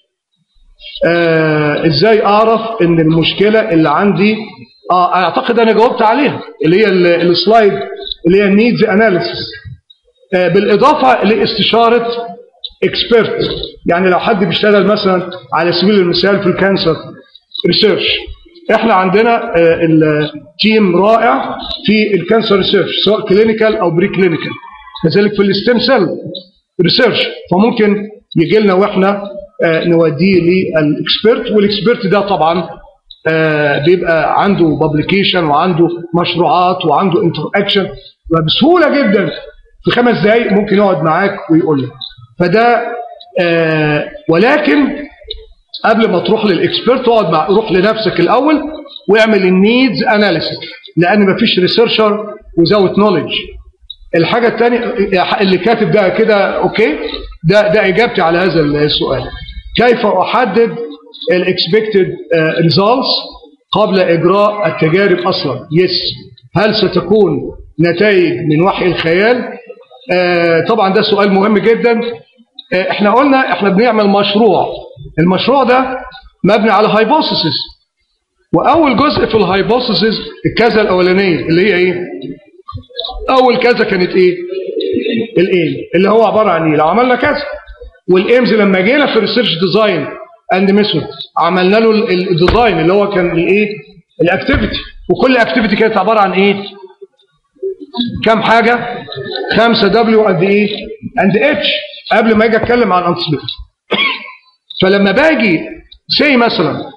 آه ازاي اعرف ان المشكله اللي عندي اه اعتقد انا جاوبت عليها اللي هي السلايد اللي هي النيدز اناليسيس آه بالاضافه لاستشاره اكسبيرت يعني لو حد بيشتغل مثلا على سبيل المثال في الكانسر ريسيرش احنا عندنا آه التيم رائع في الكانسر ريسيرش سواء كلينيكال او بري كلينيكال كذلك في الستيم سيل ريسيرش فممكن يجي لنا واحنا آه نوديه للاكسبيرت والاكسبيرت ده طبعا آه بيبقى عنده بابليكيشن وعنده مشروعات وعنده انتر اكشن وبسهوله جدا في خمس دقائق ممكن يقعد معاك ويقول لك فده آه ولكن قبل ما تروح للاكسبيرت اقعد مع روح لنفسك الاول واعمل النيدز اناليسيس لان مفيش ريسيرشر وزاوت نوليدج الحاجة الثانية اللي كاتب ده كده اوكي ده ده اجابتي على هذا السؤال كيف احدد الاكسبكتد ريزلتس قبل اجراء التجارب اصلا يس هل ستكون نتائج من وحي الخيال آه طبعا ده سؤال مهم جدا آه احنا قلنا احنا بنعمل مشروع المشروع ده مبني على هايبوثيسز واول جزء في الهايبوثيسز الكذا الاولانيه اللي هي ايه اول كذا كانت ايه الايم اللي هو عباره عن ايه لو عملنا كذا والايمز لما جينا في الريسيرش ديزاين اند ميثود عملنا له الديزاين اللي هو كان الايه الاكتيفيتي وكل اكتيفيتي كانت عباره عن ايه كم حاجه 5 دبليو قد ايه اند اتش قبل ما اجي اتكلم عن انتسبيت فلما باجي سي مثلا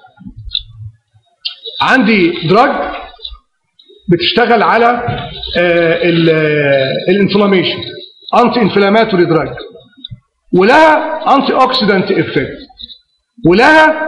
عندي دراج بتشتغل على الانفلاميشن انتي انفلاماتوري دراج ولها انتي اوكسيدانت افكت ولها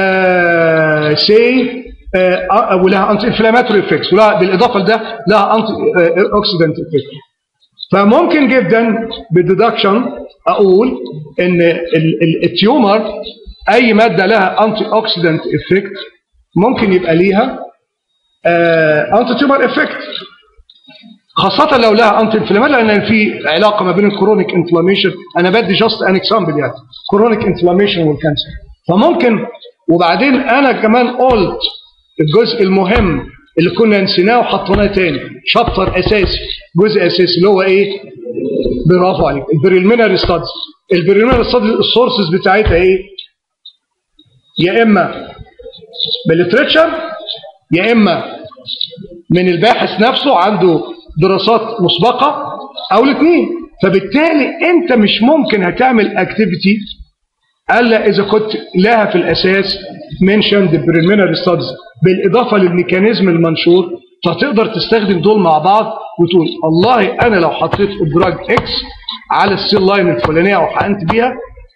سي ولها انتي انفلاماتوري افكتس ولها بالاضافه لده لها انتي اوكسيدانت افكت فممكن جدا بالديدكشن اقول ان التيومر اي ماده لها انتي اوكسيدانت افكت ممكن يبقى ليها انتي تيومر افكت خاصة لو لها انتي انفلامات لان في علاقة ما بين الكرونيك انفلاميشن انا بدي جاست ان اكزامبل يعني كرونيك انفلاميشن والكانسر فممكن وبعدين انا كمان قلت الجزء المهم اللي كنا نسيناه وحطيناه تاني شابتر اساسي جزء اساسي اللي هو ايه برافو عليك البريلمينري ستادز البريلمينري ستادز السورسز بتاعتها ايه يا اما بالليتريتشر يا اما من الباحث نفسه عنده دراسات مسبقة او الاثنين فبالتالي انت مش ممكن هتعمل اكتيفيتي الا اذا كنت لها في الاساس منشن بريلمينري ستادز بالاضافه للميكانيزم المنشور فتقدر تستخدم دول مع بعض وتقول والله انا لو حطيت الدراج اكس على السيل لاين الفلانيه وحقنت بيها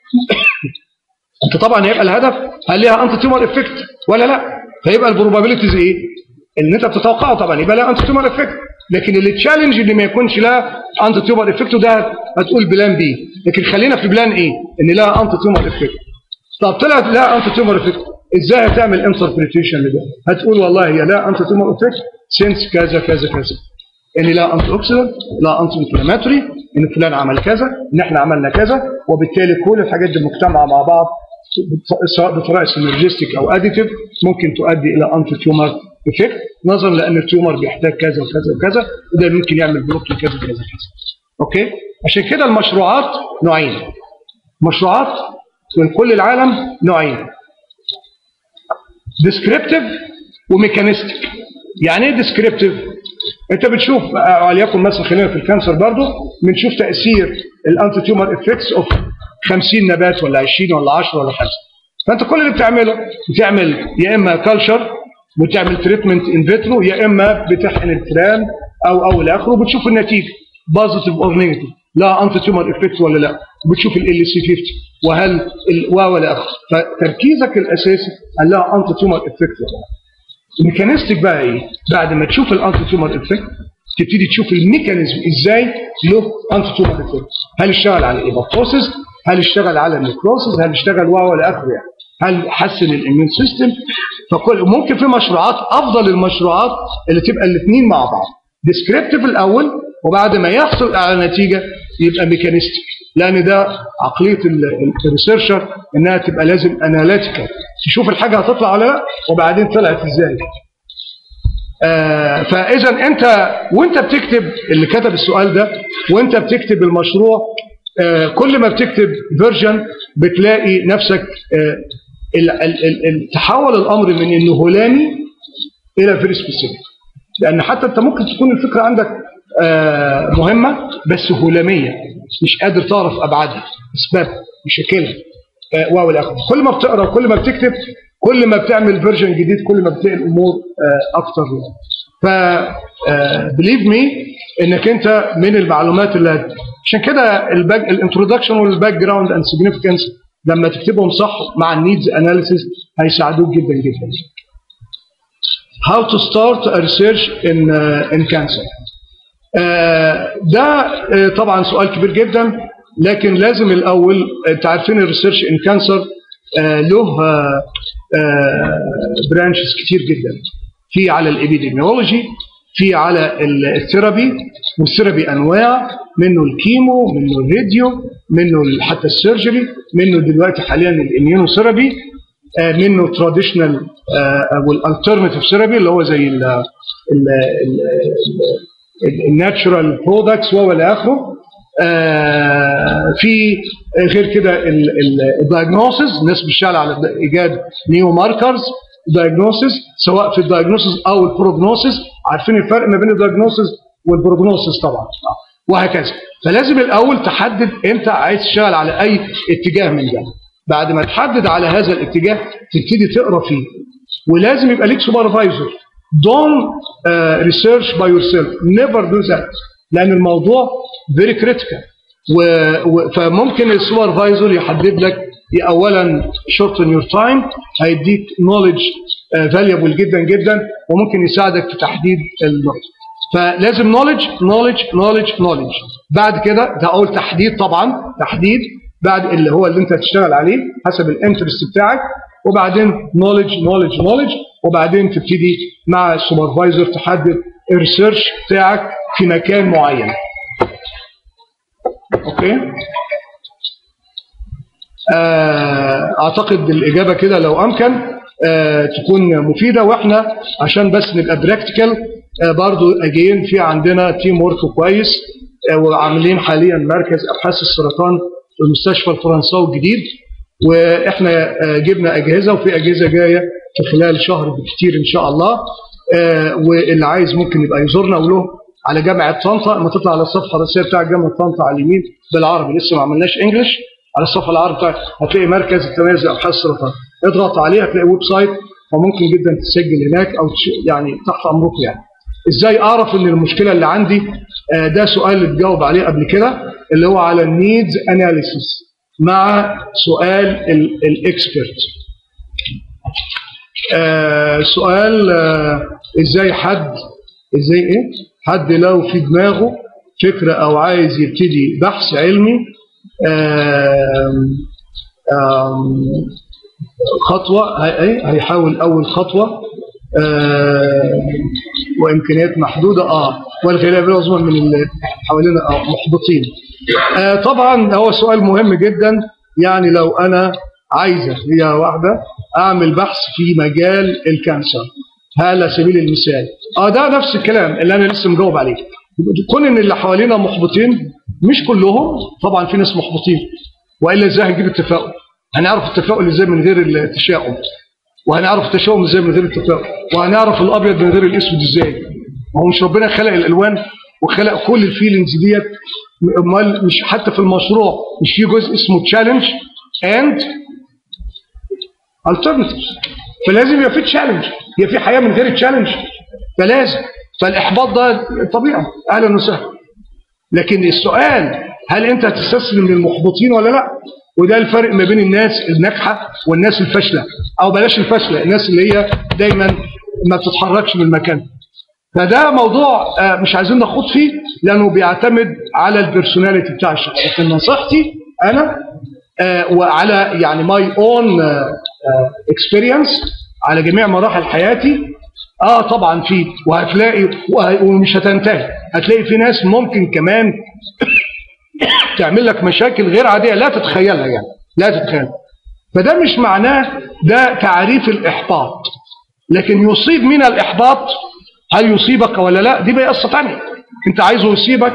انت طبعا هيبقى الهدف هل ليها انتي تيومر افكت ولا لا فيبقى البروبابيلتيز ايه ان انت بتتوقعه طبعا يبقى لها انتي تيومر افكت لكن اللي تشالنج اللي ما يكونش لها انتي تيومر افكت ده هتقول بلان بي لكن خلينا في بلان ايه ان لها انتي تيومر افكت طب طلعت لها انتي تيومر افكت ازاي هتعمل انتربريتيشن لده هتقول والله هي لها انتي تيومر افكت سينس كذا كذا كذا ان لا انتي اوكسيدنت لا انتي انفلاماتوري ان فلان عمل كذا ان احنا عملنا كذا وبالتالي كل الحاجات دي مجتمعه مع بعض سواء بطريقه سينرجستيك او اديتيف ممكن تؤدي الى انتي تيومر افكت نظرا لان التيومر بيحتاج كذا وكذا وكذا وده ممكن يعمل بلوك لكذا كذا كذا اوكي عشان كده المشروعات نوعين مشروعات من كل العالم نوعين ديسكريبتيف وميكانيستيك يعني ايه ديسكريبتيف انت بتشوف وليكن مثلا خلينا في الكانسر برضه بنشوف تاثير الانتي تيومر افكتس اوف 50 نبات ولا 20 ولا 10 ولا 5 فانت كل اللي بتعمله بتعمل يا اما كلشر وتعمل تريتمنت ان فيترو يا اما بتحقن الفئران او او الى اخره وبتشوف النتيجه بوزيتيف اور نيجاتيف لا انتي تيومر افكت ولا لا بتشوف ال سي 50 وهل الوا ولا اخره فتركيزك الاساسي هل لها انتي تيومر افكت ولا لا الميكانيستيك بقى ايه بعد ما تشوف الانتي تيومر افكت تبتدي تشوف الميكانيزم ازاي له انتي تيومر افكت هل اشتغل على الايبوبتوسيس هل اشتغل على النيكروسيس هل اشتغل وا ولا اخره يعني هل حسن الاميون سيستم فكل ممكن في مشروعات افضل المشروعات اللي تبقى الاثنين مع بعض ديسكريبتيف الاول وبعد ما يحصل على نتيجه يبقى ميكانيستيك لان ده عقليه الريسيرشر انها تبقى لازم اناليتيكال تشوف الحاجه هتطلع ولا لا وبعدين طلعت ازاي آه فاذا انت وانت بتكتب اللي كتب السؤال ده وانت بتكتب المشروع آه كل ما بتكتب فيرجن بتلاقي نفسك آه تحول الامر من انه هلامي الى فيري سبيسيفيك لان حتى انت ممكن تكون الفكره عندك مهمه بس هلاميه مش قادر تعرف ابعادها اسبابها مشاكلها واو الاخر كل ما بتقرا كل ما بتكتب كل ما بتعمل فيرجن جديد كل ما بتلاقي الامور اكتر ف بليف مي انك انت من المعلومات اللي عشان كده الانترودكشن والباك جراوند اند سيجنيفيكانس لما تكتبهم صح مع النيدز اناليسيس هيساعدوك جدا جدا How to start a research in uh, in cancer آه، ده آه، طبعا سؤال كبير جدا لكن لازم الاول انت عارفين الريسيرش ان كانسر له برانشز كتير جدا في على الابيديميولوجي في على ال- الثيرابي والثيرابي انواع منه الكيمو منه الراديو منه ال- حتى السيرجري منه دلوقتي حاليا الاميونوثيرابي آه، منه تراديشنال والالترناتيف ثيرابي اللي هو زي الناتشورال برودكتس والى اخره آه، في غير كده الدايجنوسز الناس بتشتغل على ايجاد نيو ماركرز دايجنوسز سواء في الدايجنوسز او البروجنوسز عارفين الفرق ما بين الدايجنوسز والبروجنوسز طبعا وهكذا فلازم الاول تحدد انت عايز تشتغل على اي اتجاه من ده بعد ما تحدد على هذا الاتجاه تبتدي تقرا فيه ولازم يبقى ليك سوبرفايزر don't uh, research by yourself never do that لان الموضوع very critical و... و... فممكن السوبرفايزر يحدد لك اولا shorten your time هيديك knowledge uh, valuable جدا جدا وممكن يساعدك في تحديد النقطه فلازم knowledge knowledge knowledge knowledge بعد كده ده اول تحديد طبعا تحديد بعد اللي هو اللي انت هتشتغل عليه حسب الانترست بتاعك وبعدين knowledge knowledge knowledge وبعدين تبتدي مع السوبرفايزر تحدد الريسيرش بتاعك في مكان معين اوكي آه، اعتقد الاجابه كده لو امكن آه، تكون مفيده واحنا عشان بس نبقى براكتيكال برضو اجين في عندنا تيم ورك كويس آه، وعاملين حاليا مركز ابحاث السرطان في المستشفى الفرنساوي الجديد واحنا آه، جبنا اجهزه وفي اجهزه جايه في خلال شهر بكتير ان شاء الله آه، واللي عايز ممكن يبقى يزورنا وله على جامعه طنطا لما تطلع على الصفحه الرئيسيه بتاع جامعه طنطا على اليمين بالعربي لسه ما عملناش انجلش على الصفحه العربي بتاعك هتلاقي مركز التميز لابحاث السرطان اضغط عليه هتلاقي ويب سايت وممكن جدا تسجل هناك او تش- يعني تحت امركم يعني ازاي اعرف ان المشكله اللي عندي آه، ده سؤال اتجاوب عليه قبل كده اللي هو على النيدز اناليسيس مع سؤال الاكسبرت آه سؤال آه ازاي حد ازاي ايه حد لو في دماغه فكرة او عايز يبتدي بحث علمي آم آم خطوة هي- ايه هيحاول اول خطوة آم وامكانيات محدودة اه والغالبية العظمى من اللي حوالينا اه محبطين آه طبعا هو سؤال مهم جدا يعني لو انا عايزة هي واحدة اعمل بحث في مجال الكانسر على سبيل المثال اه ده نفس الكلام اللي انا لسه مجاوب عليه كون ان اللي حوالينا محبطين مش كلهم طبعا في ناس محبطين والا ازاي هنجيب التفاؤل هنعرف التفاؤل ازاي من غير التشاؤم وهنعرف التشاؤم ازاي من غير التفاؤل وهنعرف الابيض من غير الاسود ازاي ما هو مش ربنا خلق الالوان وخلق كل الفيلينجز ديت امال مش حتى في المشروع مش في جزء اسمه تشالنج اند alternatives فلازم يبقى في تشالنج هي في حياه من غير تشالنج فلازم فالاحباط ده طبيعي اهلا وسهلا لكن السؤال هل انت هتستسلم للمحبطين ولا لا وده الفرق ما بين الناس الناجحه والناس الفاشله او بلاش الفاشله الناس اللي هي دايما ما بتتحركش من مكانها فده موضوع آه، مش عايزين نخوض فيه لانه بيعتمد على البيرسوناليتي بتاع الشخص لكن نصيحتي انا آه، وعلى يعني ماي اون اكسبيرينس على جميع مراحل حياتي اه طبعا في وهتلاقي وه- ومش هتنتهي هتلاقي في ناس ممكن كمان تعمل لك مشاكل غير عاديه لا تتخيلها يعني لا تتخيلها فده مش معناه ده تعريف الاحباط لكن يصيب من الاحباط هل يصيبك ولا لا دي بقى قصه ثانيه انت عايزه يصيبك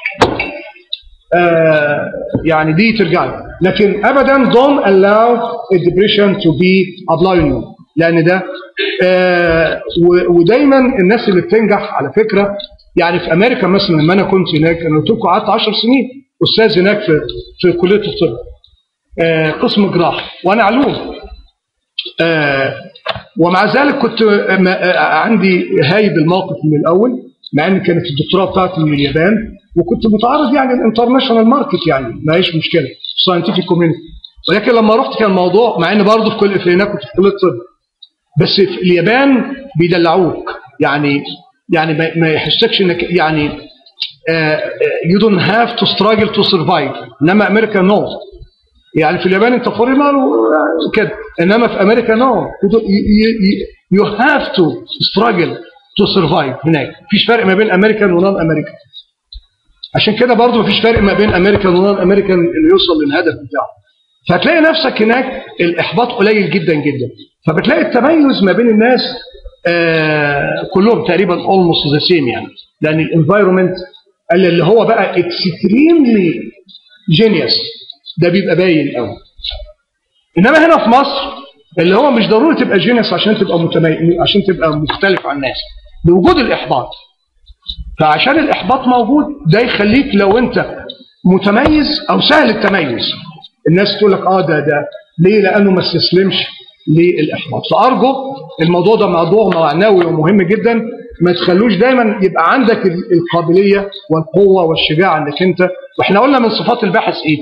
آه يعني دي ترجع له لكن ابدا don't allow a depression to be applying you لان ده آه و- ودايما الناس اللي بتنجح على فكره يعني في امريكا مثلا لما انا كنت هناك انا قلت لكم قعدت 10 سنين استاذ هناك في في كليه الطب آه قسم جراحه وانا علوم آه ومع ذلك كنت آه، ما- آه، عندي هايب الموقف من الاول مع ان كانت الدكتوراه بتاعتي من اليابان وكنت متعرض يعني الانترناشونال ماركت يعني ما هيش مشكله ساينتفك كوميونتي ولكن لما رحت كان الموضوع مع ان برضه في كل في هناك كنت في كليه الطب بس في اليابان بيدلعوك يعني يعني ما- ما يحسكش انك يعني uh, you don't have to struggle to survive انما امريكا نو no. يعني في اليابان انت فورينر كده انما في امريكا نو no. you have to struggle to survive هناك مفيش فرق ما بين امريكان ونون امريكان عشان كده برضه مفيش فرق ما بين امريكان ونون امريكان اللي يوصل للهدف بتاعه فهتلاقي نفسك هناك الاحباط قليل جدا جدا فبتلاقي التميز ما بين الناس آه كلهم تقريبا almost ذا سيم يعني لان الانفايرمنت اللي هو بقى اكستريملي جينيوس ده بيبقى باين قوي انما هنا في مصر اللي هو مش ضروري تبقى جينيوس عشان تبقى متميز عشان تبقى مختلف عن الناس بوجود الاحباط فعشان الاحباط موجود ده يخليك لو انت متميز او سهل التميز الناس تقول لك اه ده ده ليه لانه ما استسلمش للاحباط فارجو الموضوع ده موضوع معنوي ومهم جدا ما تخلوش دايما يبقى عندك القابليه والقوه والشجاعه انك انت واحنا قلنا من صفات الباحث ايه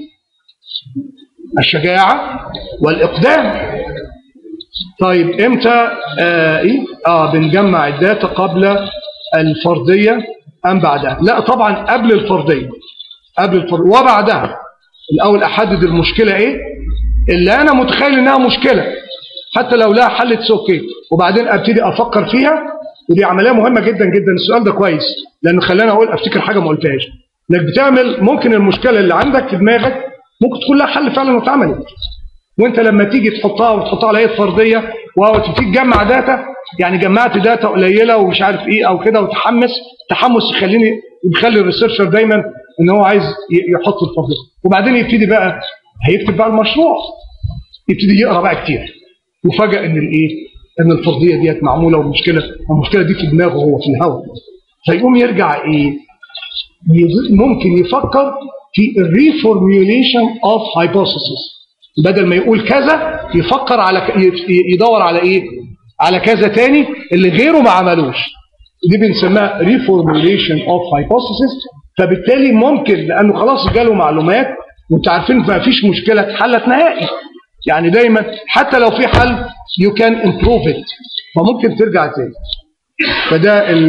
الشجاعه والاقدام طيب امتى آه ايه اه بنجمع الداتا قبل الفرديه ام بعدها لا طبعا قبل الفرديه قبل الفرديه وبعدها الاول احدد المشكله ايه اللي انا متخيل انها مشكله حتى لو لها حل اوكي وبعدين ابتدي افكر فيها ودي عمليه مهمه جدا جدا السؤال ده كويس لانه خلاني اقول افتكر حاجه ما قلتهاش انك بتعمل ممكن المشكله اللي عندك في دماغك ممكن تكون لها حل فعلا واتعملت وانت لما تيجي تحطها وتحطها على هيئه فرديه وتبتدي تجمع داتا يعني جمعت داتا قليله ومش عارف ايه او كده وتحمس تحمس يخليني يخلي الريسيرشر دايما ان هو عايز يحط الفرديه وبعدين يبتدي بقى هيكتب بقى المشروع يبتدي يقرا بقى كتير وفجأة ان الايه ان الفرضيه ديت معموله والمشكله المشكله دي في دماغه هو في الهواء فيقوم يرجع ايه ممكن يفكر في الريفورميوليشن اوف هايبوثيسيس بدل ما يقول كذا يفكر على يدور على ايه على كذا تاني اللي غيره ما عملوش دي بنسميها ريفورميوليشن اوف هايبوثيسيس فبالتالي ممكن لانه خلاص جاله معلومات وانتوا عارفين ما فيش مشكله اتحلت نهائي يعني دايما حتى لو في حل you can improve it فممكن ترجع تاني فده ال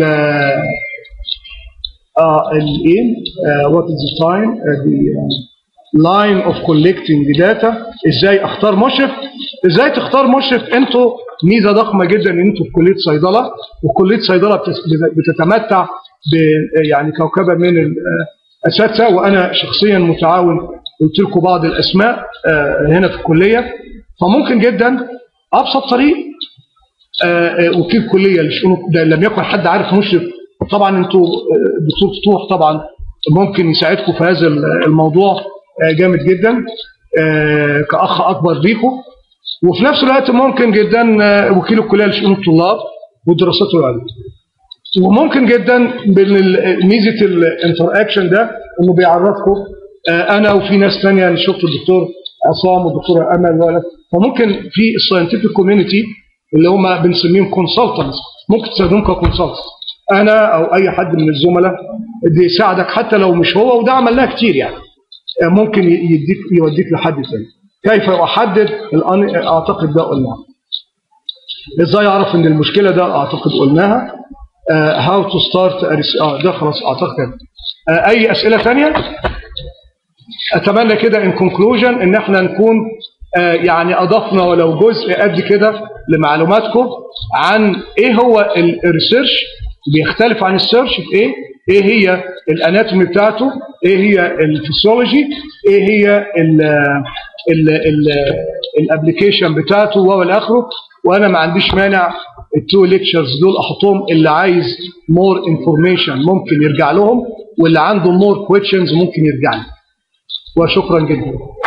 اه الايه what is the time uh, the line of collecting data ازاي اختار مشرف ازاي تختار مشرف انتوا ميزه ضخمه جدا ان انتوا في كليه صيدله وكليه صيدله بتتمتع ب يعني كوكبه من الاساتذه وانا شخصيا متعاون قلت لكم بعض الاسماء هنا في الكليه فممكن جدا ابسط طريق وكيل كليه لشؤون لم يكن حد عارف مشرف طبعا انتوا دكتور فتوح طبعا ممكن يساعدكم في هذا الموضوع جامد جدا كاخ اكبر ليكم وفي نفس الوقت ممكن جدا وكيل الكليه لشؤون الطلاب والدراسات العليا وممكن جدا ميزه الانتر اكشن ده انه بيعرفكم انا وفي ناس ثانيه يعني شفت الدكتور عصام والدكتوره امل فممكن في الساينتفك كوميونتي اللي هم بنسميهم كونسلتنتس ممكن تستخدمهم ككونسلتنت انا او اي حد من الزملاء اللي يساعدك حتى لو مش هو وده عملناه كتير يعني ممكن يديك يوديك لحد ثاني كيف احدد اعتقد ده قلناه ازاي اعرف ان المشكله ده اعتقد قلناها هاو تو ستارت اه ده خلاص اعتقد آه اي اسئله ثانيه اتمنى كده ان كونكلوجن ان احنا نكون آه يعني اضفنا ولو جزء قد كده لمعلوماتكم عن ايه هو الريسيرش بيختلف عن السيرش في ايه ايه هي الاناتومي بتاعته ايه هي الفسيولوجي ايه هي الابلكيشن بتاعته والى اخره وانا ما عنديش مانع التو ليكتشرز دول احطهم اللي عايز مور انفورميشن ممكن يرجع لهم واللي عنده مور كويشنز ممكن يرجع لي وشكرا جدا